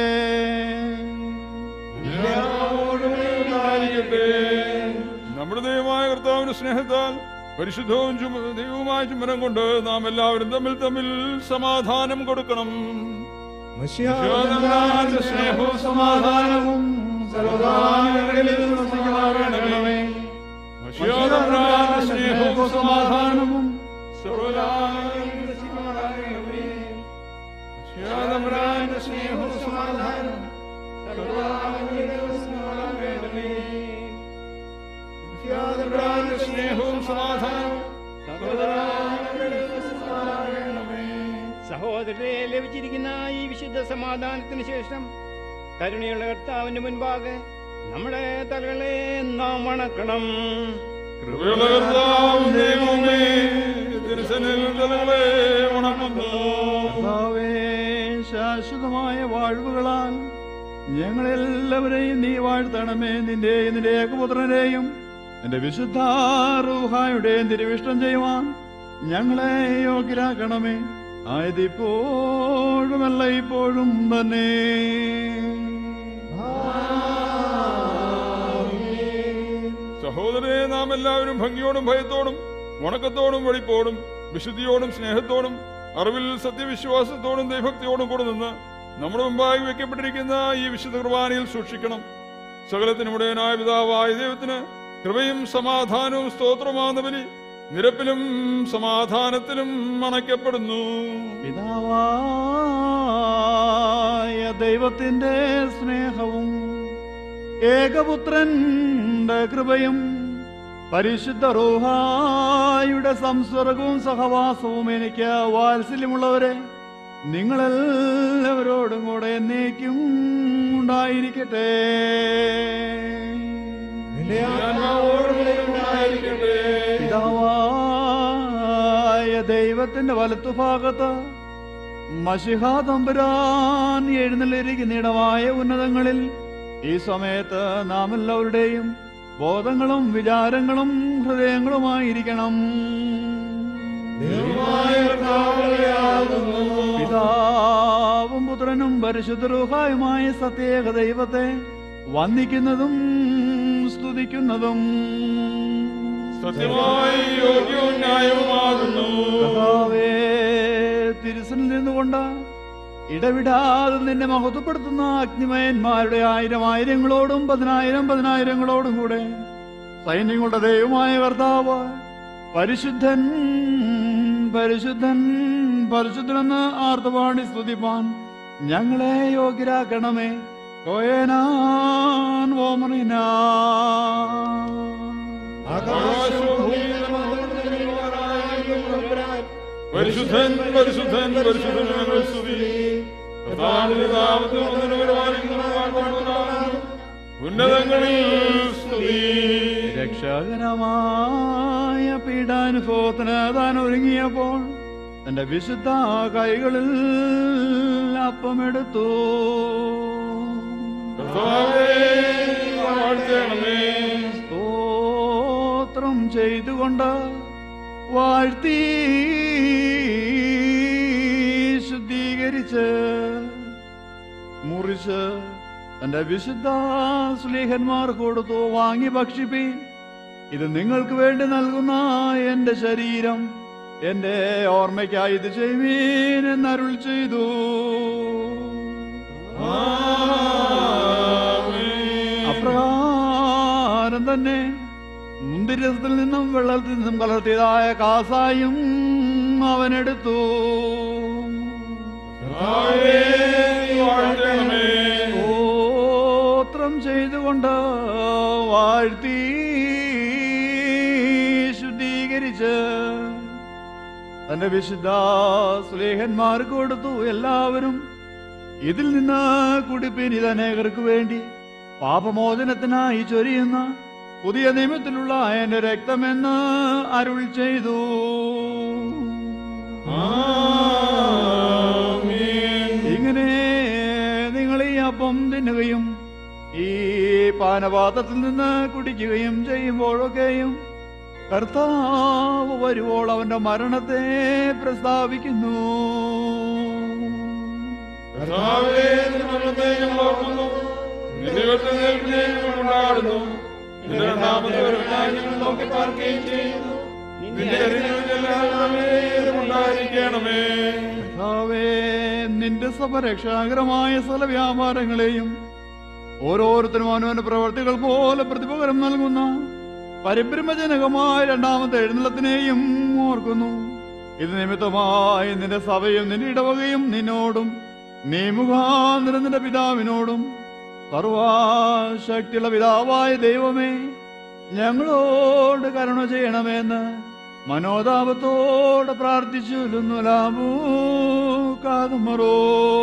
നമ്മുടെ ദൈവമായ കർത്താവിന്റെ സ്നേഹത്താൽ പരിശുദ്ധവും ചുമ- ദൈവവുമായ ചുമരം കൊണ്ട് നാം എല്ലാവരും തമ്മിൽ തമ്മിൽ സമാധാനം കൊടുക്കണം ശിവതമ്പുരാന്റെ സ്നേഹവും സമാധാനവും സർവ്വകാലങ്ങളിലും വസിക്കുമാറാകണമേ. ശിവതമ്പുരാന്റെ സ്നേഹവും സമാധാനവും സർവ്വകാലങ്ങളിലും വസിക്കുമാറാകണമേ. ശിവതമ്പുരാന്റെ സ്നേഹവും സമാധാനവും സർവ്വകാലങ്ങളിലും വസിക്കുമാറാകണമേ. ശിവതമ്പുരാന്റെ സ്നേഹവും സമാധാനവും സർവ്വകാലങ്ങളിലും വസിക്കുമാറാകണമേ. സഹോദരരെ ലഭിച്ചിരിക്കുന്ന ഈ വിശുദ്ധ സമാധാനത്തിന് ശേഷം കരുണയുള്ള കർത്താവിന്റെ മുൻപാകെ നമ്മുടെ തലകളെ നാം വണക്കണം കൃപയുള്ള കർത്താവും ദൈവമേ, തിരുസന്നിധിയിൽ തലകളെ വണങ്ങുന്നു. കർത്താവേ, ശാശ്വതമായ വാഴ്വുകളാൽ ഞങ്ങളെല്ലാവരെയും നീ വാഴ്ത്തണമേ നിന്റെയും നിന്റെ ഏകപുത്രനെയും നിന്റെ വിശുദ്ധ റൂഹായുടെയും തിരുവിഷ്ടം ചെയ്യുവാൻ ഞങ്ങളെ യോഗ്യരാക്കണമേ ആയതിപ്പോഴുമല്ല ഇപ്പോഴും തന്നെ സഹോദരരെ നാം എല്ലാവരും ഭംഗിയോടും ഭയത്തോടും വണക്കത്തോടും വെളിപ്പോടും വിശുദ്ധിയോടും സ്നേഹത്തോടും അറിവിൽ സത്യവിശ്വാസത്തോടും ദൈവഭക്തിയോടും കൂടെ നിന്ന് നമ്മുടെ മുമ്പായി വെക്കപ്പെട്ടിരിക്കുന്ന ഈ വിശുദ്ധ കുർബാനയിൽ സൂക്ഷിക്കണം സകലത്തിനുമുടയനായ പിതാവായ ദൈവത്തിന് കൃപയും സമാധാനവും സ്തോത്രമാകുന്ന ബലി നിരപ്പിലും സമാധാനത്തിലും അണയ്ക്കപ്പെടുന്നു പിതാവായ ദൈവത്തിന്റെ സ്നേഹവും ഏകപുത്രന്റെ കൃപയും പരിശുദ്ധ റൂഹായുടെ സംസർഗവും സഹവാസവും എനിക്ക് വാത്സല്യമുള്ളവരെ നിങ്ങളെല്ലാവരോടും കൂടെ എന്നേക്കും ഉണ്ടായിരിക്കട്ടെ പിതാവായ ദൈവത്തിന്റെ വലത്തുഭാഗത്ത് മഷിഹാ തമ്പുരാൻ എഴുന്നള്ളിരിക്കുന്ന ഇടമായ ഉന്നതങ്ങളിൽ ഈ സമയത്ത് നാം എല്ലാവരുടെയും ബോധങ്ങളും വിചാരങ്ങളും ഹൃദയങ്ങളുമായിരിക്കണം പിതാവും പുത്രനും പരിശുദ്ധരൂഹായുമായ സത്യേക ദൈവത്തെ വന്ദിക്കുന്നതും സ്തുതിക്കുന്നതും സത്യമായി യോഗ്യവും ന്യായവുമാകുന്നു കർത്താവേ, തിരുസനിൽ നിന്നുകൊണ്ട് ഇടവിടാതെ നിന്നെ മഹത്വപ്പെടുത്തുന്ന അഗ്നിമയന്മാരുടെ ആയിരം ആയിരങ്ങളോടും പതിനായിരം പതിനായിരങ്ങളോടും കൂടെ സൈന്യങ്ങളുടെ ദൈവമായ കർത്താവ് പരിശുദ്ധൻ പരിശുദ്ധൻ പരിശുദ്ധനെന്ന് ആർത്തപാടി സ്തുതിപ്പാൻ ഞങ്ങളെ യോഗ്യരാക്കണമേ കോയനാൻ ഓമറിനാ പരിശുദ്ധൻ പരിശുദ്ധൻ പരിശുദ്ധൻ ഞങ്ങൾ സ്തുതി കർത്താവിന്റെ നാമത്തിൽ വന്നതിന് പരിപാലിക്കുന്ന വാഴ്ത്തപ്പെടുന്നവനാണ്. ഉന്നതങ്ങളിൽ സ്തുതി രക്ഷകരമായ പീഡാനുഭവത്തിന് താൻ ഒരുങ്ങിയപ്പോൾ തന്റെ വിശുദ്ധ കൈകളിൽ അപ്പമെടുത്തു കർത്താവേ, വാഴ്ത്തണമേ സ്തോത്രം ചെയ്തുകൊണ്ട് വാഴ്ത്തി ശുദ്ധീകരിച്ച് മുറിച്ച് തന്റെ വിശുദ്ധ സ്ലീഹന്മാർ കൊടുത്തു വാങ്ങി ഭക്ഷിപ്പീൻ ഇത് നിങ്ങൾക്ക് വേണ്ടി നൽകുന്ന എന്റെ ശരീരം എന്റെ ഓർമ്മയ്ക്കായി ഇത് ചെയ്യുവീൻ എന്നരുൾ ചെയ്തു അപ്രകാരം തന്നെ മുന്തിരത്തിൽ നിന്നും വെള്ളത്തിൽ നിന്നും കലർത്തിയതായ കാസായും അവനെടുത്തു കർത്താവേ, വാഴ്ത്തണമേ സ്തോത്രം ചെയ്തുകൊണ്ട് വാഴ്ത്തി ശുദ്ധീകരിച്ച് തന്റെ വിശുദ്ധ സ്ലേഹന്മാർക്ക് കൊടുത്തു എല്ലാവരും ഇതിൽ നിന്ന് കുടിപ്പിൻ ഇത് അനേകർക്ക് വേണ്ടി പാപമോചനത്തിനായി ചൊരിയുന്ന പുതിയ നിയമത്തിലുള്ള എന്റെ രക്തമെന്ന് അരുൾ ചെയ്തു ഇങ്ങനെ നിങ്ങൾ ഈ അപ്പം തിന്നുകയും ഈ പാനപാത്രത്തിൽ നിന്ന് കുടിക്കുകയും ചെയ്യുമ്പോഴൊക്കെയും കർത്താവ് വരുവോൾ അവന്റെ മരണത്തെ പ്രസ്താവിക്കുന്നു കർത്താവേ, നിന്റെ മരണത്തെ ഞങ്ങൾ ഓർക്കുന്നു. നിന്റെ ഉയർത്തെഴുന്നേൽപ്പിനെ ഞങ്ങൾ കൊണ്ടാടുന്നു. നിന്റെ രണ്ടാമത്തെ വരവിനായി ഞങ്ങൾ നോക്കി പാർക്കുകയും ചെയ്യുന്നു. നിന്റെ ഉണ്ടായിരിക്കണമേ കർത്താവേ നിന്റെ സഭ രക്ഷാകരമായ സ്ഥല വ്യാപാരങ്ങളെയും ഓരോരുത്തരും അവനവന്റെ പ്രവർത്തികൾ പോലെ പ്രതിപകരം നൽകുന്ന പരിഭ്രമജനകമായ രണ്ടാമത്തെ എഴുന്നള്ളത്തിനെയും ഓർക്കുന്നു ഇത് നിമിത്തമായി നിന്റെ സഭയും നിന്റെ ഇടവകയും നിന്നോടും നീ മുഖാന്തരം നിന്റെ പിതാവിനോടും സർവാശക്തിയുള്ള പിതാവായ ദൈവമേ ഞങ്ങളോട് കരുണ ചെയ്യണമെന്ന് മനോതാപത്തോടെ പ്രാർത്ഥിച്ചു കാതുമറോ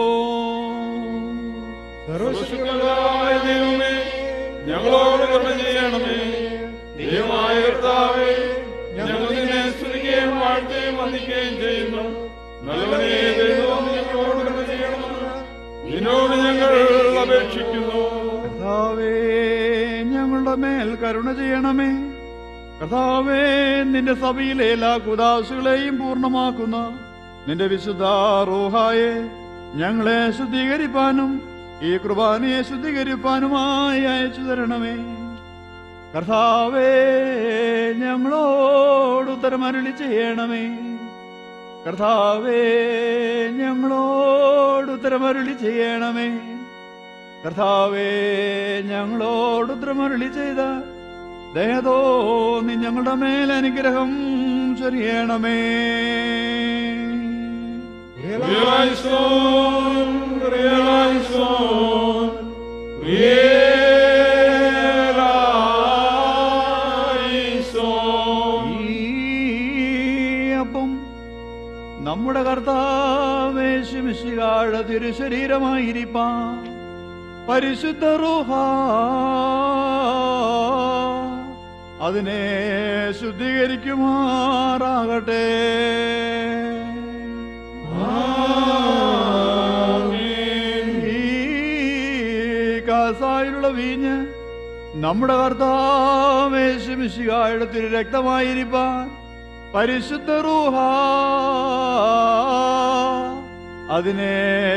സർവശക്തനായ ദൈവമേ ഞങ്ങളോട് കരുണ ചെയ്യണമേ ദൈവമായ കർത്താവേ ഞങ്ങൾ നിന്നെ സ്തുതിക്കുകയും വാഴ്ത്തുകയും വന്ദിക്കുകയും ചെയ്യുന്നു നല്ലവനേ ദൈവം ഞങ്ങളോട് കരുണ ചെയ്യണമെന്ന് നിന്നോട് ഞങ്ങൾ അപേക്ഷിക്കുന്നു കർത്താവേ ഞങ്ങളുടെ മേൽ കരുണ ചെയ്യണമേ കർത്താവേ നിന്റെ സഭയിലെ എല്ലാ കുദാസുകളെയും പൂർണ്ണമാക്കുന്ന നിന്റെ വിശുദ്ധ റൂഹായെ ഞങ്ങളെ ശുദ്ധീകരിപ്പാനും ഈ കുർബാനയെ ശുദ്ധീകരിപ്പാനുമായി അയച്ചു തരണമേ കർത്താവേ ഞങ്ങളോട് ഉത്തരമരുളി ചെയ്യണമേ കർത്താവേ ഞങ്ങളോട് ഉത്തരമരുളി ചെയ്യണമേ കർത്താവേ ഞങ്ങളോട് ഉത്തരമരുളി ചെയ്ത ദയതോ നീ ഞങ്ങളുടെ മേൽ അനുഗ്രഹം ചൊരിയണമേ Realizon, realizon, realizon. ഈ അപ്പം നമ്മുടെ കർത്താവേശുമിശികാഴ തിരുശരീരമായിരിപ്പാൻ പരിശുദ്ധ റൂഹ അതിനെ ശുദ്ധീകരിക്കുമാറാകട്ടെ ഈ കാസായിലുള്ള വീഞ്ഞ് നമ്മുടെ കർത്താവേശുമിശികായുടെ തിരു രക്തമായിരിക്കാൻ പരിശുദ്ധ റൂഹ അതിനെ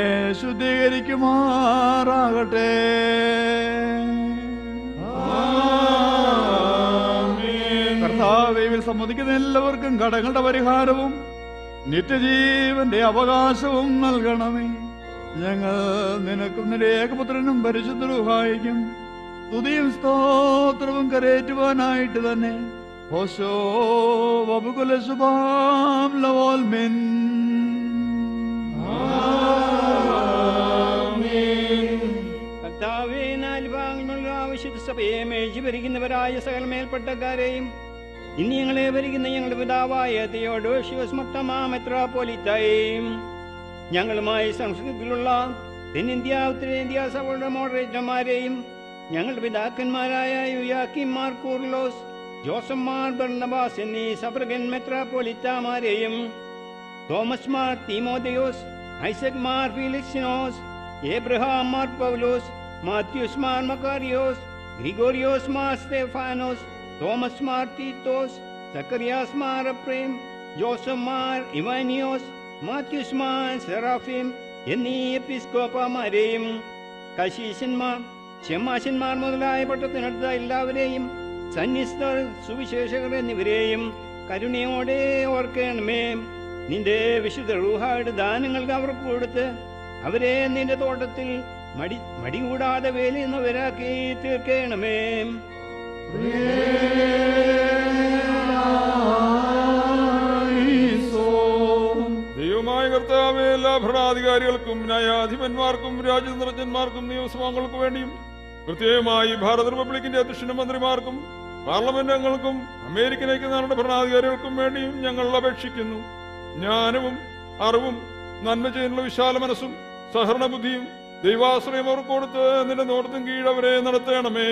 ശുദ്ധീകരിക്കുമാറാകട്ടെ കർത്താവേവിൽ സമ്മതിക്കുന്ന എല്ലാവർക്കും കടങ്ങളുടെ പരിഹാരവും നിത്യജീവന്റെ അവകാശവും നൽകണമേ ഞങ്ങൾ നിനക്കും നിന്റെ ഏകപുത്രനും പരിശുദ്ധ റൂഹായിക്കും സ്തുതിയും സ്തോത്രവും കരേറ്റുവാനായിട്ട് തന്നെ ഹോശോ വബുകുല ശുഭാം ലവോൽമിൻ കർത്താവേ നാല് ഭാഗങ്ങളുള്ള ആവശ്യത സഭയെ മേഴ്ചി ഭരിക്കുന്നവരായ സകല മേൽപ്പെട്ടക്കാരെയും ഇനി ഞങ്ങളെ ഭരിക്കുന്ന ഞങ്ങളുടെ പിതാവായ തിയോഡോഷിയോസ് മൊത്തമാ മെത്രാപോലിത്തയും ഞങ്ങളുമായി സംസ്കൃതത്തിലുള്ള തെന്നിന്ത്യ ഉത്തരേന്ത്യ സഭയുടെ മോഡറേറ്റർമാരെയും ഞങ്ങളുടെ പിതാക്കന്മാരായ യുയാക്കിമാർ കൂർലോസ് ജോസഫ്മാർ ബർണബാസ് എന്നീ സബ്രഗൻ മെത്രാപോലിത്താമാരെയും തോമസ് മാർ തീമോദയോസ് ഐസക് മാർ ഫിലിക്സിനോസ് ഏബ്രഹാം മാർ പൗലോസ് Mathews Mar മക്കാരിയോസ് Gregorios Mar Stephanos Thomas Mar Titus Zacharias Mar Aprem Joseph Mar Ivanios Mathews Mar Seraphim എന്നീ എപ്പിസ്കോപ്പമാരെയും കശീശന്മാർ ചെമ്മാശന്മാർ മുതലായ പട്ടത്തിനടുത്ത എല്ലാവരെയും സന്യസ്തർ സുവിശേഷകർ എന്നിവരെയും കരുണയോടെ ഓർക്കണമേ നിന്റെ വിശുദ്ധ റൂഹായുടെ ദാനങ്ങൾക്ക് അവർക്ക് കൊടുത്ത് അവരെ നിന്റെ തോട്ടത്തിൽ മടി മടി കൂടാതെ വേലിയുന്നവരാക്കി തീർക്കണമേ ദൈവമായ കർത്താവെ എല്ലാ ഭരണാധികാരികൾക്കും ന്യായാധിപന്മാർക്കും രാജ്യനിർജ്ജന്മാർക്കും നിയമസഭകൾക്കും വേണ്ടിയും പ്രത്യേകമായി ഭാരത റിപ്പബ്ലിക്കിന്റെ അധ്യക്ഷനും മന്ത്രിമാർക്കും പാർലമെന്റ് അംഗങ്ങൾക്കും അമേരിക്കൻ ഐക്യനാടുടെ ഭരണാധികാരികൾക്കും വേണ്ടിയും ഞങ്ങൾ അപേക്ഷിക്കുന്നു ജ്ഞാനവും അറിവും നന്മ ചെയ്യുന്ന വിശാല മനസ്സും സഹരണ ബുദ്ധിയും ദൈവാശ്രയം അവർക്ക് കൊടുത്ത് നിന്റെ നോട്ടത്തും കീഴ് അവരെ നടത്തണമേ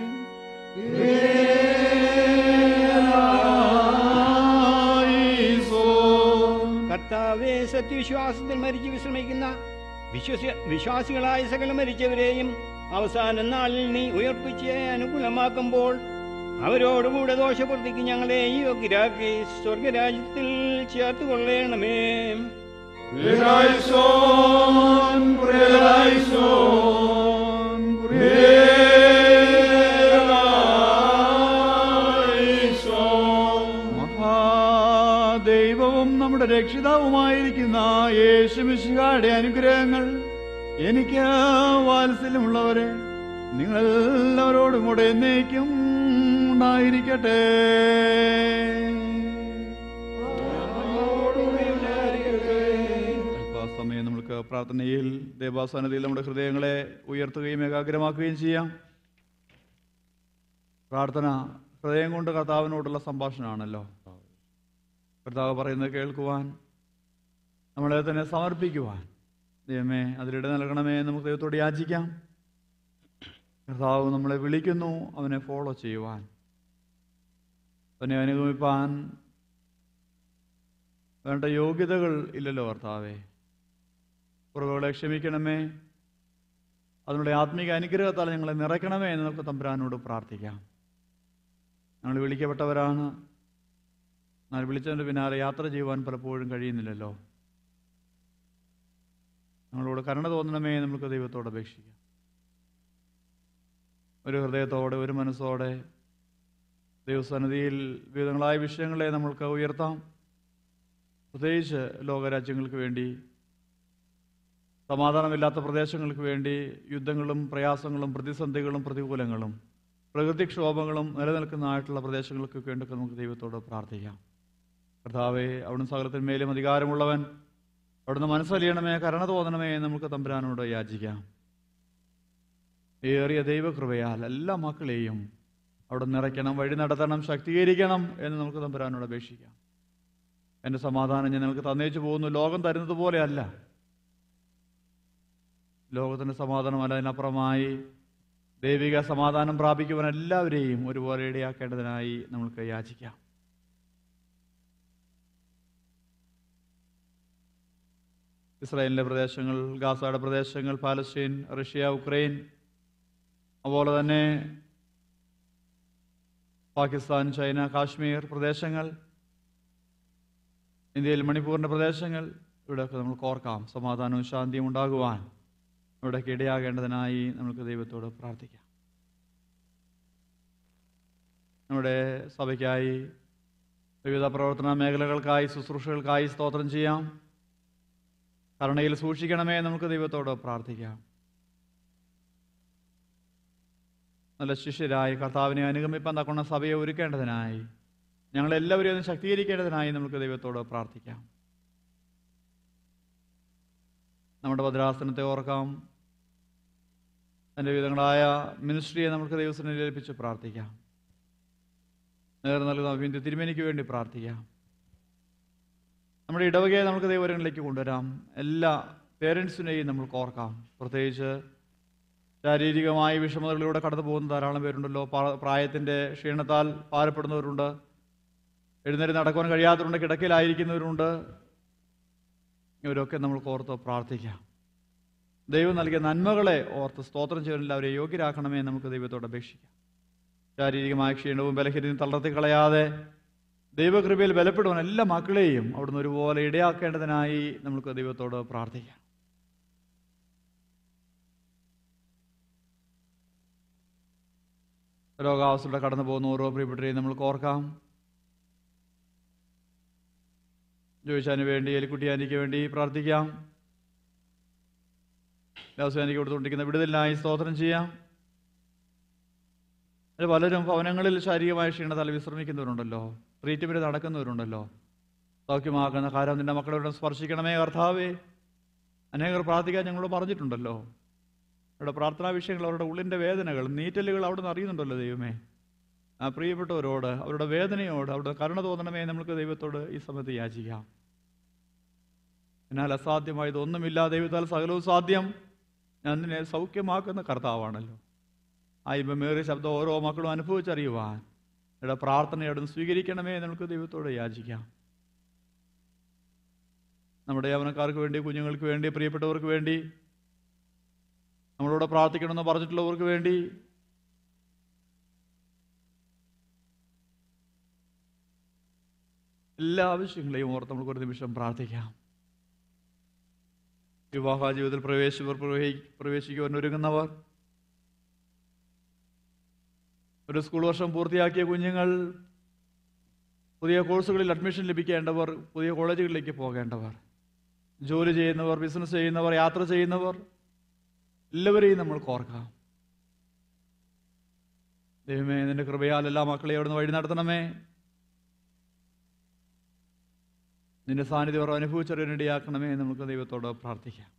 കർത്താവെ സത്യവിശ്വാസത്തിൽ മരിച്ചു വിശ്രമിക്കുന്ന വിശ്വസി വിശ്വാസികളായ സകല മരിച്ചവരെയും അവസാന നാളിൽ നീ ഉയർപ്പിച്ച് അനുകൂലമാക്കുമ്പോൾ അവരോടുകൂടെ ദോഷപ്രതിക്ക് ഞങ്ങളെ യോഗ്യരാക്കി സ്വർഗരാജ്യത്തിൽ ചേർത്തുകൊള്ളണമേ Prelaison, prelaison, prelaison. മഹാദൈവവും നമ്മുടെ രക്ഷിതാവുമായിരിക്കുന്ന യേശുമിശിഹായുടെ അനുഗ്രഹങ്ങൾ എനിക്ക് വാത്സല്യമുള്ളവരെ നിങ്ങളെല്ലാവരോടും കൂടെ എന്നേക്കും ഉണ്ടായിരിക്കട്ടെ അല്പസമയം നമുക്ക് പ്രാർത്ഥനയിൽ ദേവാസനതയിൽ നമ്മുടെ ഹൃദയങ്ങളെ ഉയർത്തുകയും ഏകാഗ്രമാക്കുകയും ചെയ്യാം പ്രാർത്ഥന ഹൃദയം കൊണ്ട് കർത്താവിനോടുള്ള സംഭാഷണമാണല്ലോ കർത്താവ് പറയുന്നത് കേൾക്കുവാൻ നമ്മളെ തന്നെ സമർപ്പിക്കുവാൻ ദൈവമേ അതിലിട നൽകണമേ എന്ന് നമുക്ക് ദൈവത്തോട് യാചിക്കാം കർത്താവ് നമ്മളെ വിളിക്കുന്നു അവനെ ഫോളോ ചെയ്യുവാൻ അവനെ അനുഗമിപ്പാൻ വേണ്ട യോഗ്യതകൾ ഇല്ലല്ലോ കർത്താവേ കുറവുകളെ ക്ഷമിക്കണമേ അതിനുള്ള ആത്മീക അനുഗ്രഹത്താൽ ഞങ്ങളെ നിറയ്ക്കണമേ എന്ന് നമുക്ക് തമ്പുരാനോട് പ്രാർത്ഥിക്കാം ഞങ്ങൾ വിളിക്കപ്പെട്ടവരാണ് എന്നാൽ വിളിച്ചതിൻ്റെ പിന്നാലെ യാത്ര ചെയ്യുവാൻ പലപ്പോഴും കഴിയുന്നില്ലല്ലോ ഞങ്ങളോട് കരുണ തോന്നണമേ എന്ന് നമുക്ക് ദൈവത്തോട് അപേക്ഷിക്കാം ഒരു ഹൃദയത്തോടെ ഒരു മനസ്സോടെ ദൈവസന്നിധിയിൽ വിവിധങ്ങളായ വിഷയങ്ങളെ നമ്മൾക്ക് ഉയർത്താം പ്രത്യേകിച്ച് ലോകരാജ്യങ്ങൾക്ക് വേണ്ടി സമാധാനമില്ലാത്ത പ്രദേശങ്ങൾക്ക് വേണ്ടി യുദ്ധങ്ങളും പ്രയാസങ്ങളും പ്രതിസന്ധികളും പ്രതികൂലങ്ങളും പ്രകൃതിക്ഷോഭങ്ങളും നിലനിൽക്കുന്നതായിട്ടുള്ള പ്രദേശങ്ങൾക്ക് വേണ്ടിയൊക്കെ നമുക്ക് ദൈവത്തോട് പ്രാർത്ഥിക്കാം കർത്താവെ അവിടുന്ന് സകലത്തിന്മേലും അധികാരമുള്ളവൻ അവിടുന്ന് മനസ്സലിയണമേ കരുണ തോന്നണമേ എന്ന് നമുക്ക് തമ്പുരാനോട് യാചിക്കാം ഏറിയ ദൈവകൃപയാൽ എല്ലാ മക്കളെയും അവിടെ നിറയ്ക്കണം വഴി നടത്തണം ശക്തീകരിക്കണം എന്ന് നമുക്ക് തമ്പുരാനോട് അപേക്ഷിക്കാം എൻ്റെ സമാധാനം ഞാൻ നിങ്ങൾക്ക് തന്നേച്ചു പോകുന്നു ലോകം തരുന്നത് പോലെയല്ല ലോകത്തിൻ്റെ സമാധാനമല്ല അതിനപ്പുറമായി ദൈവിക സമാധാനം പ്രാപിക്കുവാൻ എല്ലാവരെയും ഒരുപോലെ ഇടയാക്കേണ്ടതിനായി നമുക്ക് യാചിക്കാം ഇസ്രായേലിൻ്റെ പ്രദേശങ്ങൾ ഗാസയുടെ പ്രദേശങ്ങൾ പാലസ്തീൻ റഷ്യ ഉക്രൈൻ അതുപോലെ തന്നെ പാകിസ്ഥാൻ ചൈന കാശ്മീർ പ്രദേശങ്ങൾ ഇന്ത്യയിൽ മണിപ്പൂരിൻ്റെ പ്രദേശങ്ങൾ ഇവിടെയൊക്കെ നമുക്ക് ഓർക്കാം സമാധാനവും ശാന്തിയും ഉണ്ടാകുവാൻ ഇവിടെയൊക്കെ ഇടയാകേണ്ടതിനായി നമുക്ക് ദൈവത്തോട് പ്രാർത്ഥിക്കാം നമ്മുടെ സഭയ്ക്കായി വിവിധ പ്രവർത്തന മേഖലകൾക്കായി ശുശ്രൂഷകൾക്കായി സ്തോത്രം ചെയ്യാം കരുണയിൽ സൂക്ഷിക്കണമേ നമുക്ക് ദൈവത്തോട് പ്രാർത്ഥിക്കാം നല്ല ശിഷ്യരായി കർത്താവിനെ അനുഗമിപ്പാൻ തക്കുന്ന സഭയെ ഒരുക്കേണ്ടതിനായി ഞങ്ങളെല്ലാവരെയും ഒന്ന് ശക്തീകരിക്കേണ്ടതിനായി നമുക്ക് ദൈവത്തോട് പ്രാർത്ഥിക്കാം നമ്മുടെ ഭദ്രാസനത്തെ ഓർക്കാം അതിൻ്റെ വിധങ്ങളായ മിനിസ്ട്രിയെ നമുക്ക് ദൈവത്തിനെ ഏൽപ്പിച്ച് പ്രാർത്ഥിക്കാം നേർ നൽകുന്ന അഭിന്ദ തിരുമേനിക്ക് വേണ്ടി പ്രാർത്ഥിക്കാം നമ്മുടെ ഇടവകയെ നമുക്ക് ദൈവങ്ങളിലേക്ക് കൊണ്ടുവരാം എല്ലാ പേരൻസിനെയും നമുക്ക് ഓർക്കാം പ്രത്യേകിച്ച് ശാരീരികമായ വിഷമതകളിലൂടെ കടന്നു പോകുന്ന ധാരാളം പേരുണ്ടല്ലോ പാ- പ്രായത്തിൻ്റെ ക്ഷീണത്താൽ ഭാരപ്പെടുന്നവരുണ്ട് എഴുന്നേറ്റ് നടക്കുവാൻ കഴിയാത്തവരുണ്ട് കിടക്കയിലായിരിക്കുന്നവരുണ്ട് ഇവരൊക്കെ നമ്മൾ ഓർത്ത് പ്രാർത്ഥിക്കാം ദൈവം നൽകിയ നന്മകളെ ഓർത്ത് സ്തോത്രം ചെയ്യാൻ എല്ലാവരെയും യോഗ്യരാക്കണമേ എന്ന് നമുക്ക് ദൈവത്തോട് അപേക്ഷിക്കാം ശാരീരികമായ ക്ഷീണവും ബലഹീനതയും തളർത്തി കളയാതെ ദൈവകൃപയിൽ ബലപ്പെടുവാൻ എല്ലാ മക്കളെയും അവിടുന്ന് ഒരുപോലെ ഇടയാക്കേണ്ടതിനായി നമുക്ക് ദൈവത്തോട് പ്രാർത്ഥിക്കാം രോഗാവസ്ഥയുടെ കടന്നു പോകുന്ന ഓരോ പ്രിയപ്പെട്ടവരെയും നമ്മൾക്ക് ഓർക്കാം ജോയിച്ചാന് വേണ്ടി എലിക്കുട്ടിയാനിക്ക് വേണ്ടി പ്രാർത്ഥിക്കാം വ്യാവസായിക്ക് കൊടുത്തുകൊണ്ടിരിക്കുന്ന വിടുതലിനായി സ്തോത്രം ചെയ്യാം അതിൽ പലരും ഭവനങ്ങളിൽ ശാരീരികമായ ക്ഷീണത്താൽ വിശ്രമിക്കുന്നവരുണ്ടല്ലോ ട്രീറ്റ്മെൻറ്റ് നടക്കുന്നവരുണ്ടല്ലോ സൗഖ്യമാക്കുന്ന കാര്യം നിന്റെ മക്കളോട് സ്പർശിക്കണമേ കർത്താവേ അനേകർ പ്രാർത്ഥിക്കാൻ ഞങ്ങളോട് പറഞ്ഞിട്ടുണ്ടല്ലോ അവരുടെ പ്രാർത്ഥനാ വിഷയങ്ങൾ അവരുടെ ഉള്ളിൻ്റെ വേദനകൾ നീറ്റലുകൾ അവിടെ നിന്ന് അറിയുന്നുണ്ടല്ലോ ദൈവമേ ആ പ്രിയപ്പെട്ടവരോട് അവരുടെ വേദനയോട് അവരുടെ കരുണ തോന്നണമേ നമുക്ക് ദൈവത്തോട് ഈ സമയത്ത് യാചിക്കാം എന്നാൽ അസാധ്യമായതൊന്നുമില്ല ദൈവത്താൽ സകലവും സാധ്യം ഞാൻ നിന്നെ സൗഖ്യമാക്കുന്ന കർത്താവാണല്ലോ ആ ഇമ്പമേറിയ ശബ്ദം ഓരോ മക്കളും അനുഭവിച്ചറിയുവാൻ നിങ്ങളുടെ പ്രാർത്ഥനയോടും സ്വീകരിക്കണമേ എന്ന് നമുക്ക് ദൈവത്തോട് യാചിക്കാം നമ്മുടെ യവനക്കാർക്ക് വേണ്ടി കുഞ്ഞുങ്ങൾക്ക് വേണ്ടി പ്രിയപ്പെട്ടവർക്ക് വേണ്ടി നമ്മളോട് പ്രാർത്ഥിക്കണമെന്ന് പറഞ്ഞിട്ടുള്ളവർക്ക് വേണ്ടി എല്ലാ ആവശ്യങ്ങളെയും ഓർത്ത് നമുക്ക് ഒരു നിമിഷം പ്രാർത്ഥിക്കാം വിവാഹ ജീവിതത്തിൽ പ്രവേശിച്ചവർ പ്രവഹി- പ്രവേശിക്കുവാൻ ഒരുങ്ങുന്നവർ ഒരു സ്കൂൾ വർഷം പൂർത്തിയാക്കിയ കുഞ്ഞുങ്ങൾ പുതിയ കോഴ്സുകളിൽ അഡ്മിഷൻ ലഭിക്കേണ്ടവർ പുതിയ കോളേജുകളിലേക്ക് പോകേണ്ടവർ ജോലി ചെയ്യുന്നവർ ബിസിനസ് ചെയ്യുന്നവർ യാത്ര ചെയ്യുന്നവർ എല്ലാവരെയും നമ്മൾ കോർക്കാം ദൈവമേ നിന്റെ കൃപയാൽ എല്ലാ മക്കളെയും അവിടുന്ന് വഴി നടത്തണമേ നിന്റെ സാന്നിധ്യം അവർ അനുഭവിച്ചറിയാനിടയാക്കണമേ എന്ന് നമുക്ക് ദൈവത്തോട് പ്രാർത്ഥിക്കാം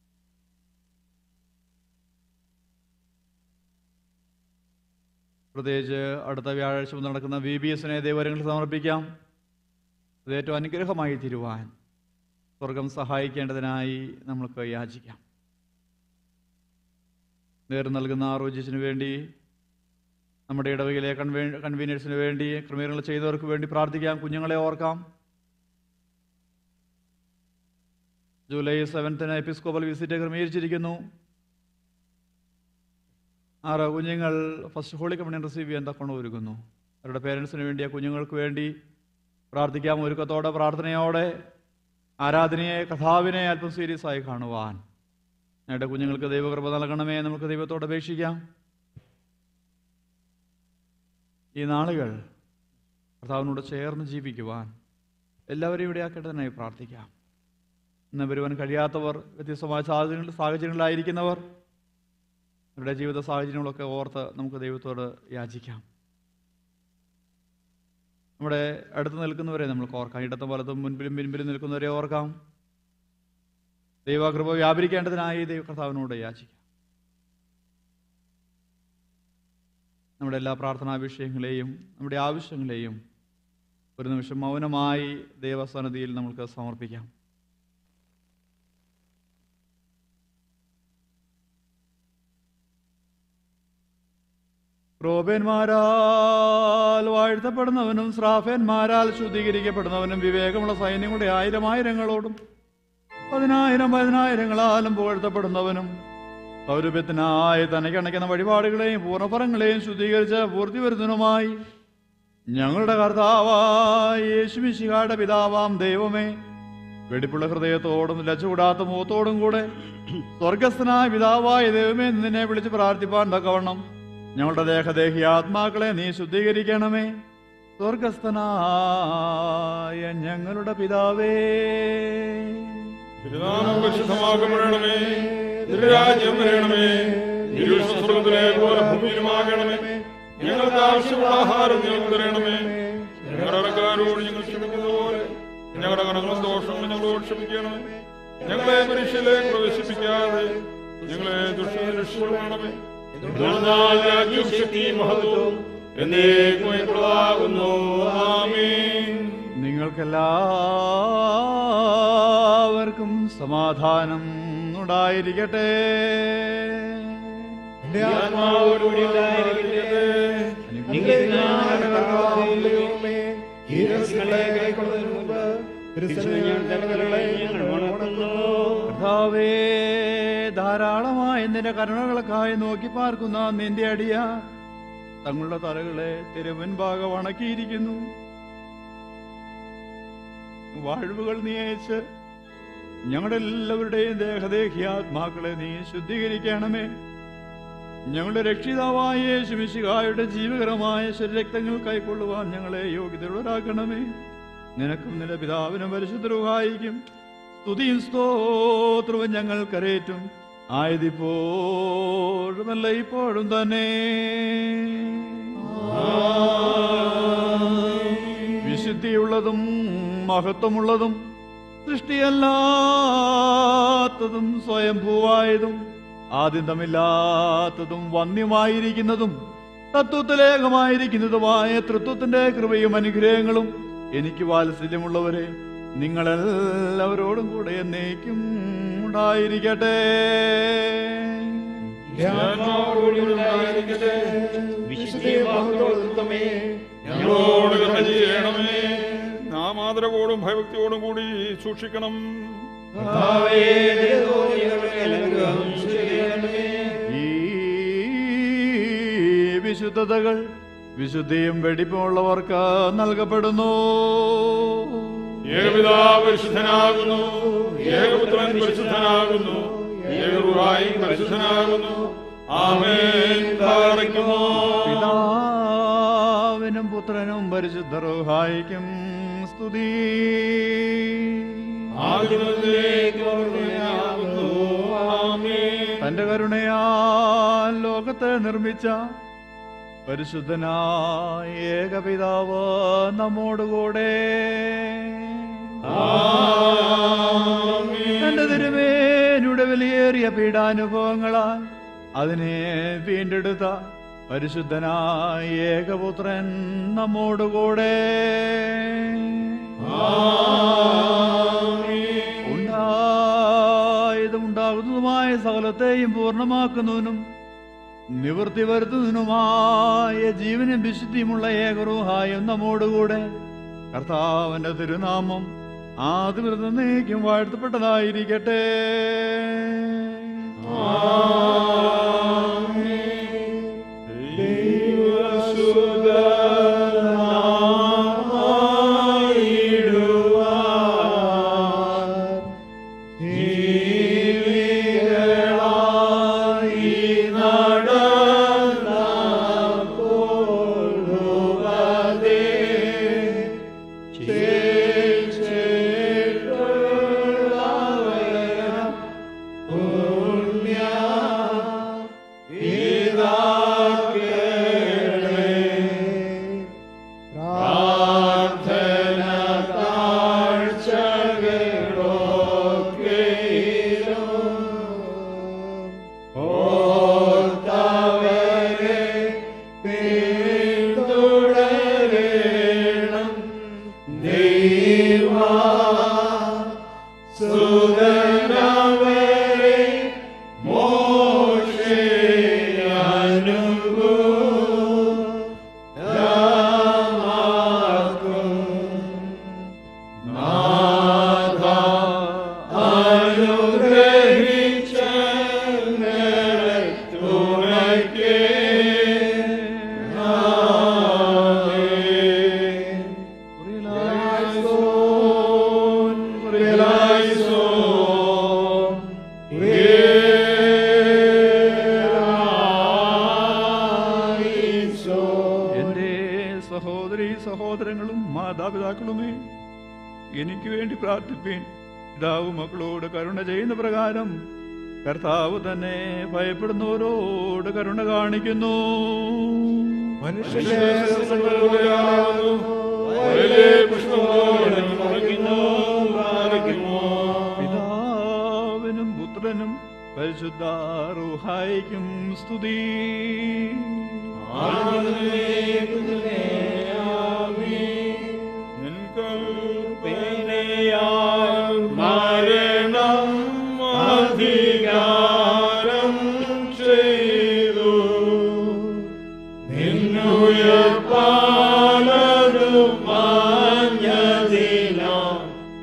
പ്രത്യേകിച്ച് അടുത്ത വ്യാഴാഴ്ച മുതൽ നടക്കുന്ന വി ബി എസിനെ ദൈവരങ്ങളിൽ സമർപ്പിക്കാം അത് ഏറ്റവും അനുഗ്രഹമായി തീരുവാൻ സ്വർഗം സഹായിക്കേണ്ടതിനായി നമുക്ക് യാചിക്കാം നേരം നൽകുന്ന ആരോഗ്യത്തിന് വേണ്ടി നമ്മുടെ ഇടവകയിലെ കൺവേ കൺവീനേഴ്സിന് വേണ്ടി ക്രമീകരണങ്ങൾ ചെയ്തവർക്ക് വേണ്ടി പ്രാർത്ഥിക്കാം കുഞ്ഞുങ്ങളെ ഓർക്കാം ജൂലൈ സെവൻത്തിന് എപ്പിസ്കോപ്പൽ വിസിറ്റ് ക്രമീകരിച്ചിരിക്കുന്നു ആറ് കുഞ്ഞുങ്ങൾ ഫസ്റ്റ് ഹോളി കമ്മ്യൂണിയൻ റിസീവ് ചെയ്യാൻ തക്കൊണ്ട് ഒരുങ്ങുന്നു അവരുടെ പേരൻസിന് വേണ്ടി ആ കുഞ്ഞുങ്ങൾക്ക് വേണ്ടി പ്രാർത്ഥിക്കാം ഒരുക്കത്തോടെ പ്രാർത്ഥനയോടെ ആരാധനയെ കഥാവിനെ അല്പം സീരിയസ് ആയി കാണുവാൻ ഞങ്ങളുടെ കുഞ്ഞുങ്ങൾക്ക് ദൈവകൃപ നൽകണമേ എന്ന് നമുക്ക് ദൈവത്തോട് അപേക്ഷിക്കാം ഈ നാളുകൾ കർത്താവിനോട് ചേർന്ന് ജീവിക്കുവാൻ എല്ലാവരെയും ഇവിടെ ആക്കേണ്ടതിനായി പ്രാർത്ഥിക്കാം ഇന്ന് വരുവാൻ കഴിയാത്തവർ വ്യത്യസ്തമായ സാഹചര്യങ്ങൾ സാഹചര്യങ്ങളിലായിരിക്കുന്നവർ അവരുടെ ജീവിത സാഹചര്യങ്ങളൊക്കെ ഓർത്ത് നമുക്ക് ദൈവത്തോട് യാചിക്കാം നമ്മുടെ അടുത്ത് നിൽക്കുന്നവരെ നമുക്ക് ഓർക്കാം ഇടത്തും വലത്തും മുൻപിലും പിൻപിലും നിൽക്കുന്നവരെ ഓർക്കാം ദൈവകൃപ വ്യാപരിക്കേണ്ടതിനായി ദൈവ കർത്താവിനോട് യാചിക്കാം നമ്മുടെ എല്ലാ പ്രാർത്ഥനാ വിഷയങ്ങളെയും നമ്മുടെ ആവശ്യങ്ങളെയും ഒരു നിമിഷം മൗനമായി ദൈവസന്നിധിയിൽ നമുക്ക് സമർപ്പിക്കാം ക്രോപന്മാരാൽ വാഴ്ത്തപ്പെടുന്നവനും ശ്രാഫന്മാരാൽ ശുദ്ധീകരിക്കപ്പെടുന്നവനും വിവേകമുള്ള സൈന്യങ്ങളുടെ ആയിരം ആയിരങ്ങളോടും പതിനായിരം പതിനായിരങ്ങളാലും പുകഴ്ത്തപ്പെടുന്നവനും സൗരഭ്യത്തിനായി തനിക്കണയ്ക്കുന്ന വഴിപാടുകളെയും പൂർണ്ണഫലങ്ങളെയും ശുദ്ധീകരിച്ച് പൂർത്തി വരുന്നതിനുമായി ഞങ്ങളുടെ കർത്താവായ യേശുമിശിഹായുടെ പിതാവാം ദൈവമേ വെടിപ്പുള്ള ഹൃദയത്തോടും ലച്ചുകൂടാത്ത മുഖത്തോടും കൂടെ സ്വർഗസ്ഥനായ പിതാവായ ദൈവമേ നിന്നെ വിളിച്ച് പ്രാർത്ഥിപ്പാൻ തക്കവണ്ണം ഞങ്ങളുടെ ദേഹദേഹി ആത്മാക്കളെ നീ ശുദ്ധീകരിക്കണമേ സ്വർഗസ്ഥനായ ഞങ്ങളുടെ പിതാവേ തിരുനാമം പരിശുദ്ധമാകപ്പെടണമേ തിരുരാജ്യം വരണമേ തിരുസ്വർഗത്തിലെ പോലെ ഭൂമിയിലുമാകണമേ ഞങ്ങൾക്ക് ആവശ്യമുള്ള ആഹാരം ഞങ്ങൾക്ക് തരണമേ ഞങ്ങളുടെ കടക്കാരോട് ഞങ്ങൾ ക്ഷമിക്കുന്ന പോലെ ഞങ്ങളുടെ കടങ്ങളും ദോഷങ്ങളും ഞങ്ങളോട് ക്ഷമിക്കണമേ ഞങ്ങളെ പരീക്ഷയിലേക്ക് പ്രവേശിപ്പിക്കാതെ ഞങ്ങളെ ദുഷ്ടനെ രക്ഷിക്കണമേ എന്നാൽ രാജ്യവും ശക്തിയും മഹത്വവും എന്നേക്കുമായിട്ടുള്ളതാകുന്നു ആമേൻ നിങ്ങൾക്കെല്ലാവർക്കും സമാധാനം ഉണ്ടായിരിക്കട്ടെ എന്റെ ആത്മാവോടുകൂടി ഉണ്ടായിരിക്കട്ടെ നിങ്ങൾ ഞങ്ങളുടെ കർത്താവായ ദൈവമേ, ഈ രഹസ്യങ്ങളെ കൈക്കൊള്ളുന്നതിന് മുമ്പ് ക്രിസ്തുവിന്റെ തലകളെ ഞങ്ങൾ വണങ്ങുന്നു കർത്താവേ ധാരാളമായി നിന്റെ കരുണകൾക്കായി നോക്കി പാർക്കുന്ന നിന്റെ അടിയ തങ്ങളുടെ തലകളെ തിരുമുൻപാകെ വണക്കിയിരിക്കുന്നു വാഴ്വുകൾ നീ അയച്ച് ഞങ്ങളുടെ എല്ലാവരുടെയും ദേഹദേഹി ആത്മാക്കളെ നീ ശുദ്ധീകരിക്കണമേ ഞങ്ങളുടെ രക്ഷിതാവായ യേശുമിശിഹായുടെ ജീവകരമായ ശരീരക്തങ്ങൾ കൈക്കൊള്ളുവാൻ ഞങ്ങളെ യോഗ്യതയുള്ളവരാക്കണമേ നിനക്കും നിന്റെ പിതാവിനും പരിശുദ്ധരുഹായിക്കും സ്തുതിയും സ്തോത്രവും ഞങ്ങൾ കരേറ്റും ആയതിപ്പോഴും അല്ല ഇപ്പോഴും തന്നെ വിശുദ്ധിയുള്ളതും മഹത്വമുള്ളതും സൃഷ്ടിയല്ലാത്തതും സ്വയംഭൂവായതും ആദ്യന്തമില്ലാത്തതും വന്യമായിരിക്കുന്നതും തത്വത്തിലേകമായിരിക്കുന്നതുമായ തൃത്വത്തിന്റെ കൃപയും അനുഗ്രഹങ്ങളും എനിക്ക് വാത്സല്യമുള്ളവരെ നിങ്ങളെല്ലാവരോടും കൂടെ എന്നേക്കും ഉണ്ടായിരിക്കട്ടെ ധ്യാനത്തോടുകൂടിയുണ്ടായിരിക്കട്ടെ. വിശുദ്ധിയും മഹത്വവും നൃത്തമേ, ഞങ്ങളോട് കരുണ ചെയ്യണമേ നാം ആദരവോടും ഭയഭക്തിയോടും കൂടി സൂക്ഷിക്കണം കർത്താവേ, ദയതോടെ ഞങ്ങളുടെ അനുഗ്രഹം ചെയ്യണമേ. ഈ വിശുദ്ധതകൾ വിശുദ്ധിയും വെടിപ്പുമുള്ളവർക്ക് നൽകപ്പെടുന്നു ഏകപിതാവ് പരിശുദ്ധനാകുന്നു ഏകപുത്രൻ പരിശുദ്ധനാകുന്നു ഏകറുഹായി പരിശുദ്ധനാകുന്നു ആമേൻ പാലിക്കുമോ പിതാവിനും പുത്രനും പരിശുദ്ധ റൂഹായിക്കും സ്തുതി ആദിമുതലേക്ക് ഓർമ്മയാകുന്നു. ആമേൻ. തന്റെ കരുണയാൽ ലോകത്തെ നിർമ്മിച്ച പരിശുദ്ധനായ ഏകപിതാവ് നമ്മോടുകൂടെ തന്റെ തിരുമേനുടെ വിലയേറിയ പീഡാനുഭവങ്ങളാൽ അതിനെ വീണ്ടെടുത്ത പരിശുദ്ധനായ ഏകപുത്രൻ നമ്മോടുകൂടെ ഉണ്ടായതും ഉണ്ടാകുന്നതുമായ സകലത്തെയും പൂർണ്ണമാക്കുന്നതിനും നിവൃത്തി വരുത്തുന്നതിനുമായ ജീവനും വിശുദ്ധിയുമുള്ള ഏകറുഹായും നമ്മോടുകൂടെ കർത്താവിന്റെ തിരുനാമം ആദ്യം വാഴ്ത്തപ്പെട്ടതായിരിക്കട്ടെ എന്റെ സഹോദരി സഹോദരങ്ങളും മാതാപിതാക്കളുമേ എനിക്ക് വേണ്ടി പ്രാർത്ഥിപ്പീൻ പിതാവ് മക്കളോട് കരുണ ചെയ്യുന്ന പ്രകാരം കർത്താവ് തന്നെ ഭയപ്പെടുന്നവരോട് കരുണ കാണിക്കുന്നു വയലിലെ പുഷ്പങ്ങളോടെ മുളയ്ക്കുന്നു, പാലിക്കുമോ. പിതാവിനും പുത്രനും പരിശുദ്ധ റുഹായിക്കും സ്തുതി നിൻകൽപ്പനയാൽ മരണം അധികാരം ചെയ്തു നിന്നുയർപ്പാലതു മാഞ്ഞതിനാം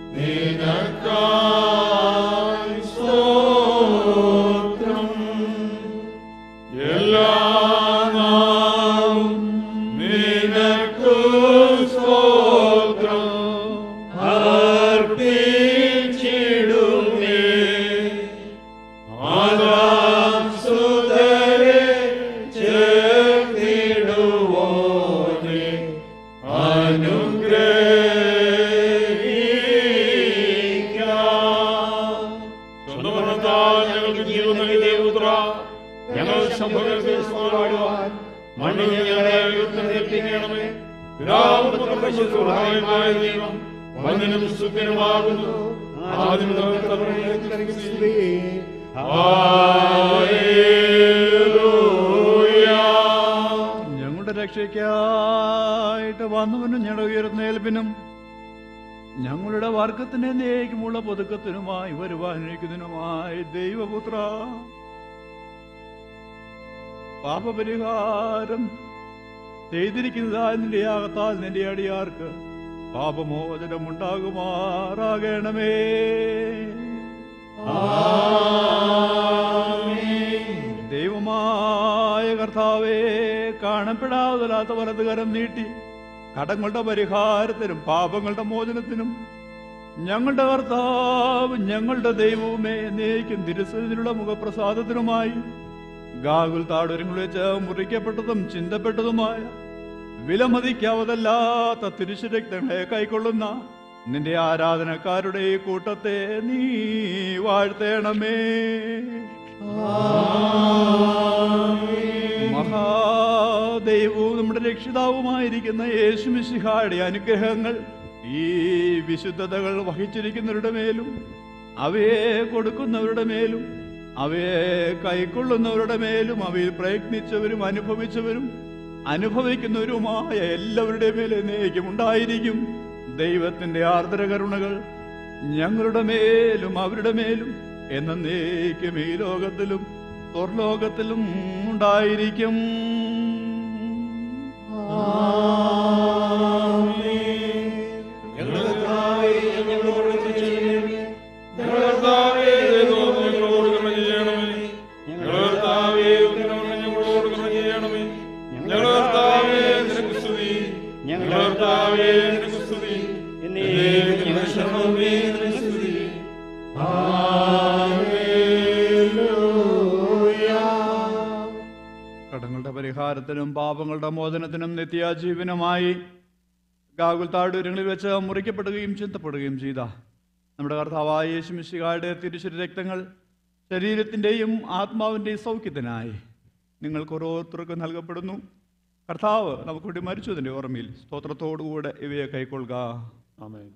നിനക്കായി സ്തോത്രം എല്ലാ നാവും നിനക്കു സ്തോത്രം അർപ്പിച്ചിടുമേ ആദാം സുതരെ ചേർത്തിടുവോനെ അനുഗ്രഹിക്കാം സ്വന്തമനത്താൽ ഞങ്ങൾക്ക് ജീവൻ നൽകിയ ദൈവപുത്ര, ഞങ്ങൾ സംഭവങ്ങൾക്ക് സ്മരണമാടുവാൻ മണ്ണിൽ ഞങ്ങളെ ഉയർത്തെഴുന്നേൽപ്പിക്കണമേ. പിതാവും പുത്രനും പരിശുദ്ധനുമായ ദൈവം വന്ദനം സ്തുത്യനുമാകുന്നു. ആദ്യം മുതൽ തലമുറയിലേക്ക് സ്തുതി. ഹല്ലേലൂയ. ഞങ്ങളുടെ രക്ഷയ്ക്കായിട്ട് വന്നവനും ഞങ്ങളുടെ ഉയർന്നേൽപ്പിനും ഞങ്ങളുടെ വർഗത്തിന്റെ നേക്കുമുള്ള പുതുക്കത്തിനുമായി വരുവാനിരിക്കുന്നതിനുമായി ദൈവപുത്ര പാപപരിഹാരം ചെയ്തിരിക്കുന്നതായ നിന്റെ യാഗത്താൽ നിന്റെ അടിയാർക്ക് പാപമോചനം ഉണ്ടാകുമാറാകണമേ ദൈവമായ കർത്താവേ കാണപ്പെടാതല്ലാത്ത വലതുകരം നീട്ടി കടങ്ങളുടെ പരിഹാരത്തിനും പാപങ്ങളുടെ മോചനത്തിനും ഞങ്ങളുടെ കർത്താവ് ഞങ്ങളുടെ ദൈവവുമേ എന്നേക്കും തിരുസന്നിധിയിലുള്ള മുഖപ്രസാദത്തിനുമായി ഗാകുൽ താടുരങ്ങൾ വെച്ച് മുറിക്കപ്പെട്ടതും ചിന്തപ്പെട്ടതുമായ വിലമതിക്കാവതല്ലാത്ത തിരുശരക്തങ്ങളെ കൈക്കൊള്ളുന്ന നിന്റെ ആരാധനക്കാരുടെ ഈ കൂട്ടത്തെ നീ വാഴ്ത്തേണമേ മഹാദൈവവും നമ്മുടെ രക്ഷിതാവുമായിരിക്കുന്ന യേശുമിശിഹായുടെ അനുഗ്രഹങ്ങൾ ഈ വിശുദ്ധതകൾ വഹിച്ചിരിക്കുന്നവരുടെ മേലും അവയെ കൊടുക്കുന്നവരുടെ മേലും അവയെ കൈക്കൊള്ളുന്നവരുടെ മേലും അവയിൽ പ്രയത്നിച്ചവരും അനുഭവിച്ചവരും അനുഭവിക്കുന്നവരുമായ എല്ലാവരുടെ മേലും എന്നേക്കും ഉണ്ടായിരിക്കും ദൈവത്തിന്റെ ആർദ്ര കരുണകൾ ഞങ്ങളുടെ മേലും അവരുടെ മേലും എന്നേക്കും ഈ ലോകത്തിലും സ്വർലോകത്തിലും ഉണ്ടായിരിക്കും ഞങ്ങളുടെ കർത്താവേ, ഞങ്ങളോട് കൃപ ചെയ്യണമേ. ഞങ്ങളുടെ കർത്താവേ, ദൈവമേ, ഞങ്ങളോട് കരുണ ചെയ്യണമേ. ഞങ്ങളുടെ കർത്താവേ, ഉത്തരവുള്ള ഞങ്ങളോട് കരുണ ചെയ്യണമേ. ഞങ്ങളുടെ കർത്താവേ, നിനക്ക് സ്തുതി. ഞങ്ങളുടെ കർത്താവേ, നിനക്ക് സ്തുതി. എന്നേക്കും ഞങ്ങളുടെ ശരണമേ, നിനക്ക് സ്തുതി. കടങ്ങളുടെ പരിഹാരത്തിനും പാപങ്ങളുടെ മോചനത്തിനും നിത്യാജീവനുമായി ഗാകുൽ താഴ്വരങ്ങളിൽ വെച്ച് മുറിക്കപ്പെടുകയും ചിന്തപ്പെടുകയും ചെയ്ത നമ്മുടെ കർത്താവായ യേശുമിശികായുടെ തിരുശരി രക്തങ്ങൾ ശരീരത്തിൻ്റെയും ആത്മാവിൻ്റെയും സൗഖ്യത്തിനായി നിങ്ങൾക്ക് ഓരോരുത്തർക്കും നൽകപ്പെടുന്നു കർത്താവ് നമുക്ക് വേണ്ടി മരിച്ചതിൻ്റെ ഓർമ്മയിൽ സ്തോത്രത്തോടുകൂടെ ഇവയെ കൈക്കൊള്ളുക ആമേൻ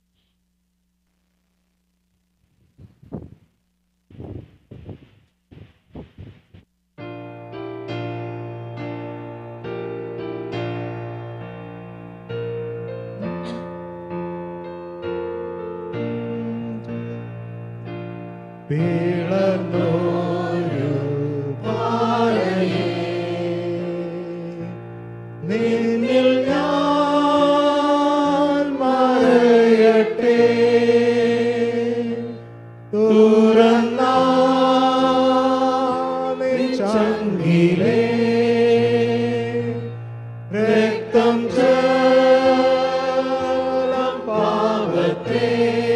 പിളർന്നോരു പാറയേ, നിന്നിൽ ഞാൻ മറയട്ടെ തുറന്ന ചങ്കിലേ രക്തം ജലം പാവത്തെ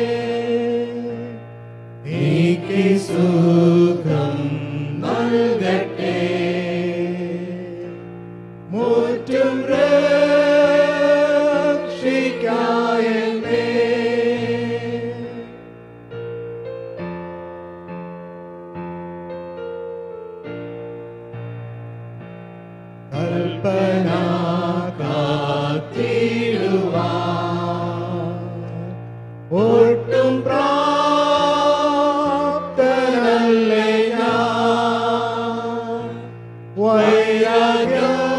നീക്കി സുഖം നൽകട്ടെ മുറ്റും രക്ഷിക്കായെന്നേ കൽപ്പന കാത്തിടുവാൻ ഒട്ടും പ്രാപ്തനല്ലേ ഞാൻ വൈരാഗ്യം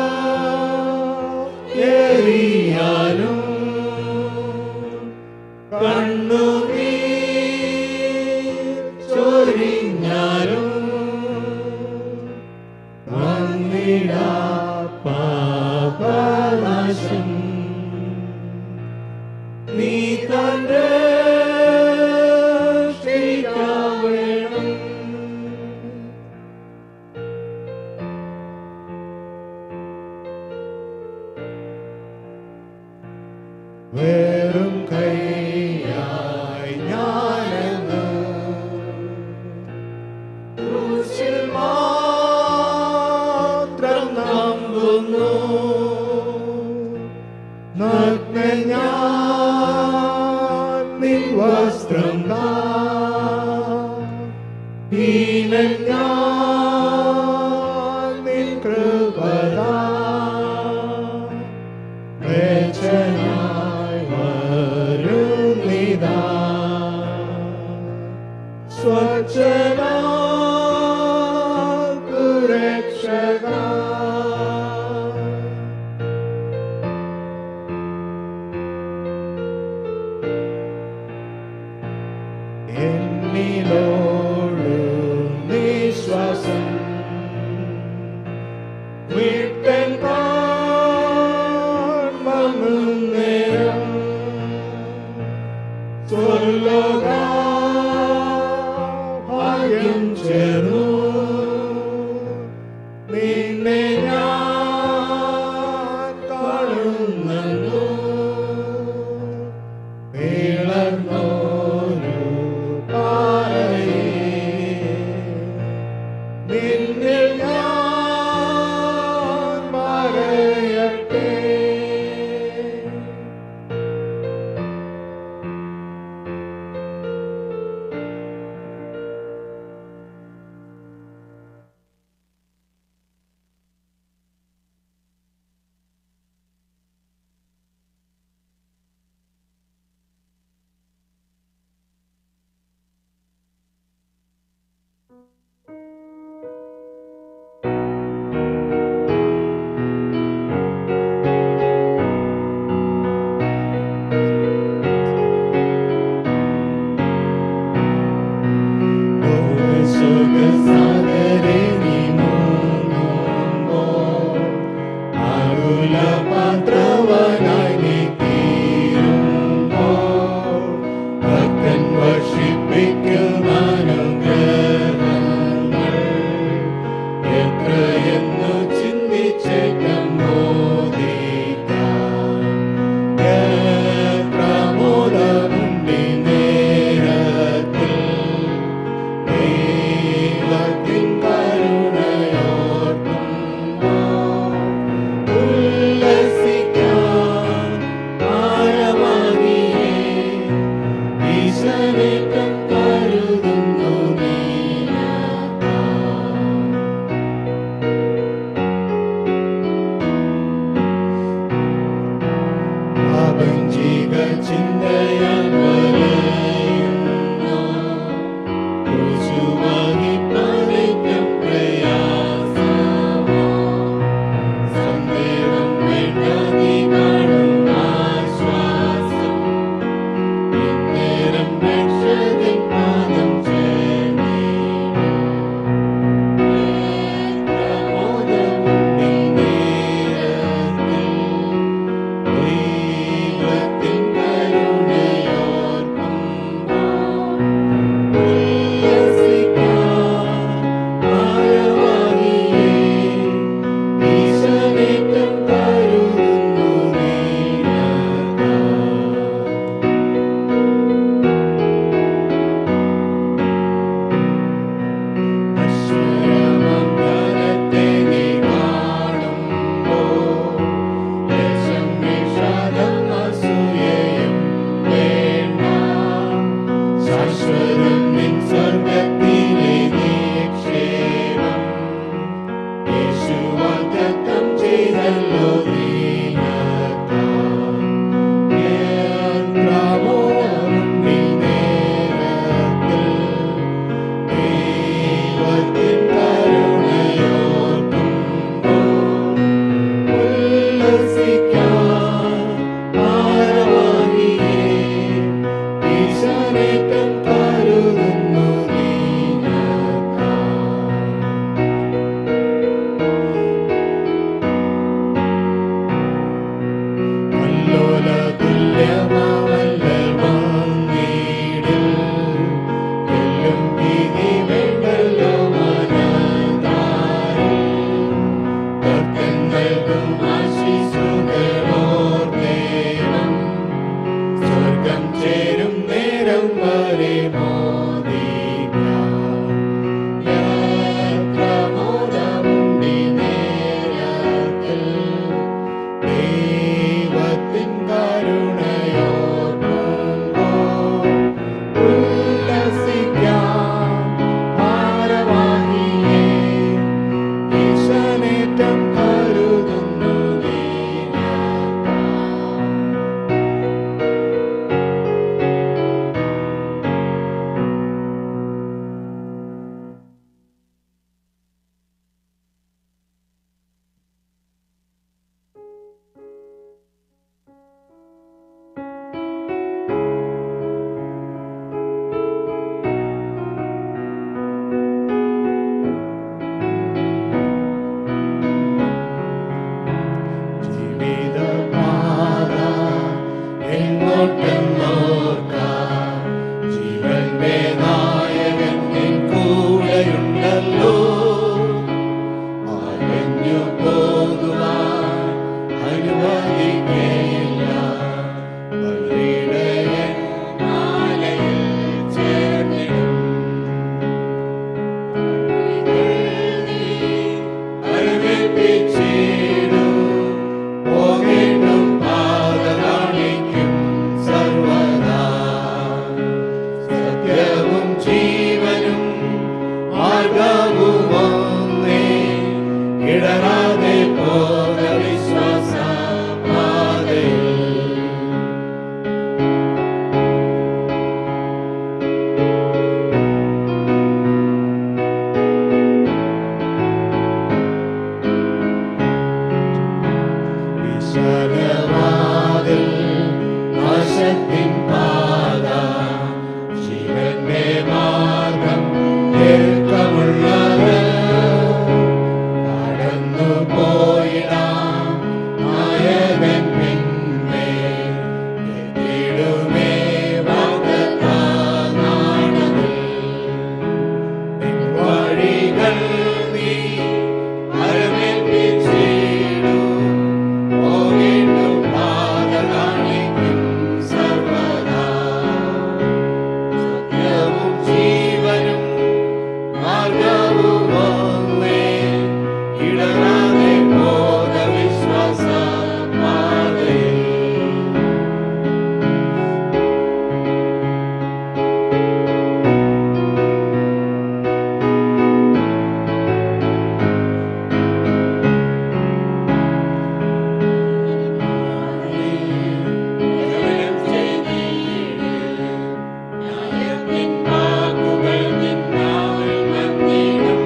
ഏറിയാലും കണ്ണുനീർ ചൊരിഞ്ഞാലും വന്നിടാ പാപനാശം നീ തന്റെ വേണം വേറും കൈയായി ഞാനെന്ന് ക്രൂശിൽ മാത്രം നമ്പുന്നു നഗ്നൻ ഞാൻ നിൻ വസ്ത്രം താ. ഹീനൻ ഞാൻ നിൻ കൃപതാ. മ്ലേച്ഛനായി വിട്ടൻ കാണും നേരം സ്വർലോക ഭാഗ്യം ചേർന്നു നിന്നെ ഞാൻ കാണുന്നു വിളർന്നോരു പാറയേ നിന്നിൽ ഞാൻ പറയട്ടെ എത്രയെന്നു ചിന്തിച്ചേറ്റം മോദിക്കാം എത്ര മോദമുണ്ടി നേരത്തിൽ ദൈവത്തിൻ കരുണയോർക്കുമ്പോൾ ഉല്ലസിക്കാം ആഴമാകിയേ ഈശ്വരേറ്റം കരുതുന്നു നീനക്കാം അപഞ്ചിക ചിന്തയാൽ വലയുന്നു ക്രൂശുവാങ്ങി പണിക്കും പ്രയാസമോ സന്ദേഹം വേണ്ട നീ കാണും ആശ്വാസം ഇന്നേരം രക്ഷകൻ പാദം ചേർന്നിടും പ്രമോദമുണ്ടി നേരത്തിൽ ദൈവത്തിൻ കരുണയോർക്കുമ്പോൾ ഉല്ലസിക്കാം ആഴമാകിയേ ഈശോനേറ്റം കരുതുന്നു നീനക്കാം അശ്വരമംഗലത്തെ നീ കാണുമ്പോൾ ദേശം വിഷാദം അസൂയയും വേണ്ട ശാശ്വതം നിൻ സ്വർഗത്തിലെ നിക്ഷേപം യേശു വാഗ്ദത്തം ചെയ്തല്ലോ നീനക്കാം ഏത്രാമോദമുണ്ടി നേരത്തിൽ ദൈവത്തിൻ കരുണയോർക്കുമ്പോൾ ഉല്ലസിക്കാം ആഴമാകിയേ ഈശോനേറ്റം കരുതുന്നു നീനക്കാം കല്ലോല തുല്യമാവല്ലൽ വന്നിടിൽ എല്ലും ഭീതി വേണ്ടല്ലോ മനതാരിൽ കർത്തൻ നൽകും ആശീസുകളോർ ദൈവം സ്വർഗം ചേരും നേരം വരെ മോദിക്കാം എത്ര മോദമുണ്ടി നേരത്തിൽ ദൈവത്തിൻ കരുണയോർക്കുമ്പോൾ ഉല്ലസിക്കാം ഭാരവാഹിയേ ഈശനേറ്റം കരുതുന്നു നീനക്കാം ഇടറാതെ പോക വിശ്വാസ പാതയിൽ വിശാലവാതിൽ നാശത്തിൻ പാത ജീവന്റെ മാർഗം ഏക്കമുള്ളത് കടന്നു പോയിടാം നായകൻ പിന്നേ എത്തിടുമേ വാഗ്ദത്താനാണതിൽ നിൻ വഴികൾ നീ അരമേൽപ്പിച്ചിടൂ പോകേണ്ടും പാത കാണിക്കും സർവദാ സത്യവും ജീവനും മാർഗവും ഒന്നേ ഇടറാതെ പോക വിശ്വാസ പാതയിൽ ജ്ഞാനം ചെയ്തിടേ ന്യായത്തിൻ വാക്കുകൾ നിന്നാവിൽ വന്നിടും.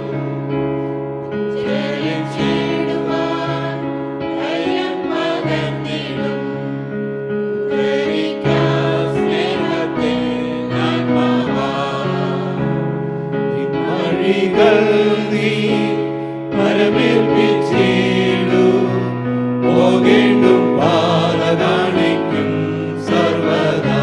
ചേരിച്ചിടുവാൻ ധൈര്യം പകർന്നിടും. പ്രേരിക്കാം സ്നേഹത്തിൻ ആത്മാവാ. നിൻ വഴികൾ നീ പരമേൽപ്പിച്ചിടൂ. പോകേണ്ടും പാത കാണിക്കും സർവദാ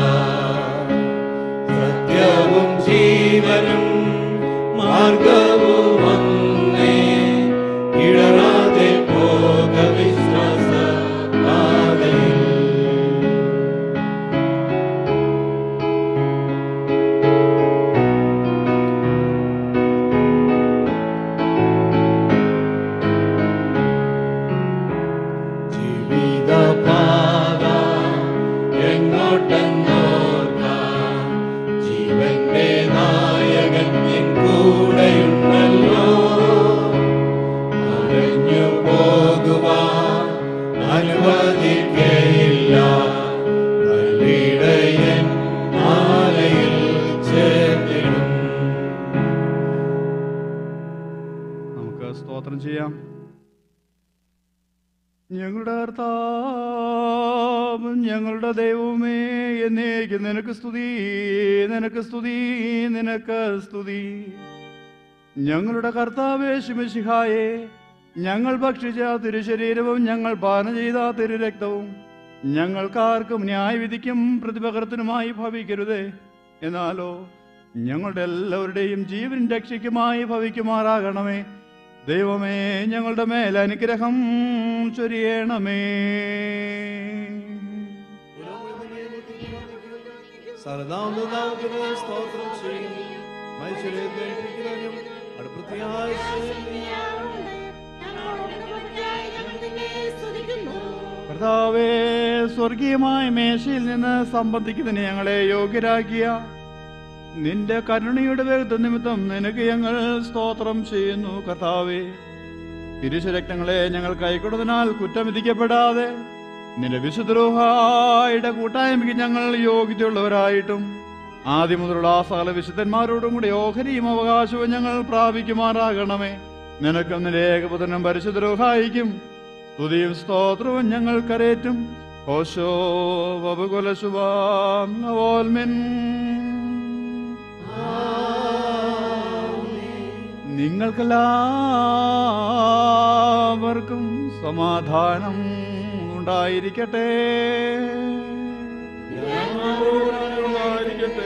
സത്യവും ജീവനും മാർഗവും ഒന്നേ ഇടറാതെ പോക വിശ്വാസ പാതയിൽ ജീവിതപാത എങ്ങോട്ടെന്നോർക്കാം ജീവന്റെ നായകൻ നിൻ കൂടെയുണ്ടല്ലോ അരഞ്ഞു പോകുവാൻ അനുവദിക്കയില്ല നല്ലിടയൻ ആലയിൽ ചേർന്നിടും നമുക്ക് സ്തോത്രം ചെയ്യാം ഞങ്ങളുടെ കർത്താവും ഞങ്ങളുടെ ദൈവമേ എന്നേക്ക് നിനക്ക് സ്തുതി നിനക്ക് സ്തുതി നിനക്ക് സ്തുതി ഞങ്ങളുടെ കർത്താവേ ശിമശിഹായെ ഞങ്ങൾ ഭക്ഷിച്ച തിരുശരീരവും ഞങ്ങൾ പാനം ചെയ്ത തിരുരക്തവും ഞങ്ങൾക്കാർക്കും ന്യായവിധിക്കും പ്രതിപകരത്തിനുമായി ഭവിക്കരുതേ എന്നാലോ ഞങ്ങളുടെ എല്ലാവരുടെയും ജീവൻ രക്ഷയ്ക്കുമായി ഭവിക്കുമാറാകണമേ ദൈവമേ ഞങ്ങളുടെ മേൽ അനുഗ്രഹം ചൊരിയണമേ സർദാന്തനാമത്തിന് സ്തോത്രം ചെയ്യും മനുഷ്യരെ ധരിപ്പിക്കുന്നതിനും അടുപ്പത്തിയായ കർത്താവേ സ്വർഗീയമായ മേശയിൽ നിന്ന് സംബന്ധിക്കുന്നതിന് ഞങ്ങളെ യോഗ്യരാക്കിയ നിന്റെ കരുണയുടെ വേഗത്തെ നിമിത്തം നിനക്ക് ഞങ്ങൾ സ്തോത്രം ചെയ്യുന്നു കർത്താവേ തിരുശരക്തങ്ങളെ ഞങ്ങൾ കൈക്കൊടുന്നതിനാൽ കുറ്റം വിധിക്കപ്പെടാതെ നിന്റെ വിശുദ്രോഹായുടെ കൂട്ടായ്മയ്ക്ക് ഞങ്ങൾ യോഗ്യതയുള്ളവരായിട്ടും ആദ്യം മുതലുള്ള ആ സകല വിശുദ്ധന്മാരോടും കൂടി ഓഹരിയും അവകാശവും ഞങ്ങൾ പ്രാപിക്കുമാറാകണമേ നിനക്കും നിന്റെ ഏകപുത്രനും പരിശുദ്ധരോഹായിക്കും സ്തുതിയും സ്തോത്രവും ഞങ്ങൾ കരേറ്റും ഓശോ വപുകുലശുഭാം നവോൽമിൻ നിങ്ങൾക്കെല്ലാവർക്കും സമാധാനം ഉണ്ടായിരിക്കട്ടെ ഉണ്ടായിരിക്കട്ടെ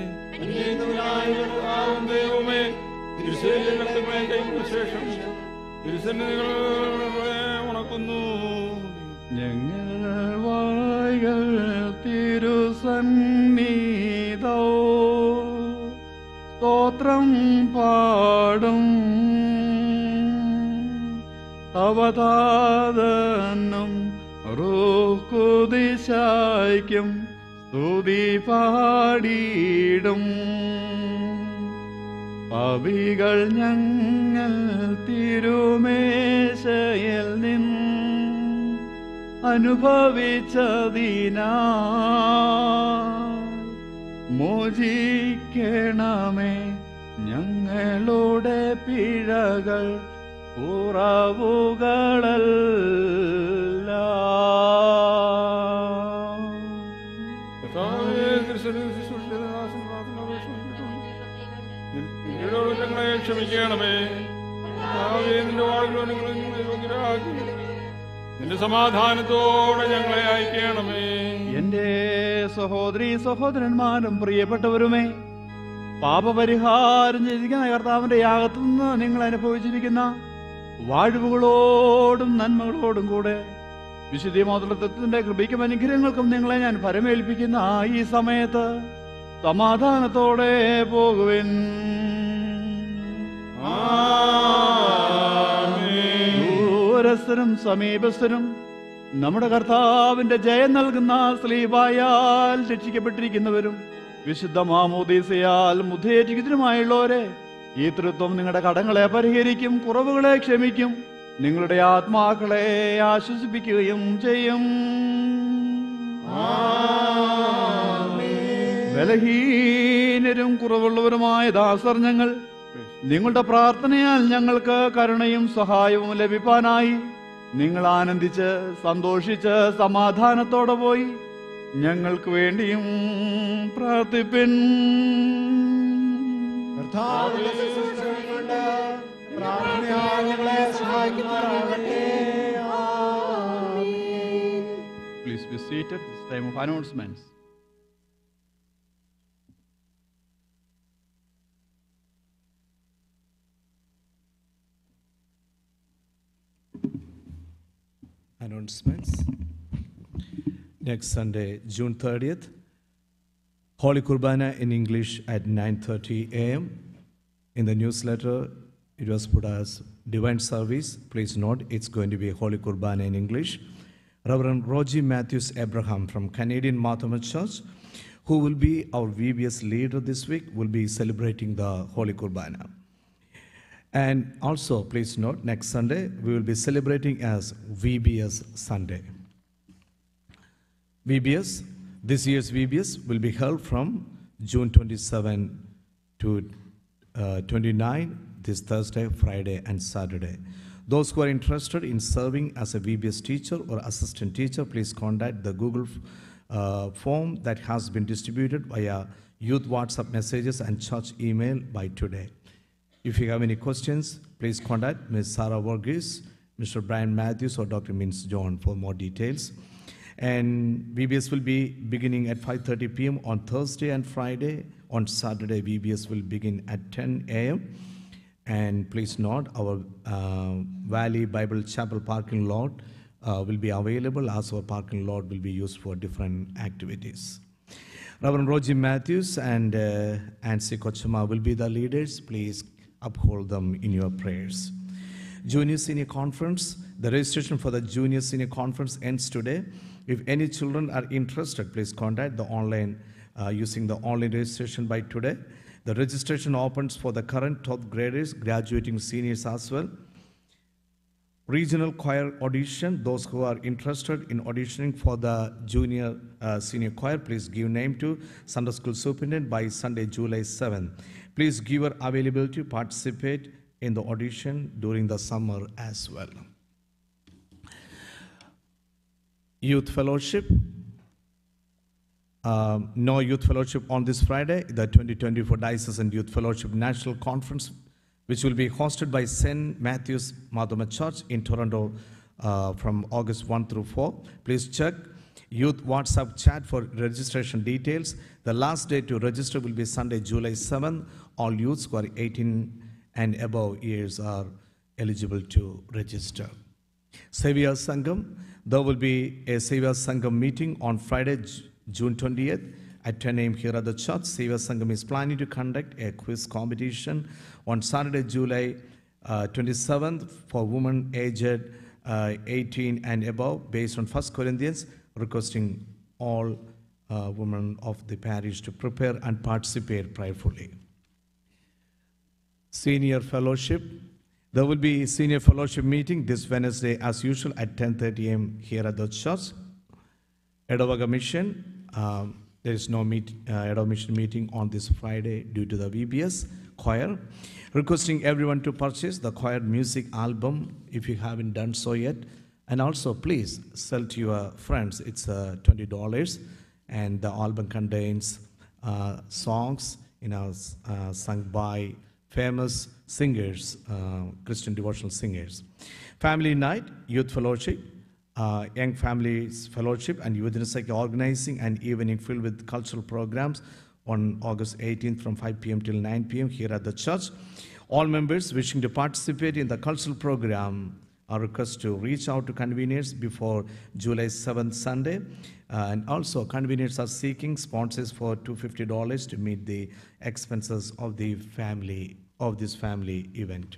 ദൈവമേ തിരുശരീരങ്ങളെ കൈക്കൊണ്ട ശേഷം തിരുസന്നിധികളെ ഉണക്കുന്നു ഞങ്ങൾ വായ്കൾ തിരുസന്നിധോ സ്തോത്രം പാടും അവതാതനും റൂക്കുദിശായ്ക്കും സ്തുതി പാടിയിടും പവികൾ ഞങ്ങൾ തിരുമേശയിൽ നിന്ന് അനുഭവിച്ചതിനാ മോചിക്കണമേ ഞങ്ങളുടെ പിഴകൾ ഉറവുകളല്ല കർത്താവേ, തിരുസന്നിധിയിൽ ശുശ്രൂഷിക്കുന്ന ദാസൻ പ്രാർത്ഥന അപേക്ഷിക്കുന്നു. നിന്നോട് ഞങ്ങളെ ക്ഷമിക്കണമേ കർത്താവേ, നിന്റെ വാളുകളോ ഞങ്ങളെ ഞങ്ങളെ യോഗ്യരാക്കി നിന്റെ സമാധാനത്തോടെ ഞങ്ങളെ അയക്കണമേ എന്റെ സഹോദരി സഹോദരന്മാരും പ്രിയപ്പെട്ടവരുമേ പാപപരിഹാരം ചെയ്തിരിക്കുന്ന കർത്താവിന്റെ യാഗത്തു നിന്ന് നിങ്ങൾ അനുഭവിച്ചിരിക്കുന്ന വാഴ്വുകളോടും നന്മകളോടും കൂടെ വിശുദ്ധി മാതൃത്വത്തിന്റെ കൃപയ്ക്കും അനുഗ്രഹങ്ങൾക്കും നിങ്ങളെ ഞാൻ പരമേൽപ്പിക്കുന്ന ഈ സമയത്ത് സമാധാനത്തോടെ പോകുവിൻ ദൂരസ്ഥനും സമീപസ്ഥനും നമ്മുടെ കർത്താവിന്റെ ജയം നൽകുന്ന സ്ലീബായാൽ രക്ഷിക്കപ്പെട്ടിരിക്കുന്നവരും വിശുദ്ധ മാമോദീസയാൽ മുദ്ധേറ്റിക്കുന്നതിനുമായുള്ളവരെ ഈ തൃത്വം നിങ്ങളുടെ കടങ്ങളെ പരിഹരിക്കും കുറവുകളെ ക്ഷമിക്കും നിങ്ങളുടെ ആത്മാക്കളെ ആശ്വസിപ്പിക്കുകയും ചെയ്യും ബലഹീനരും കുറവുള്ളവരുമായ ദാസർ ഞങ്ങൾ നിങ്ങളുടെ പ്രാർത്ഥനയാൽ ഞങ്ങൾക്ക് കരുണയും സഹായവും ലഭിപ്പാനായി നിങ്ങൾ ആനന്ദിച്ച് സന്തോഷിച്ച് സമാധാനത്തോടെ പോയി ഞങ്ങൾക്ക് വേണ്ടിയും പ്രാർത്ഥിപ്പിൻ കർത്താവിന്റെ ശുശ്രൂഷകൾ കൊണ്ട് പ്രാർത്ഥനയാൽ ഞങ്ങളെ സഹായിക്കുമാറാകട്ടെ ആമേൻ. Please be seated this time of announcements announcements. Next Sunday, June 30th, Holy Kurbana in English at 9:30 a.m. In the newsletter, it was put as divine service. Please note, it's going to be Holy Kurbana in English. Reverend Roger Matthews Abraham from Canadian Marthamas Church, who will be our VBS leader this week, will be celebrating the Holy Kurbana. And also, please note, next Sunday, we will be celebrating as VBS Sunday. VBS, this year's VBS will be held from June 27 to uh, 29, this Thursday, Friday, and Saturday. Those who are interested in serving as a VBS teacher or assistant teacher, please contact the Google uh, form that has been distributed via youth WhatsApp messages and church email by today. If you have any questions, please contact Ms. Sarah Varghese, Mr. Brian Matthews, or Dr. Mins John for more details. And VBS will be beginning at 5:30 p.m. on Thursday and Friday. On Saturday, VBS will begin at 10 a.m. And please note, our uh, Valley Bible Chapel parking lot uh, will be available as our parking lot will be used for different activities. Reverend Roger Matthews and uh, Ansi Kochuma will be the leaders. Please uphold them in your prayers. Junior Senior Conference, the registration for the Junior Senior Conference ends today. If any children are interested, please contact the online uh, using the online registration by today. The registration opens for the current 12th graders, graduating seniors as well. Regional choir audition, those who are interested in auditioning for the junior uh, senior choir, please give name to Sunday School Superintendent by Sunday, July 7. Please give your availability to participate in the audition during the summer as well. Youth Fellowship, um, no youth fellowship on this Friday, the 2024 Diocesan Youth Fellowship National Conference, which will be hosted by St. Matthew's Madhuma Church in Toronto uh, from August 1 through 4. Please check youth WhatsApp chat for registration details. The last day to register will be Sunday, July 7. All youths who are 18 and above years are eligible to register. Savior Sangam, there will be a Savior Sangam meeting on Friday, J- June 20th at 10 a.m. here at the church. Savior Sangam is planning to conduct a quiz competition on Saturday, July uh, 27th for women aged uh, 18 and above based on 1 Corinthians, requesting all uh, women of the parish to prepare and participate prayerfully. senior fellowship. There will be senior fellowship meeting this Wednesday as usual at 10:30 a.m. here at the church. Edavaga Mission, um, there is no meet, uh, Edavaga Mission meeting on this Friday due to the VBS choir. Requesting everyone to purchase the choir music album if you haven't done so yet. And also, please sell to your friends. It's uh, $20, and the album contains uh, songs, you know, s- uh, sung by famous singers, uh, Christian devotional singers. Family night, youth fellowship, uh, Young Families Fellowship and Youth Insight organizing an evening filled with cultural programs on August 18th from 5 p.m. till 9 p.m. here at the church. All members wishing to participate in the cultural program are requested to reach out to conveners before July 7th Sunday. Uh, and also, conveners are seeking sponsors for $250 to meet the expenses of the family of this family event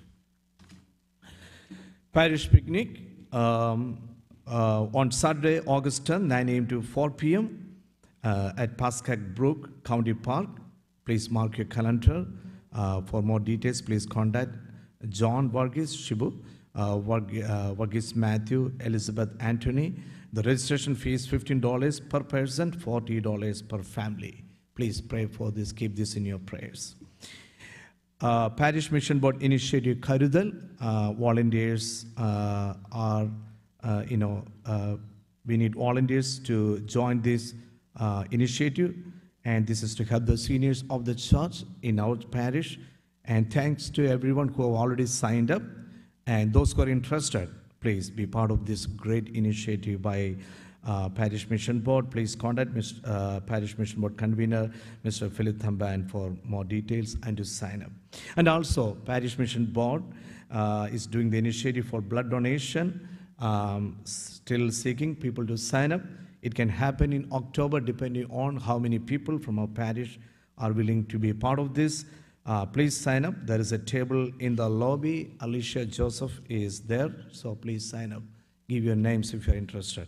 parish picnic um, uh, on Saturday, August 10, 9 a.m. to 4 p.m. uh, at Pascack Brook County Park. Please mark your calendar. Uh, for more details, please contact John Varghese Shibu, uh, Varg- uh, Varghese Matthew, Elizabeth Anthony. The registration fee is $15 per person, $40 per family. Please pray for this. Keep this in your prayers. Uh, Parish Mission Board Initiative Karudal, uh, volunteers uh, are, uh, you know, uh, we need volunteers to join this uh, initiative, and this is to help the seniors of the church in our parish. And thanks to everyone who have already signed up, and those who are interested, please be part of this great initiative by uh, Parish Mission Board. Please contact Mr. Uh, Parish Mission Board convener, Mr. Philip Thamban, for more details and to sign up. And also, Parish Mission Board uh, is doing the initiative for blood donation, um, still seeking people to sign up. It can happen in October depending on how many people from our parish are willing to be a part of this. Uh, please sign up. There is a table in the lobby. Alicia Joseph is there, so please sign up. Give your names if you're interested.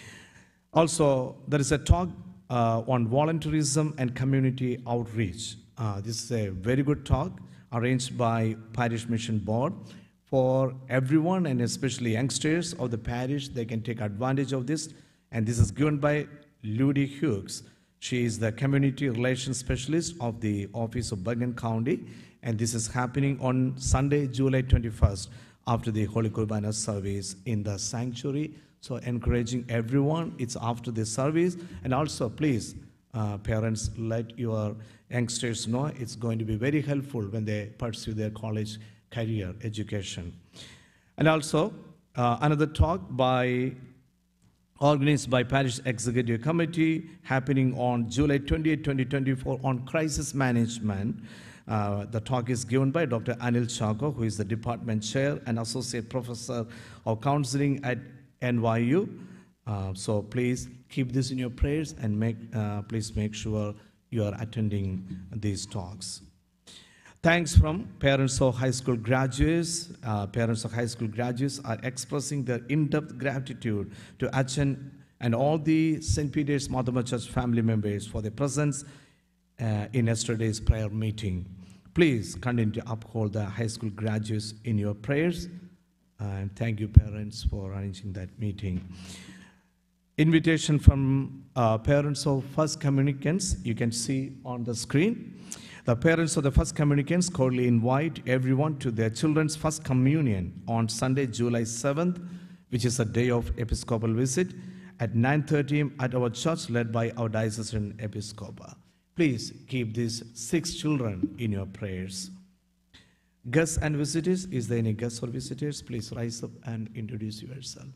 Also, there is a talk uh, on volunteerism and community outreach. Uh, this is a very good talk arranged by Parish Mission Board for everyone and especially youngsters of the parish. They can take advantage of this. And this is given by Ludy Hughes. She is the community relations specialist of the Office of Bergen County. And this is happening on Sunday, July 21st, after the Holy Kurbana service in the sanctuary. So encouraging everyone, it's after the service. And also, please, uh, parents, let your youngsters know it's going to be very helpful when they pursue their college career education. And also, uh, another talk by organized by Parish Executive Committee happening on July 28, 2024 on crisis management. Uh, the talk is given by Dr. Anil Chako, who is the department chair and associate professor of counseling at NYU. Uh, so please keep this in your prayers and make, uh, please make sure you are attending these talks. Thanks from parents of high school graduates. Uh, parents of high school graduates are expressing their in-depth gratitude to Achan and all the St. Peter's Mortimer Church family members for their presence uh, in yesterday's prayer meeting. Please continue to uphold the high school graduates in your prayers. And thank you, parents, for arranging that meeting. Invitation from uh, parents of first communicants, you can see on the screen. The parents of the first communicants cordially invite everyone to their children's first communion on Sunday, July 7th, which is a day of episcopal visit at 9:30 a.m. at our church led by our diocesan episcopal. Please keep these six children in your prayers. Guests and visitors, is there any guests or visitors? Please rise up and introduce yourself.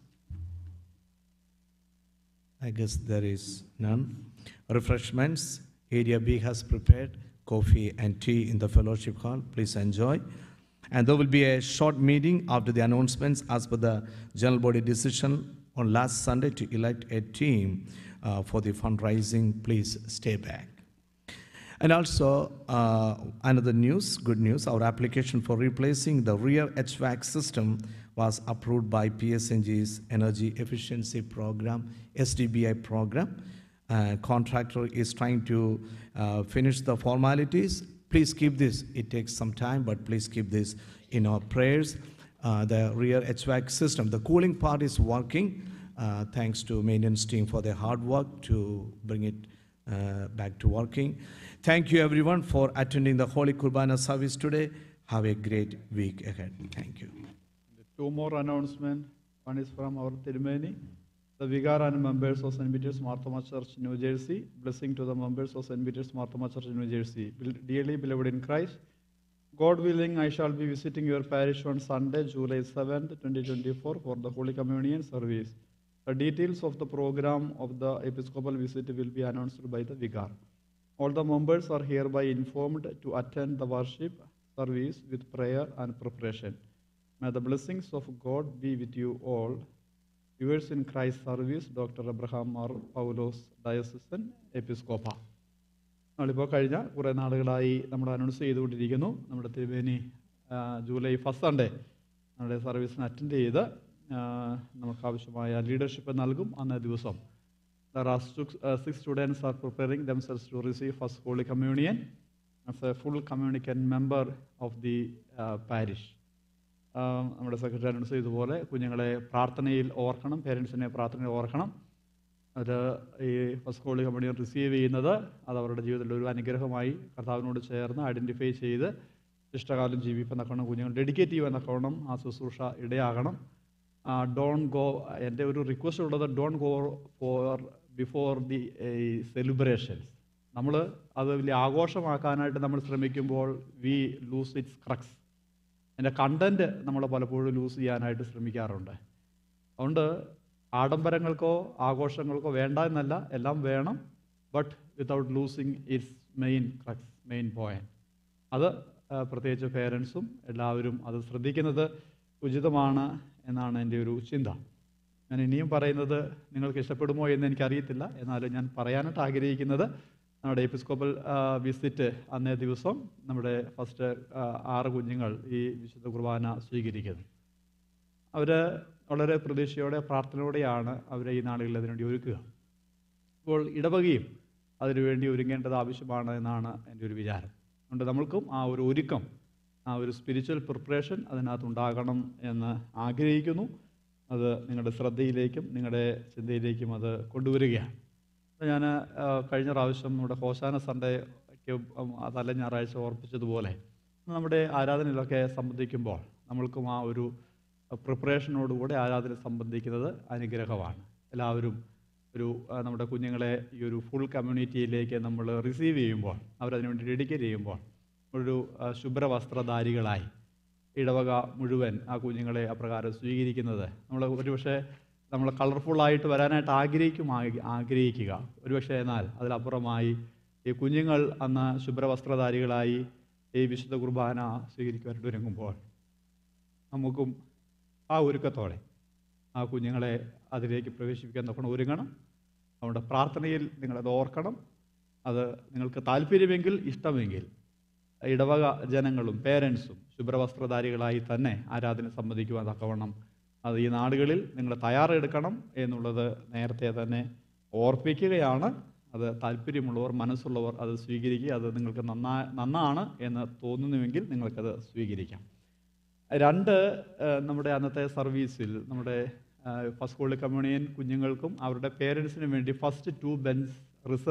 I guess there is none. Refreshments, Area B has prepared coffee and tea in the fellowship hall. Please enjoy. And there will be a short meeting after the announcements as per the general body decision on last Sunday to elect a team uh, for the fundraising. Please stay back. And also, uh, another news, good news, our application for replacing the rear HVAC system was approved by PSNG's Energy Efficiency Program, SDBI program. Uh, contractor is trying to uh, finish the formalities Please keep this. It takes some time, but please keep this in our prayers. Uh, the rear HVAC system, the cooling part is working. Uh, thanks to maintenance team for their hard work to bring it uh, back to working. Thank you everyone for attending the Holy Kurbana service today. Have a great week ahead. Thank you. Two more announcements. One is from our Tirumeni, the Vigar and members of St. Peter's Marthoma Church, New Jersey. Blessing to the members of St. Peter's Marthoma Church, New Jersey. Bel- Dearly beloved in Christ, God willing, I shall be visiting your parish on Sunday, July 7th, 2024, for the Holy Communion service. The details of the program of the Episcopal visit will be announced by the Vicar. All the members are hereby informed to attend the worship service with prayer and preparation. May the blessings of God be with you all. Viewers in Christ service, Dr. Abraham Mar Paulos, Diocesan Episcopa. നമ്മളിപ്പോൾ കഴിഞ്ഞ കുറേ നാളുകളായി നമ്മൾ announce ചെയ്തുകൊണ്ടിരിക്കുന്നു നമ്മുടെ തിരുവേനി ആ, July first Sunday നമ്മുടെ സർവീസിന് അറ്റൻഡ് ചെയ്ത് ആ, നമുക്ക് ആവശ്യമായ ലീഡർഷിപ്പ് നൽകും അന്നേ ദിവസം There are six, uh, six students are preparing themselves to receive First Holy Communion as a full communicant member of the uh, parish. ആഹ് നമ്മുടെ സെക്രട്ടറി അനൗൺസ് ചെയ്തതുപോലെ കുഞ്ഞുങ്ങളെ പ്രാർത്ഥനയിൽ ഓർക്കണം പേരൻസിനെ പ്രാർത്ഥനയിൽ ഓർക്കണം അത് ഈ ഫസ്റ്റ് ഹോളി കമ്മ്യൂണിയൻ റിസീവ് ചെയ്യുന്നത് അത് അവരുടെ ജീവിതത്തിൽ ഒരു അനുഗ്രഹമായി കർത്താവിനോട് ചേർന്ന് ഐഡൻറ്റിഫൈ ചെയ്ത് ഇഷ്ടകാലം ജീവിപ്പം എന്നൊക്കെ കുഞ്ഞുങ്ങൾ ഡെഡിക്കേറ്റ് ചെയ്യുക എന്നൊക്കെ ആ ശുശ്രൂഷ ഇടയാകണം ഡോൺ ഗോ എൻ്റെ ഒരു റിക്വസ്റ്റ് ഉള്ളത് don't go for before the celebrations നമ്മൾ അത് വലിയ ആഘോഷമാക്കാനായിട്ട് നമ്മൾ ശ്രമിക്കുമ്പോൾ വി ലൂസ് ഇറ്റ്സ് ക്രക്സ് അതിൻ്റെ കണ്ടൻറ്റ് നമ്മൾ പലപ്പോഴും ലൂസ് ചെയ്യാനായിട്ട് ശ്രമിക്കാറുണ്ട് അതുകൊണ്ട് ആഡംബരങ്ങൾക്കോ ആഘോഷങ്ങൾക്കോ വേണ്ട എന്നല്ല എല്ലാം വേണം but without losing its main crux main point അത് ആ, പ്രത്യേകിച്ച് പേരൻസും എല്ലാവരും അത് ശ്രദ്ധിക്കുന്നത് ഉചിതമാണ് എന്നാണ് എൻ്റെ ഒരു ചിന്ത ഞാൻ ഇനിയും പറയുന്നത് നിങ്ങൾക്ക് ഇഷ്ടപ്പെടുമോ എന്ന് എനിക്കറിയത്തില്ല എന്നാലും ഞാൻ പറയാനായിട്ട് ആഗ്രഹിക്കുന്നത് നമ്മുടെ എപ്പിസ്കോപ്പൽ വിസിറ്റ് അന്നേ ദിവസം നമ്മുടെ ഫസ്റ്റ് ആറ് കുഞ്ഞുങ്ങൾ ഈ വിശുദ്ധ കുർബാന സ്വീകരിക്കുന്നത് അവർ വളരെ പ്രതീക്ഷയോടെ പ്രാർത്ഥനയോടെയാണ് അവരെ ഈ നാളുകളിൽ അതിനുവേണ്ടി ഒരുക്കുക അപ്പോൾ ഇടവകയും അതിനുവേണ്ടി ഒരുങ്ങേണ്ടത് ആവശ്യമാണ് എന്നാണ് എൻ്റെ ഒരു വിചാരം അതുകൊണ്ട് നമ്മൾക്കും ആ ഒരു ഒരുക്കം ആ ഒരു സ്പിരിച്വൽ പ്രിപ്പറേഷൻ അതിനകത്തുണ്ടാകണം എന്ന് ആഗ്രഹിക്കുന്നു അത് നിങ്ങളുടെ ശ്രദ്ധയിലേക്കും നിങ്ങളുടെ ചിന്തയിലേക്കും അത് കൊണ്ടുവരികയാണ് ഞാൻ കഴിഞ്ഞ പ്രാവശ്യം നമ്മുടെ ഹോശാന സൺഡേക്ക് അതല്ല ഞായറാഴ്ച ഓർപ്പിച്ചതുപോലെ നമ്മുടെ ആരാധനയിലൊക്കെ സംബന്ധിക്കുമ്പോൾ നമ്മൾക്കും ആ ഒരു പ്രിപ്പറേഷനോടുകൂടെ ആരാധന സംബന്ധിക്കുന്നത് അനുഗ്രഹമാണ് എല്ലാവരും ഒരു ആ, നമ്മുടെ കുഞ്ഞുങ്ങളെ ഈ ഒരു ഫുൾ കമ്മ്യൂണിറ്റിയിലേക്ക് നമ്മൾ റിസീവ് ചെയ്യുമ്പോൾ അവരതിനുവേണ്ടി ഡെഡിക്കേറ്റ് ചെയ്യുമ്പോൾ ഒരു ആ, ശുഭ്രവസ്ത്രധാരികളായി ഇടവക മുഴുവൻ ആ കുഞ്ഞുങ്ങളെ അപ്രകാരം സ്വീകരിക്കുന്നത് നമ്മൾ ഒരുപക്ഷെ നമ്മൾ കളർഫുള്ളായിട്ട് വരാനായിട്ട് ആഗ്രഹിക്കും ആഗ്ര- ആഗ്രഹിക്കുക ഒരുപക്ഷെ എന്നാൽ അതിലപ്പുറമായി ഈ കുഞ്ഞുങ്ങൾ അന്ന് ശുഭ്രവസ്ത്രധാരികളായി ഈ വിശുദ്ധ കുർബാന സ്വീകരിക്കുവാനായിട്ട് ഒരുങ്ങുമ്പോൾ നമുക്കും ആ ഒരുക്കത്തോടെ ആ കുഞ്ഞുങ്ങളെ അതിലേക്ക് പ്രവേശിപ്പിക്കാൻ നോക്കണം ഒരുങ്ങണം അതുകൊണ്ട് പ്രാർത്ഥനയിൽ നിങ്ങളത് ഓർക്കണം അത് നിങ്ങൾക്ക് താല്പര്യമെങ്കിൽ ഇഷ്ടമെങ്കിൽ ഇടവക ജനങ്ങളും പേരൻസും ശുഭ്രവസ്ത്രധാരികളായി തന്നെ ആരാധന സംബന്ധിക്കുവാൻ തക്കവണ്ണം അത് ഈ നാടുകളിൽ നിങ്ങൾ തയ്യാറെടുക്കണം എന്നുള്ളത് നേരത്തെ തന്നെ ഓർപ്പിക്കുകയാണ് അത് താല്പര്യമുള്ളവർ മനസ്സുള്ളവർ അത് സ്വീകരിക്കുക അത് നിങ്ങൾക്ക് നന്നാ നന്നാണ് എന്ന് തോന്നുന്നുവെങ്കിൽ നിങ്ങൾക്കത് സ്വീകരിക്കാം രണ്ട് ഏഹ്, നമ്മുടെ അന്നത്തെ സർവീസിൽ നമ്മുടെ ഫസ്റ്റ് ഹോളി കമ്മ്യൂണിയൻ കുഞ്ഞുങ്ങൾക്കും അവരുടെ പേരൻസിനും വേണ്ടി ഫസ്റ്റ് ടു ബെൻസ് റിസർവ്